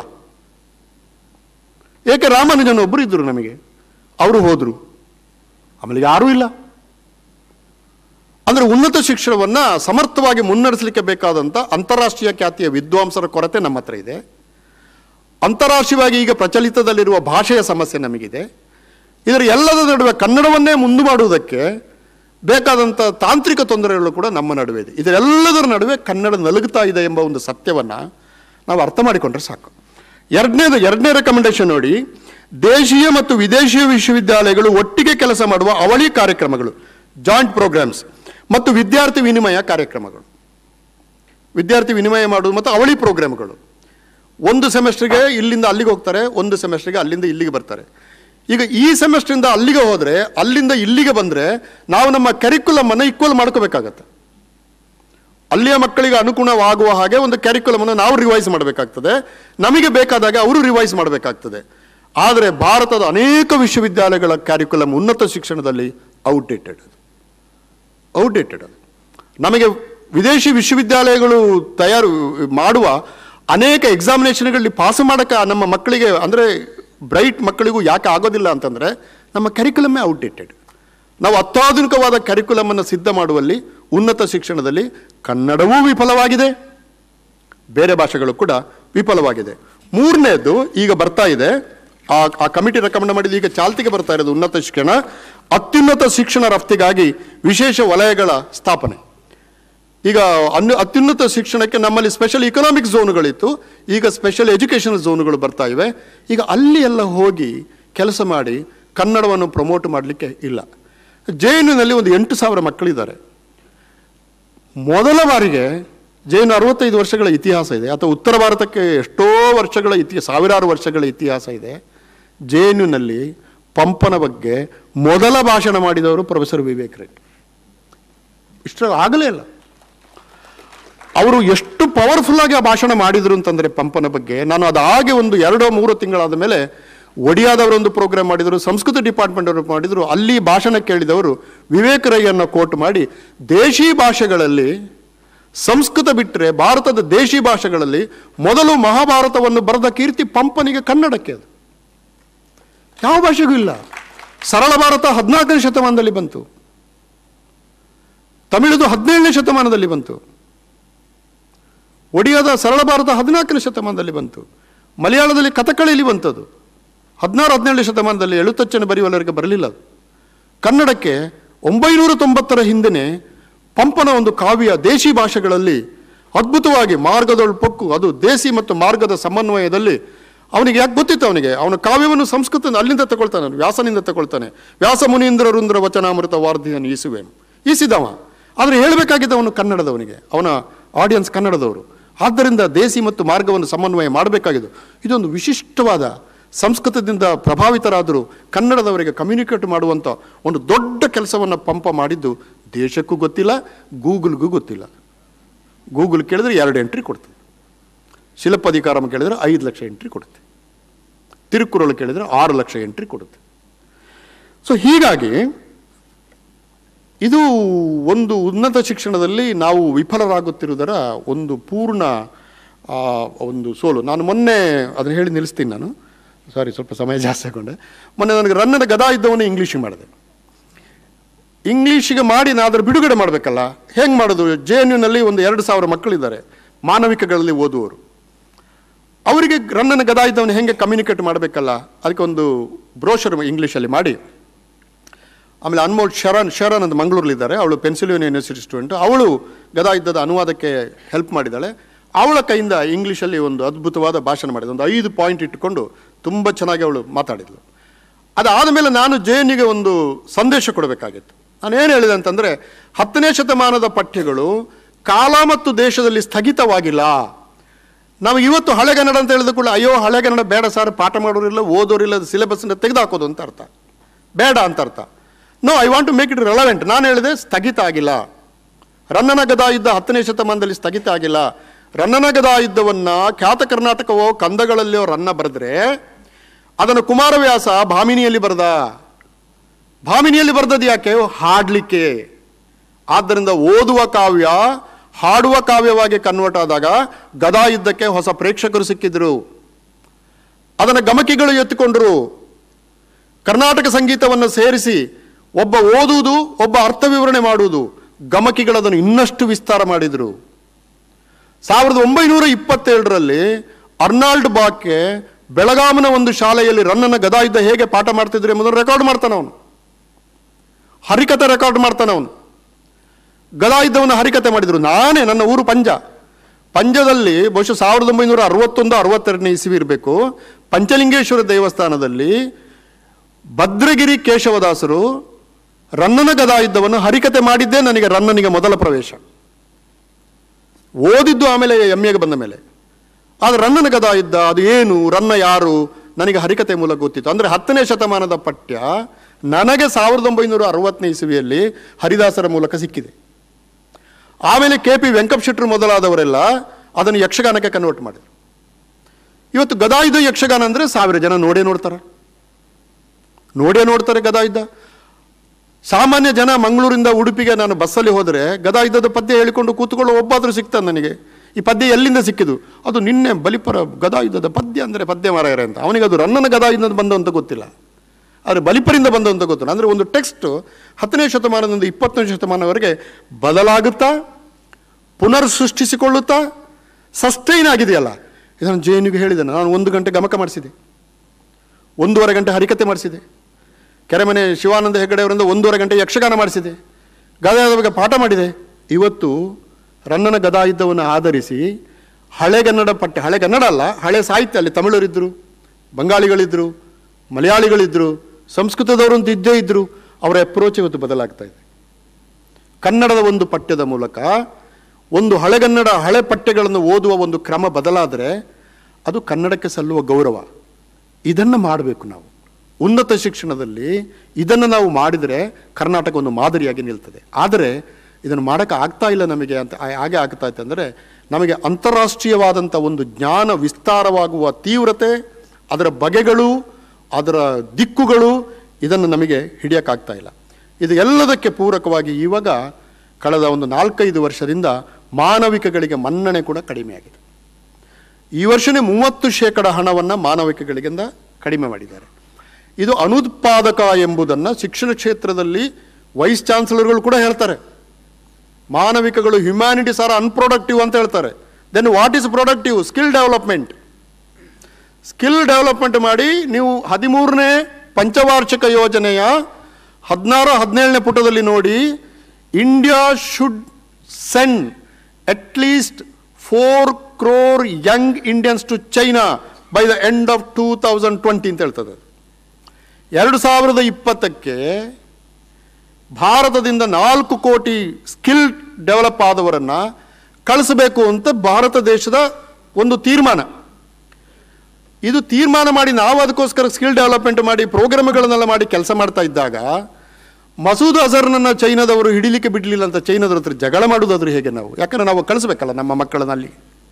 ಏಕೆ ರಾಮಾನುಜನ್ ಒಬ್ಬರು ಇದ್ರು ನಮಗೆ ಅವರು ಹೋದ್ರು ಆಮೇಲೆ ಯಾರೂ ಇಲ್ಲ ಅಂದ್ರೆ ಉನ್ನತ ಶಿಕ್ಷಣವನ್ನ ಸಮರ್ಥವಾಗಿ ಮುನ್ನಡೆಸಲಿಕ್ಕೆ ಬೇಕಾದಂತ ಅಂತಾರಾಷ್ಟ್ರೀಯ ಖ್ಯಾತಿಯ ವಿದ್ವಾಂಸರ ಕೊರತೆ ನಮ್ಮ ಹತ್ರ ಇದೆ ಅಂತಾರಾಷ್ಟ್ರೀಯವಾಗಿ ಈಗ ಪ್ರಚಲಿತದಲ್ಲಿರುವ ಭಾಷೆಯ ಸಮಸ್ಯೆ ನಮಗಿದೆ ಇದರ ಎಲ್ಲದ ನಡುವೆ ಕನ್ನಡವನ್ನೇ ಮುಂದು ಮಾಡುವುದಕ್ಕೆ ಬೇಕಾದಂಥ ತಾಂತ್ರಿಕ ತೊಂದರೆಗಳು ಕೂಡ ನಮ್ಮ ನಡುವೆ ಇದೆ ಇದರೆಲ್ಲದರ ನಡುವೆ ಕನ್ನಡ ನಲುಗುತ್ತಾ ಇದೆ ಎಂಬ ಒಂದು ಸತ್ಯವನ್ನ ನಾವು ಅರ್ಥ ಮಾಡಿಕೊಂಡ್ರೆ ಸಾಕು ಎರಡನೇದು ಎರಡನೇ ರೆಕಮೆಂಡೇಶನ್ ನೋಡಿ ದೇಶೀಯ ಮತ್ತು ವಿದೇಶೀಯ ವಿಶ್ವವಿದ್ಯಾಲಯಗಳು ಒಟ್ಟಿಗೆ ಕೆಲಸ ಮಾಡುವ ಅವಳಿ ಕಾರ್ಯಕ್ರಮಗಳು ಜಾಯಿಂಟ್ ಪ್ರೋಗ್ರಾಮ್ಸ್ ಮತ್ತು ವಿದ್ಯಾರ್ಥಿ ವಿನಿಮಯ ಕಾರ್ಯಕ್ರಮಗಳು ವಿದ್ಯಾರ್ಥಿ ವಿನಿಮಯ ಮಾಡುವುದು ಮತ್ತು ಅವಳಿ ಪ್ರೋಗ್ರಾಮ್ಗಳು ಒಂದು ಸೆಮೆಸ್ಟ್ರಿಗೆ ಇಲ್ಲಿಂದ ಅಲ್ಲಿಗೆ ಹೋಗ್ತಾರೆ ಒಂದು ಸೆಮೆಸ್ಟ್ರಿಗೆ ಅಲ್ಲಿಂದ ಇಲ್ಲಿಗೆ ಬರ್ತಾರೆ ಈಗ ಈ ಸೆಮೆಸ್ಟ್ರಿಂದ ಅಲ್ಲಿಗೆ ಹೋದರೆ ಅಲ್ಲಿಂದ ಇಲ್ಲಿಗೆ ಬಂದರೆ ನಾವು ನಮ್ಮ ಕರಿಕ್ಯುಲಮ್ ಅನ್ನು ಈಕ್ವಲ್ ಮಾಡ್ಕೋಬೇಕಾಗತ್ತೆ ಅಲ್ಲಿಯ ಮಕ್ಕಳಿಗೆ ಅನುಗುಣವಾಗುವ ಹಾಗೆ ಒಂದು ಕ್ಯಾರಿಕ್ಯುಲಮ್ ಅನ್ನು ನಾವು ರಿವೈಸ್ ಮಾಡಬೇಕಾಗ್ತದೆ ನಮಗೆ ಬೇಕಾದಾಗ ಅವರು ರಿವೈಸ್ ಮಾಡಬೇಕಾಗ್ತದೆ ಆದರೆ ಭಾರತದ ಅನೇಕ ವಿಶ್ವವಿದ್ಯಾಲಯಗಳ ಕ್ಯಾರಿಕ್ಯುಲಮ್ ಉನ್ನತ ಶಿಕ್ಷಣದಲ್ಲಿ ಔಟ್ಡೇಟೆಡ್ ಅದು ಔಟ್ಡೇಟೆಡ್ ಅದು ನಮಗೆ ವಿದೇಶಿ ವಿಶ್ವವಿದ್ಯಾಲಯಗಳು ತಯಾರು ಮಾಡುವ ಅನೇಕ ಎಕ್ಸಾಮಿನೇಷನ್ಗಳಲ್ಲಿ ಪಾಸ್ ಮಾಡೋಕ್ಕೆ ನಮ್ಮ ಮಕ್ಕಳಿಗೆ ಅಂದರೆ ಬ್ರೈಟ್ ಮಕ್ಕಳಿಗೂ ಯಾಕೆ ಆಗೋದಿಲ್ಲ ಅಂತಂದರೆ ನಮ್ಮ ಕರಿಕ್ಯುಲಮ್ಮೇ ಔಟ್ಡೇಟೆಡ್ ನಾವು ಅತ್ಯಾಧುನಿಕವಾದ ಕರಿಕ್ಯುಲಮನ್ನು ಸಿದ್ಧ ಮಾಡುವಲ್ಲಿ ಉನ್ನತ ಶಿಕ್ಷಣದಲ್ಲಿ ಕನ್ನಡವೂ ವಿಫಲವಾಗಿದೆ ಬೇರೆ ಭಾಷೆಗಳು ಕೂಡ ವಿಫಲವಾಗಿದೆ ಮೂರನೇದು ಈಗ ಬರ್ತಾ ಇದೆ ಆ ಆ ಕಮಿಟಿ ರೆಕಮೆಂಡ್ ಮಾಡಿದ ಈಗ ಚಾಲ್ತಿಗೆ ಬರ್ತಾ ಇರೋದು ಉನ್ನತ ಶಿಕ್ಷಣ ಅತ್ಯುನ್ನತ ಶಿಕ್ಷಣ ರಫ್ತಿಗಾಗಿ ವಿಶೇಷ ವಲಯಗಳ ಸ್ಥಾಪನೆ ಈಗ ಅನ್ನು ಅತ್ಯುನ್ನತ ಶಿಕ್ಷಣಕ್ಕೆ ನಮ್ಮಲ್ಲಿ ಸ್ಪೆಷಲ್ ಇಕನಾಮಿಕ್ ಝೋನ್ಗಳಿತ್ತು ಈಗ ಸ್ಪೆಷಲ್ ಎಜುಕೇಷನಲ್ ಝೋನ್ಗಳು ಬರ್ತಾ ಇವೆ ಈಗ ಅಲ್ಲಿ ಎಲ್ಲ ಹೋಗಿ ಕೆಲಸ ಮಾಡಿ ಕನ್ನಡವನ್ನು ಪ್ರಮೋಟ್ ಮಾಡಲಿಕ್ಕೆ ಇಲ್ಲ ಜೆ ನಲ್ಲಿ ಒಂದು ಎಂಟು ಸಾವಿರ ಮಕ್ಕಳಿದ್ದಾರೆ ಮೊದಲ ಬಾರಿಗೆ ಜೈನ ಅರವತ್ತೈದು ವರ್ಷಗಳ ಇತಿಹಾಸ ಇದೆ ಅಥವಾ ಉತ್ತರ ಭಾರತಕ್ಕೆ ಎಷ್ಟೋ ವರ್ಷಗಳ ಇತಿ ಸಾವಿರಾರು ವರ್ಷಗಳ ಇತಿಹಾಸ ಇದೆ ಜೆ ನಲ್ಲಿ ಪಂಪನ ಬಗ್ಗೆ ಮೊದಲ ಭಾಷಣ ಮಾಡಿದವರು ಪ್ರೊಫೆಸರ್ ವಿವೇಕ್ ರೆಡ್ಡಿ ಇಷ್ಟು ಆಗಲೇ ಇಲ್ಲ ಅವರು ಎಷ್ಟು ಪವರ್ಫುಲ್ ಆಗಿ ಆ ಭಾಷಣ ಮಾಡಿದ್ರು ಅಂತಂದ್ರೆ ಪಂಪನ ಬಗ್ಗೆ ನಾನು ಅದು ಹಾಗೆ ಒಂದು ಎರಡೋ ಮೂರು ತಿಂಗಳಾದ ಮೇಲೆ ಒಡಿಯಾದವರೊಂದು ಪ್ರೋಗ್ರಾಮ್ ಮಾಡಿದರು ಸಂಸ್ಕೃತ ಡಿಪಾರ್ಟ್ಮೆಂಟ್ ಅವರು ಮಾಡಿದರು ಅಲ್ಲಿ ಭಾಷಣ ಕೇಳಿದವರು ವಿವೇಕ್ ರೈಯನ್ನು ಕೋಟ್ ಮಾಡಿ ದೇಶಿ ಭಾಷೆಗಳಲ್ಲಿ ಸಂಸ್ಕೃತ ಬಿಟ್ಟರೆ ಭಾರತದ ದೇಶಿ ಭಾಷೆಗಳಲ್ಲಿ ಮೊದಲು ಮಹಾಭಾರತವನ್ನು ಬರೆದ ಕೀರ್ತಿ ಪಂಪನಿಗೆ ಕನ್ನಡಕ್ಕೆ ಅದು ಯಾವ ಭಾಷೆಗೂ ಇಲ್ಲ ಸರಳ ಭಾರತ ಹದಿನಾಲ್ಕನೇ ಶತಮಾನದಲ್ಲಿ ಬಂತು ತಮಿಳುದು ಹದಿನೇಳನೇ ಶತಮಾನದಲ್ಲಿ ಬಂತು ಒಡಿಯಾದ ಸರಳ ಭಾರತ ಹದಿನಾಲ್ಕನೇ ಶತಮಾನದಲ್ಲಿ ಬಂತು ಮಲಯಾಳದಲ್ಲಿ ಕಥಕಳಿಲಿ ಬಂತದು ಹದಿನಾರು ಹದಿನೇಳನೇ ಶತಮಾನದಲ್ಲಿ ಎಳುತ್ತಚ್ಚನೆ ಬರೆಯುವವರಿಗೆ ಬರಲಿಲ್ಲ ಅದು ಕನ್ನಡಕ್ಕೆ ಒಂಬೈನೂರ ತೊಂಬತ್ತರ ಹಿಂದೆನೆ ಪಂಪನ ಒಂದು ಕಾವ್ಯ ದೇಶಿ ಭಾಷೆಗಳಲ್ಲಿ ಅದ್ಭುತವಾಗಿ ಮಾರ್ಗದೊಳು ಪೊಕ್ಕು ಅದು ದೇಸಿ ಮತ್ತು ಮಾರ್ಗದ ಸಮನ್ವಯದಲ್ಲಿ ಅವನಿಗೆ ಯಾಕೆ ಗೊತ್ತಿತ್ತು ಅವನಿಗೆ ಅವನ ಕಾವ್ಯವನ್ನು ಸಂಸ್ಕೃತ ಅಲ್ಲಿಂದ ತಗೊಳ್ತಾನೆ ಅವ್ನು, ವ್ಯಾಸನಿಂದ ತಗೊಳ್ತಾನೆ ವ್ಯಾಸ ಮುನೀಂದ್ರ ರುಂದ್ರ ವಚನಾಮೃತ ವಾರ್ಧಿಯನ್ನು ಈಸುವೆನು ಈಸಿದವ ಆದರೆ ಹೇಳಬೇಕಾಗಿದ್ದವನು ಕನ್ನಡದವನಿಗೆ ಅವನ ಆಡಿಯನ್ಸ್ ಕನ್ನಡದವರು ಆದ್ದರಿಂದ ದೇಸಿ ಮತ್ತು ಮಾರ್ಗವನ್ನು ಸಮನ್ವಯ ಮಾಡಬೇಕಾಗಿದ್ದು ಇದೊಂದು ವಿಶಿಷ್ಟವಾದ ಸಂಸ್ಕೃತದಿಂದ ಪ್ರಭಾವಿತರಾದರೂ ಕನ್ನಡದವರಿಗೆ ಕಮ್ಯುನಿಕೇಟ್ ಮಾಡುವಂಥ ಒಂದು ದೊಡ್ಡ ಕೆಲಸವನ್ನು ಪಂಪ ಮಾಡಿದ್ದು ದೇಶಕ್ಕೂ ಗೊತ್ತಿಲ್ಲ ಗೂಗಲ್ಗೂ ಗೊತ್ತಿಲ್ಲ ಗೂಗಲ್ ಕೇಳಿದ್ರೆ ಎರಡು ಎಂಟ್ರಿ ಕೊಡ್ತದೆ ಶಿಲಪ್ಪಧಿಕಾರಂ ಕೇಳಿದ್ರೆ ಐದು ಲಕ್ಷ ಎಂಟ್ರಿ ಕೊಡುತ್ತೆ ತಿರುಕುರಳು ಕೇಳಿದ್ರೆ ಆರು ಲಕ್ಷ ಎಂಟ್ರಿ ಕೊಡುತ್ತೆ ಸೊ ಹೀಗಾಗಿ ಇದು ಒಂದು ಉನ್ನತ ಶಿಕ್ಷಣದಲ್ಲಿ ನಾವು ವಿಫಲರಾಗುತ್ತಿರುವುದರ ಒಂದು ಪೂರ್ಣ ಆ, ಒಂದು ಸೋಲು ನಾನು ಮೊನ್ನೆ ಅದನ್ನು ಹೇಳಿ ನಿಲ್ಲಿಸ್ತೀನಿ ನಾನು ಸಾರಿ ಸ್ವಲ್ಪ ಸಮಯ ಜಾಸ್ತಿ ಆಗೊಂಡೆ ಮೊನ್ನೆ ನನಗೆ ರನ್ನದ ಗದಾ ಇದ್ದವನು ಇಂಗ್ಲೀಷಿಗೆ ಮಾಡಿದೆ ಇಂಗ್ಲೀಷಿಗೆ ಮಾಡಿ ನಾನು ಅದರ ಬಿಡುಗಡೆ ಮಾಡಬೇಕಲ್ಲ ಹೆಂಗೆ ಮಾಡೋದು ಜೆ ಎನ್ ಯುನಲ್ಲಿ ಒಂದು ಎರಡು ಸಾವಿರ ಮಕ್ಕಳಿದ್ದಾರೆ ಮಾನವಿಕಗಳಲ್ಲಿ ಓದುವವರು ಅವರಿಗೆ ರನ್ನನ ಗದಾ ಇದ್ದವನು ಹೆಂಗೆ ಕಮ್ಯುನಿಕೇಟ್ ಮಾಡಬೇಕಲ್ಲ ಅದಕ್ಕೆ ಒಂದು ಬ್ರೋಷರ್ ಇಂಗ್ಲೀಷಲ್ಲಿ ಮಾಡಿ ಆಮೇಲೆ ಅನ್ಮೋಲ್ ಶರಣ್ ಶರಣ್ ಅಂತ ಮಂಗಳೂರಲ್ಲಿದ್ದಾರೆ ಅವಳು ಪೆನ್ಸಿಲ್ವೇನಿಯಾ ಯೂನಿವರ್ಸಿಟಿ ಸ್ಟೂಡೆಂಟ್ ಅವಳು ಗದಾ ಯುದ್ಧದ ಅನುವಾದಕ್ಕೆ ಹೆಲ್ಪ್ ಮಾಡಿದ್ದಾಳೆ ಅವಳ ಕೈಯಿಂದ ಇಂಗ್ಲೀಷಲ್ಲಿ ಒಂದು ಅದ್ಭುತವಾದ ಭಾಷಣ ಮಾಡಿದ ಒಂದು ಐದು ಪಾಯಿಂಟ್ ಇಟ್ಟುಕೊಂಡು ತುಂಬ ಚೆನ್ನಾಗಿ ಅವಳು ಮಾತಾಡಿದ್ಳು ಅದಾದ ಮೇಲೆ ನಾನು ಜೆ ಎನ್ಗೆ ಒಂದು ಸಂದೇಶ ಕೊಡಬೇಕಾಗಿತ್ತು ನಾನು ಏನು ಹೇಳಿದೆ ಅಂತಂದರೆ ಹತ್ತನೇ ಶತಮಾನದ ಪಠ್ಯಗಳು ಕಾಲ ಮತ್ತು ದೇಶದಲ್ಲಿ ಸ್ಥಗಿತವಾಗಿಲ್ಲ ನಾವು ಇವತ್ತು ಹಳೆಗನ್ನಡ ಅಂತ ಹೇಳಿದ ಕೂಡ ಅಯ್ಯೋ ಹಳೆಗನ್ನಡ ಬೇಡ ಸರ್ ಪಾಠ ಮಾಡೋರಿಲ್ಲ ಓದೋರಿಲ್ಲ ಸಿಲೆಬಸ್ನ ತೆಗೆದುಹಾಕೋದು ಅಂತ ಅರ್ಥ ಬೇಡ ಅಂತ ಅರ್ಥ no I want to make it relevant ನಾನು ಹೇಳಿದೆ ಸ್ಥಗಿತ ಆಗಿಲ್ಲ ರನ್ನನ ಗದಾ ಯುದ್ಧ ಹತ್ತನೇ ಶತಮಾನದಲ್ಲಿ ಸ್ಥಗಿತ ಆಗಿಲ್ಲ ರನ್ನನ ಗದಾ ಯುದ್ಧವನ್ನ ಖ್ಯಾತ ಕರ್ನಾಟಕವೋ ಕಂದಗಳಲ್ಲಿಯೋ ರನ್ನ ಬರೆದ್ರೆ ಅದನ್ನು ಕುಮಾರವ್ಯಾಸ ಭಾಮಿನಿಯಲ್ಲಿ ಬರೆದ ಭಾಮಿನಿಯಲ್ಲಿ ಬರೆದದ್ದು ಯಾಕೆ ಹಾಡಲಿಕ್ಕೆ ಆದ್ದರಿಂದ ಓದುವ ಕಾವ್ಯ ಹಾಡುವ ಕಾವ್ಯವಾಗಿ ಕನ್ವರ್ಟ್ ಆದಾಗ ಗದಾ ಯುದ್ಧಕ್ಕೆ ಹೊಸ ಪ್ರೇಕ್ಷಕರು ಸಿಕ್ಕಿದ್ರು ಅದನ್ನು ಗಮಕಿಗಳು ಎತ್ತಿಕೊಂಡರು ಕರ್ನಾಟಕ ಸಂಗೀತವನ್ನು ಸೇರಿಸಿ ಒಬ್ಬ ಓದುವುದು ಒಬ್ಬ ಅರ್ಥ ವಿವರಣೆ ಮಾಡುವುದು ಗಮಕಿಗಳದನ್ನು ಇನ್ನಷ್ಟು ವಿಸ್ತಾರ ಮಾಡಿದರು ಸಾವಿರದ ಒಂಬೈನೂರ ಇಪ್ಪತ್ತೇಳರಲ್ಲಿ ಅರ್ನಾಲ್ಡ್ ಬಾಕೆ ಬೆಳಗಾಮನ ಒಂದು ಶಾಲೆಯಲ್ಲಿ ರನ್ನನ ಗದಾ ಯುದ್ಧ ಹೇಗೆ ಪಾಠ ಮಾಡ್ತಿದ್ರು ಎಂಬುದನ್ನು ರೆಕಾರ್ಡ್ ಮಾಡ್ತಾನೆ ಅವನು ಹರಿಕತೆ ರೆಕಾರ್ಡ್ ಮಾಡ್ತಾನೆ ಅವನು ಗದಾ ಯುದ್ಧವನ್ನು ಹರಿಕತೆ ಮಾಡಿದರು ನಾನೇ ನನ್ನ ಊರು ಪಂಜ ಪಂಜದಲ್ಲಿ ಬಹುಶಃ ಸಾವಿರದ ಒಂಬೈನೂರ ಅರವತ್ತೊಂದು ಅರವತ್ತೆರಡನೇ ಇಸವಿ ಇರಬೇಕು ಪಂಚಲಿಂಗೇಶ್ವರ ದೇವಸ್ಥಾನದಲ್ಲಿ ಭದ್ರಗಿರಿ ಕೇಶವದಾಸರು ರನ್ನನ ಗದಾ ಯುದ್ಧವನ್ನು ಹರಿಕತೆ ಮಾಡಿದ್ದೇ ನನಗೆ ರನ್ನನಿಗೆ ಮೊದಲ ಪ್ರವೇಶ ಓದಿದ್ದು ಆಮೇಲೆ ಎಮ್ ಎಗೆ ಬಂದ ಮೇಲೆ ಆದರೆ ರನ್ನನ ಗದಾ ಯುದ್ಧ ಅದು ಏನು ರನ್ನ ಯಾರು ನನಗೆ ಹರಿಕತೆ ಮೂಲಕ ಗೊತ್ತಿತ್ತು ಅಂದರೆ ಹತ್ತನೇ ಶತಮಾನದ ಪಠ್ಯ ನನಗೆ ಸಾವಿರದ ಒಂಬೈನೂರ ಅರವತ್ತನೇ ಇಸವಿಯಲ್ಲಿ ಹರಿದಾಸರ ಮೂಲಕ ಸಿಕ್ಕಿದೆ ಆಮೇಲೆ ಕೆ ಪಿ ವೆಂಕಟ ಶೆಟ್ಟರು ಮೊದಲಾದವರೆಲ್ಲ ಅದನ್ನು ಯಕ್ಷಗಾನಕ್ಕೆ ಕನ್ವರ್ಟ್ ಮಾಡಿದರು ಇವತ್ತು ಗದಾಯುಧ ಯಕ್ಷಗಾನ ಅಂದರೆ ಸಾವಿರ ಜನ ನೋಡೇ ನೋಡ್ತಾರೆ ನೋಡೇ ನೋಡ್ತಾರೆ ಗದಾಯುದ್ಧ ಸಾಮಾನ್ಯ ಜನ ಮಂಗಳೂರಿಂದ ಉಡುಪಿಗೆ ನಾನು ಬಸ್ಸಲ್ಲಿ ಹೋದರೆ ಗದಾಯುದ್ಧದ ಪದ್ಯ ಹೇಳಿಕೊಂಡು ಕೂತ್ಕೊಳ್ಳೋ ಒಬ್ಬಾದರೂ ಸಿಗ್ತಾನೆ ನನಗೆ ಈ ಪದ್ಯ ಎಲ್ಲಿಂದ ಸಿಕ್ಕಿದು ಅದು ನಿನ್ನೆ ಬಲಿಪರ ಗದಾಯುದ್ಧದ ಪದ್ಯ ಅಂದರೆ ಪದ್ಯ ಮಾರಾಯರೆ ಅಂತ ಅವನಿಗೆ ಅದು ರನ್ನನ ಗದಾಯುದ್ಧದ ಬಂದು ಅಂತ ಗೊತ್ತಿಲ್ಲ ಆದರೆ ಬಲಿಪರಿಂದ ಬಂದು ಅಂತ ಗೊತ್ತಿಲ್ಲ ಅಂದರೆ ಒಂದು ಟೆಕ್ಸ್ಟ್ ಹತ್ತನೇ ಶತಮಾನದಿಂದ ಇಪ್ಪತ್ತನೇ ಶತಮಾನವರೆಗೆ ಬದಲಾಗುತ್ತಾ ಪುನರ್ ಸೃಷ್ಟಿಸಿಕೊಳ್ಳುತ್ತಾ ಸಸ್ಟೈನ್ ಆಗಿದೆಯಲ್ಲ ಇದನ್ನು ಜೇನಿಗೆ ಹೇಳಿದೆ ನಾನು ಒಂದು ಗಂಟೆ ಗಮಕ ಮಾಡಿಸಿದೆ ಒಂದೂವರೆ ಗಂಟೆ ಹರಿಕತೆ ಮಾಡಿಸಿದೆ ಕೆರೆಮನೆ ಶಿವಾನಂದ ಹೆಗಡೆ ಅವರಿಂದ ಒಂದೂವರೆ ಗಂಟೆ ಯಕ್ಷಗಾನ ಮಾಡಿಸಿದೆ ಗದಾದ ಬಗ್ಗೆ ಪಾಠ ಮಾಡಿದೆ ಇವತ್ತು ರನ್ನನ ಗದಾ ಯುದ್ಧವನ್ನು ಆಧರಿಸಿ ಹಳೆಗನ್ನಡ ಪಠ್ಯ ಹಳೆಗನ್ನಡ ಅಲ್ಲ ಹಳೆ ಸಾಹಿತ್ಯ ಅಲ್ಲಿ ತಮಿಳರಿದ್ದರು ಬಂಗಾಳಿಗಳಿದ್ದರು ಮಲಯಾಳಿಗಳಿದ್ದರು ಸಂಸ್ಕೃತದವರು ಅಂತ ಇದ್ದೇ ಇದ್ದರು ಅವರ ಅಪ್ರೋಚ್ ಇವತ್ತು ಬದಲಾಗ್ತಾ ಇದೆ ಕನ್ನಡದ ಒಂದು ಪಠ್ಯದ ಮೂಲಕ ಒಂದು ಹಳೆಗನ್ನಡ ಹಳೆ ಪಠ್ಯಗಳನ್ನು ಓದುವ ಒಂದು ಕ್ರಮ ಬದಲಾದರೆ ಅದು ಕನ್ನಡಕ್ಕೆ ಸಲ್ಲುವ ಗೌರವ ಇದನ್ನು ಮಾಡಬೇಕು ನಾವು ಉನ್ನತ ಶಿಕ್ಷಣದಲ್ಲಿ ಇದನ್ನು ನಾವು ಮಾಡಿದರೆ ಕರ್ನಾಟಕ ಒಂದು ಮಾದರಿಯಾಗಿ ನಿಲ್ತದೆ ಆದರೆ ಇದನ್ನು ಮಾಡೋಕ್ಕೆ ಆಗ್ತಾ ಇಲ್ಲ ನಮಗೆ ಅಂತ ಆ- ಹಾಗೆ ಆಗ್ತಾ ಇತ್ತು ಅಂದರೆ ನಮಗೆ ಅಂತಾರಾಷ್ಟ್ರೀಯವಾದಂಥ ಒಂದು ಜ್ಞಾನ ವಿಸ್ತಾರವಾಗುವ ತೀವ್ರತೆ ಅದರ ಬಗೆಗಳು ಅದರ ದಿಕ್ಕುಗಳು ಇದನ್ನು ನಮಗೆ ಹಿಡಿಯೋಕ್ಕಾಗ್ತಾ ಇಲ್ಲ ಇದು ಎಲ್ಲದಕ್ಕೆ ಪೂರಕವಾಗಿ ಇವಾಗ ಕಳೆದ ಒಂದು ನಾಲ್ಕೈದು ವರ್ಷದಿಂದ ಮಾನವಿಕಗಳಿಗೆ ಮನ್ನಣೆ ಕೂಡ ಕಡಿಮೆಯಾಗಿದೆ ಈ ವರ್ಷನೇ ಮೂವತ್ತು ಶೇಕಡ ಹಣವನ್ನು ಮಾನವಿಕಗಳಿಗಿಂದ ಕಡಿಮೆ ಮಾಡಿದ್ದಾರೆ ಇದು ಅನುತ್ಪಾದಕ ಎಂಬುದನ್ನು ಶಿಕ್ಷಣ ಕ್ಷೇತ್ರದಲ್ಲಿ ವೈಸ್ ಚಾನ್ಸಲರ್ಗಳು ಕೂಡ ಹೇಳ್ತಾರೆ ಮಾನವಿಕಗಳು ಹ್ಯುಮ್ಯಾನಿಟೀಸ್ ಆರ್ ಅನ್ಪ್ರೊಡಕ್ಟಿವ್ ಅಂತ ಹೇಳ್ತಾರೆ then what is productive skill development skill development ಮಾಡಿ ನೀವು ಹದಿಮೂರನೇ ಪಂಚವಾರ್ಷಿಕ ಯೋಜನೆಯ ಹದಿನಾರು ಹದಿನೇಳನೇ ಪುಟದಲ್ಲಿ ನೋಡಿ India should send at least four crore young Indians to China by the end of two thousand twenty ಅಂತ ಹೇಳ್ತದೆ ಎರಡು ಸಾವಿರದ ಇಪ್ಪತ್ತಕ್ಕೆ ಭಾರತದಿಂದ ನಾಲ್ಕು ಕೋಟಿ ಸ್ಕಿಲ್ ಡೆವಲಪ್ ಆದವರನ್ನು ಕಳಿಸಬೇಕು ಅಂತ ಭಾರತ ದೇಶದ ಒಂದು ತೀರ್ಮಾನ ಇದು ತೀರ್ಮಾನ ಮಾಡಿ ನಾವು ಅದಕ್ಕೋಸ್ಕರ ಸ್ಕಿಲ್ ಡೆವಲಪ್ಮೆಂಟ್ ಮಾಡಿ ಪ್ರೋಗ್ರಾಮ್ಗಳನ್ನೆಲ್ಲ ಮಾಡಿ ಕೆಲಸ ಮಾಡ್ತಾ ಇದ್ದಾಗ ಮಸೂದ್ ಅಜರ್ನನ್ನು ಚೈನಾದವರು ಹಿಡಿಲಿಕ್ಕೆ ಬಿಡಲಿಲ್ಲ ಅಂತ ಚೈನಾದವ್ರ ಹತ್ರ ಜಗಳ ಮಾಡೋದಾದ್ರೂ ಹೇಗೆ ನಾವು ಯಾಕಂದ್ರೆ ನಾವು ಕಳಿಸ್ಬೇಕಲ್ಲ ನಮ್ಮ ಮಕ್ಕಳನ್ನ ಅಲ್ಲಿ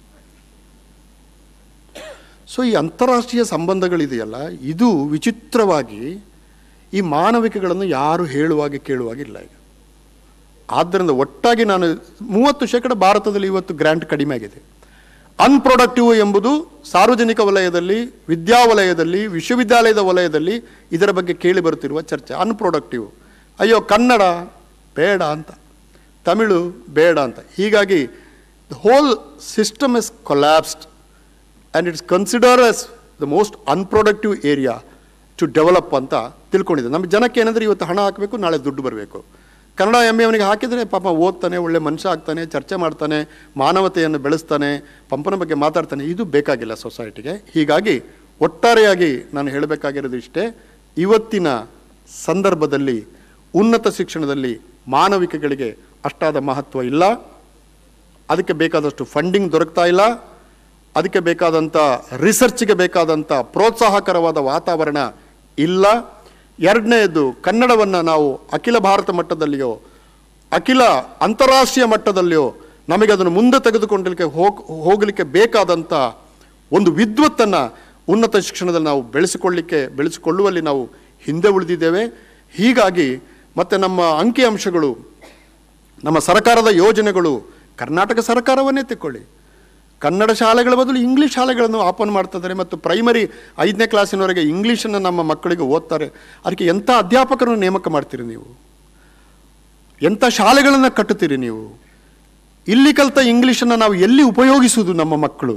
ಸೊ ಈ ಅಂತಾರಾಷ್ಟ್ರೀಯ ಸಂಬಂಧಗಳಿದೆಯಲ್ಲ ಇದು ವಿಚಿತ್ರವಾಗಿ ಈ ಮಾನವಿಕಗಳನ್ನು ಯಾರು ಹೇಳುವಾಗೆ ಕೇಳುವಾಗಿಲ್ಲ ಈಗ ಆದ್ದರಿಂದ ಒಟ್ಟಾಗಿ ನಾನು ಮೂವತ್ತು ಶೇಕಡ ಭಾರತದಲ್ಲಿ ಇವತ್ತು ಗ್ರ್ಯಾಂಟ್ ಕಡಿಮೆ ಆಗಿದೆ ಅನ್ಪ್ರೊಡಕ್ಟಿವ್ ಎಂಬುದು ಸಾರ್ವಜನಿಕ ವಲಯದಲ್ಲಿ ವಿದ್ಯಾವಲಯದಲ್ಲಿ ವಿಶ್ವವಿದ್ಯಾಲಯದ ವಲಯದಲ್ಲಿ ಇದರ ಬಗ್ಗೆ ಕೇಳಿ ಬರುತ್ತಿರುವ ಚರ್ಚೆ ಅನ್ಪ್ರೊಡಕ್ಟಿವ್ ಅಯ್ಯೋ ಕನ್ನಡ ಬೇಡ ಅಂತ ತಮಿಳು ಬೇಡ ಅಂತ ಹೀಗಾಗಿ the whole system is collapsed and it's consider as the most unproductive area to develop ಅಂತ ತಿಳ್ಕೊಂಡಿದೆ ನಮ್ಮ ಜನಕ್ಕೆ ಏನಂದರೆ ಇವತ್ತು ಹಣ ಹಾಕಬೇಕು ನಾಳೆ ದುಡ್ಡು ಬರಬೇಕು ಕನ್ನಡ ಎಮ್ ಅವನಿಗೆ ಹಾಕಿದರೆ ಪಾಪ ಓದ್ತಾನೆ ಒಳ್ಳೆ ಮನುಷ್ಯ ಆಗ್ತಾನೆ ಚರ್ಚೆ ಮಾಡ್ತಾನೆ ಮಾನವತೆಯನ್ನು ಬೆಳೆಸ್ತಾನೆ ಪಂಪನ ಬಗ್ಗೆ ಮಾತಾಡ್ತಾನೆ ಇದು ಬೇಕಾಗಿಲ್ಲ ಸೊಸೈಟಿಗೆ ಹೀಗಾಗಿ ಒಟ್ಟಾರೆಯಾಗಿ ನಾನು ಹೇಳಬೇಕಾಗಿರೋದು ಇಷ್ಟೇ ಇವತ್ತಿನ ಸಂದರ್ಭದಲ್ಲಿ ಉನ್ನತ ಶಿಕ್ಷಣದಲ್ಲಿ ಮಾನವಿಕಗಳಿಗೆ ಅಷ್ಟಾದ ಮಹತ್ವ ಇಲ್ಲ ಅದಕ್ಕೆ ಬೇಕಾದಷ್ಟು ಫಂಡಿಂಗ್ ದೊರಕ್ತಾ ಇಲ್ಲ ಅದಕ್ಕೆ ಬೇಕಾದಂಥ ರಿಸರ್ಚ್ಗೆ ಬೇಕಾದಂಥ ಪ್ರೋತ್ಸಾಹಕರವಾದ ವಾತಾವರಣ ಇಲ್ಲ ಎರಡನೆಯದು ಕನ್ನಡವನ್ನು ನಾವು ಅಖಿಲ ಭಾರತ ಮಟ್ಟದಲ್ಲಿಯೋ ಅಖಿಲ ಅಂತಾರಾಷ್ಟ್ರೀಯ ಮಟ್ಟದಲ್ಲಿಯೋ ನಮಗೆ ಅದನ್ನು ಮುಂದೆ ತೆಗೆದುಕೊಂಡಲಿಕ್ಕೆ ಹೋಗ್ ಹೋಗಲಿಕ್ಕೆ ಬೇಕಾದಂಥ ಒಂದು ವಿದ್ವತ್ತನ್ನು ಉನ್ನತ ಶಿಕ್ಷಣದಲ್ಲಿ ನಾವು ಬೆಳೆಸಿಕೊಳ್ಳಿಕ್ಕೆ ಬೆಳೆಸಿಕೊಳ್ಳುವಲ್ಲಿ ನಾವು ಹಿಂದೆ ಉಳಿದಿದ್ದೇವೆ ಹೀಗಾಗಿ ಮತ್ತು ನಮ್ಮ ಅಂಕಿಅಂಶಗಳು ನಮ್ಮ ಸರ್ಕಾರದ ಯೋಜನೆಗಳು ಕರ್ನಾಟಕ ಸರ್ಕಾರವನ್ನೇ ತಿಳ್ಕೊಳ್ಳಿ ಕನ್ನಡ ಶಾಲೆಗಳ ಬದಲು ಇಂಗ್ಲೀಷ್ ಶಾಲೆಗಳನ್ನು ಓಪನ್ ಮಾಡ್ತಿದ್ದಾರೆ ಮತ್ತು ಪ್ರೈಮರಿ ಐದನೇ ಕ್ಲಾಸಿನವರೆಗೆ ಇಂಗ್ಲೀಷನ್ನು ನಮ್ಮ ಮಕ್ಕಳಿಗೆ ಓದ್ತಾರೆ ಅದಕ್ಕೆ ಎಂಥ ಅಧ್ಯಾಪಕರನ್ನು ನೇಮಕ ಮಾಡ್ತೀರಿ ನೀವು ಎಂಥ ಶಾಲೆಗಳನ್ನು ಕಟ್ಟುತ್ತೀರಿ ನೀವು ಇಲ್ಲಿ ಕಲಿತ ಇಂಗ್ಲೀಷನ್ನು ನಾವು ಎಲ್ಲಿ ಉಪಯೋಗಿಸುವುದು ನಮ್ಮ ಮಕ್ಕಳು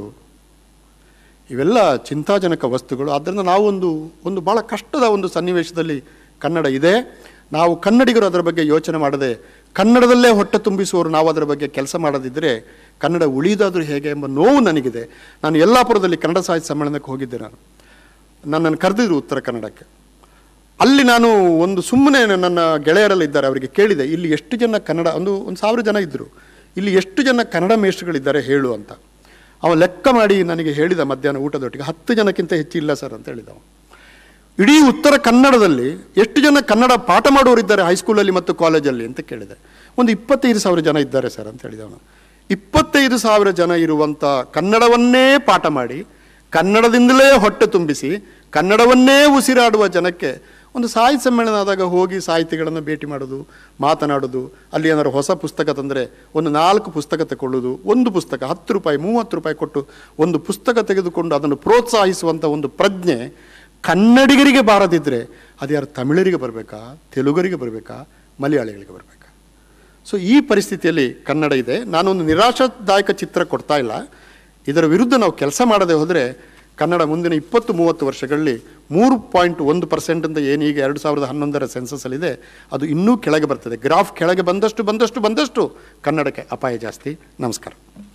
ಇವೆಲ್ಲ ಚಿಂತಾಜನಕ ವಸ್ತುಗಳು ಆದ್ದರಿಂದ ನಾವೊಂದು ಒಂದು ಭಾಳ ಕಷ್ಟದ ಒಂದು ಸನ್ನಿವೇಶದಲ್ಲಿ ಕನ್ನಡ ಇದೆ ನಾವು ಕನ್ನಡಿಗರು ಅದರ ಬಗ್ಗೆ ಯೋಚನೆ ಮಾಡದೆ ಕನ್ನಡದಲ್ಲೇ ಹೊಟ್ಟೆ ತುಂಬಿಸುವವರು ನಾವು ಅದರ ಬಗ್ಗೆ ಕೆಲಸ ಮಾಡದಿದ್ದರೆ ಕನ್ನಡ ಉಳಿದಾದರೂ ಹೇಗೆ ಎಂಬ ನೋವು ನನಗಿದೆ ನಾನು ಯಲ್ಲಾಪುರದಲ್ಲಿ ಕನ್ನಡ ಸಾಹಿತ್ಯ ಸಮ್ಮೇಳನಕ್ಕೆ ಹೋಗಿದ್ದೆ ನಾನು ನನ್ನನ್ನು ಕರೆದಿದ್ರು ಉತ್ತರ ಕನ್ನಡಕ್ಕೆ ಅಲ್ಲಿ ನಾನು ಒಂದು ಸುಮ್ಮನೆ ನನ್ನ ಗೆಳೆಯರೆಲ್ಲ ಇದ್ದಾರೆ ಅವರಿಗೆ ಕೇಳಿದೆ ಇಲ್ಲಿ ಎಷ್ಟು ಜನ ಕನ್ನಡ ಒಂದು ಒಂದು ಸಾವಿರ ಜನ ಇದ್ದರು ಇಲ್ಲಿ ಎಷ್ಟು ಜನ ಕನ್ನಡ ಮೇಷ್ಟ್ರುಗಳಿದ್ದಾರೆ ಹೇಳು ಅಂತ ಅವ ಲೆಕ್ಕ ಮಾಡಿ ನನಗೆ ಹೇಳಿದ ಮಧ್ಯಾಹ್ನ ಊಟದೊಟ್ಟಿಗೆ ಹತ್ತು ಜನಕ್ಕಿಂತ ಹೆಚ್ಚಿಲ್ಲ ಸರ್ ಅಂತ ಹೇಳಿದ ಅವ. ಇಡೀ ಉತ್ತರ ಕನ್ನಡದಲ್ಲಿ ಎಷ್ಟು ಜನ ಕನ್ನಡ ಪಾಠ ಮಾಡೋರಿದ್ದಾರೆ ಹೈಸ್ಕೂಲಲ್ಲಿ ಮತ್ತು ಕಾಲೇಜಲ್ಲಿ ಅಂತ ಕೇಳಿದೆ ಒಂದು ಇಪ್ಪತ್ತೈದು ಸಾವಿರ ಜನ ಇದ್ದಾರೆ ಸರ್ ಅಂತ ಹೇಳಿದ ಅವನು ಇಪ್ಪತ್ತೈದು ಸಾವಿರ ಜನ ಇರುವಂಥ ಕನ್ನಡವನ್ನೇ ಪಾಠ ಮಾಡಿ ಕನ್ನಡದಿಂದಲೇ ಹೊಟ್ಟೆ ತುಂಬಿಸಿ ಕನ್ನಡವನ್ನೇ ಉಸಿರಾಡುವ ಜನಕ್ಕೆ ಒಂದು ಸಾಹಿತ್ಯ ಸಮ್ಮೇಳನ ಆದಾಗ ಹೋಗಿ ಸಾಹಿತಿಗಳನ್ನು ಭೇಟಿ ಮಾಡೋದು ಮಾತನಾಡೋದು ಅಲ್ಲಿ ಏನಾದ್ರು ಹೊಸ ಪುಸ್ತಕ ತಂದರೆ ಒಂದು ನಾಲ್ಕು ಪುಸ್ತಕ ತಗೊಳ್ಳೋದು ಒಂದು ಪುಸ್ತಕ ಹತ್ತು ರೂಪಾಯಿ ಮೂವತ್ತು ರೂಪಾಯಿ ಕೊಟ್ಟು ಒಂದು ಪುಸ್ತಕ ತೆಗೆದುಕೊಂಡು ಅದನ್ನು ಪ್ರೋತ್ಸಾಹಿಸುವಂಥ ಒಂದು ಪ್ರಜ್ಞೆ ಕನ್ನಡಿಗರಿಗೆ ಬಾರದಿದ್ದರೆ ಅದು ಯಾರು ತಮಿಳರಿಗೆ ಬರಬೇಕಾ ತೆಲುಗರಿಗೆ ಬರಬೇಕಾ ಮಲಯಾಳಿಗಳಿಗೆ ಬರಬೇಕಾ ಸೊ ಈ ಪರಿಸ್ಥಿತಿಯಲ್ಲಿ ಕನ್ನಡ ಇದೆ ನಾನೊಂದು ನಿರಾಶಾದಾಯಕ ಚಿತ್ರ ಕೊಡ್ತಾ ಇಲ್ಲ ಇದರ ವಿರುದ್ಧ ನಾವು ಕೆಲಸ ಮಾಡದೆ ಹೋದರೆ ಕನ್ನಡ ಮುಂದಿನ ಇಪ್ಪತ್ತು ಮೂವತ್ತು ವರ್ಷಗಳಲ್ಲಿ ಮೂರು ಪಾಯಿಂಟ್ ಒಂದು ಪರ್ಸೆಂಟ್ ಅಂತ ಏನೀಗ ಎರಡು ಸಾವಿರದ ಹನ್ನೊಂದರ ಸೆನ್ಸಸ್ಸಲ್ಲಿದೆ ಅದು ಇನ್ನೂ ಕೆಳಗೆ ಬರ್ತದೆ ಗ್ರಾಫ್ ಕೆಳಗೆ ಬಂದಷ್ಟು ಬಂದಷ್ಟು ಬಂದಷ್ಟು ಕನ್ನಡಕ್ಕೆ ಅಪಾಯ ಜಾಸ್ತಿ ನಮಸ್ಕಾರ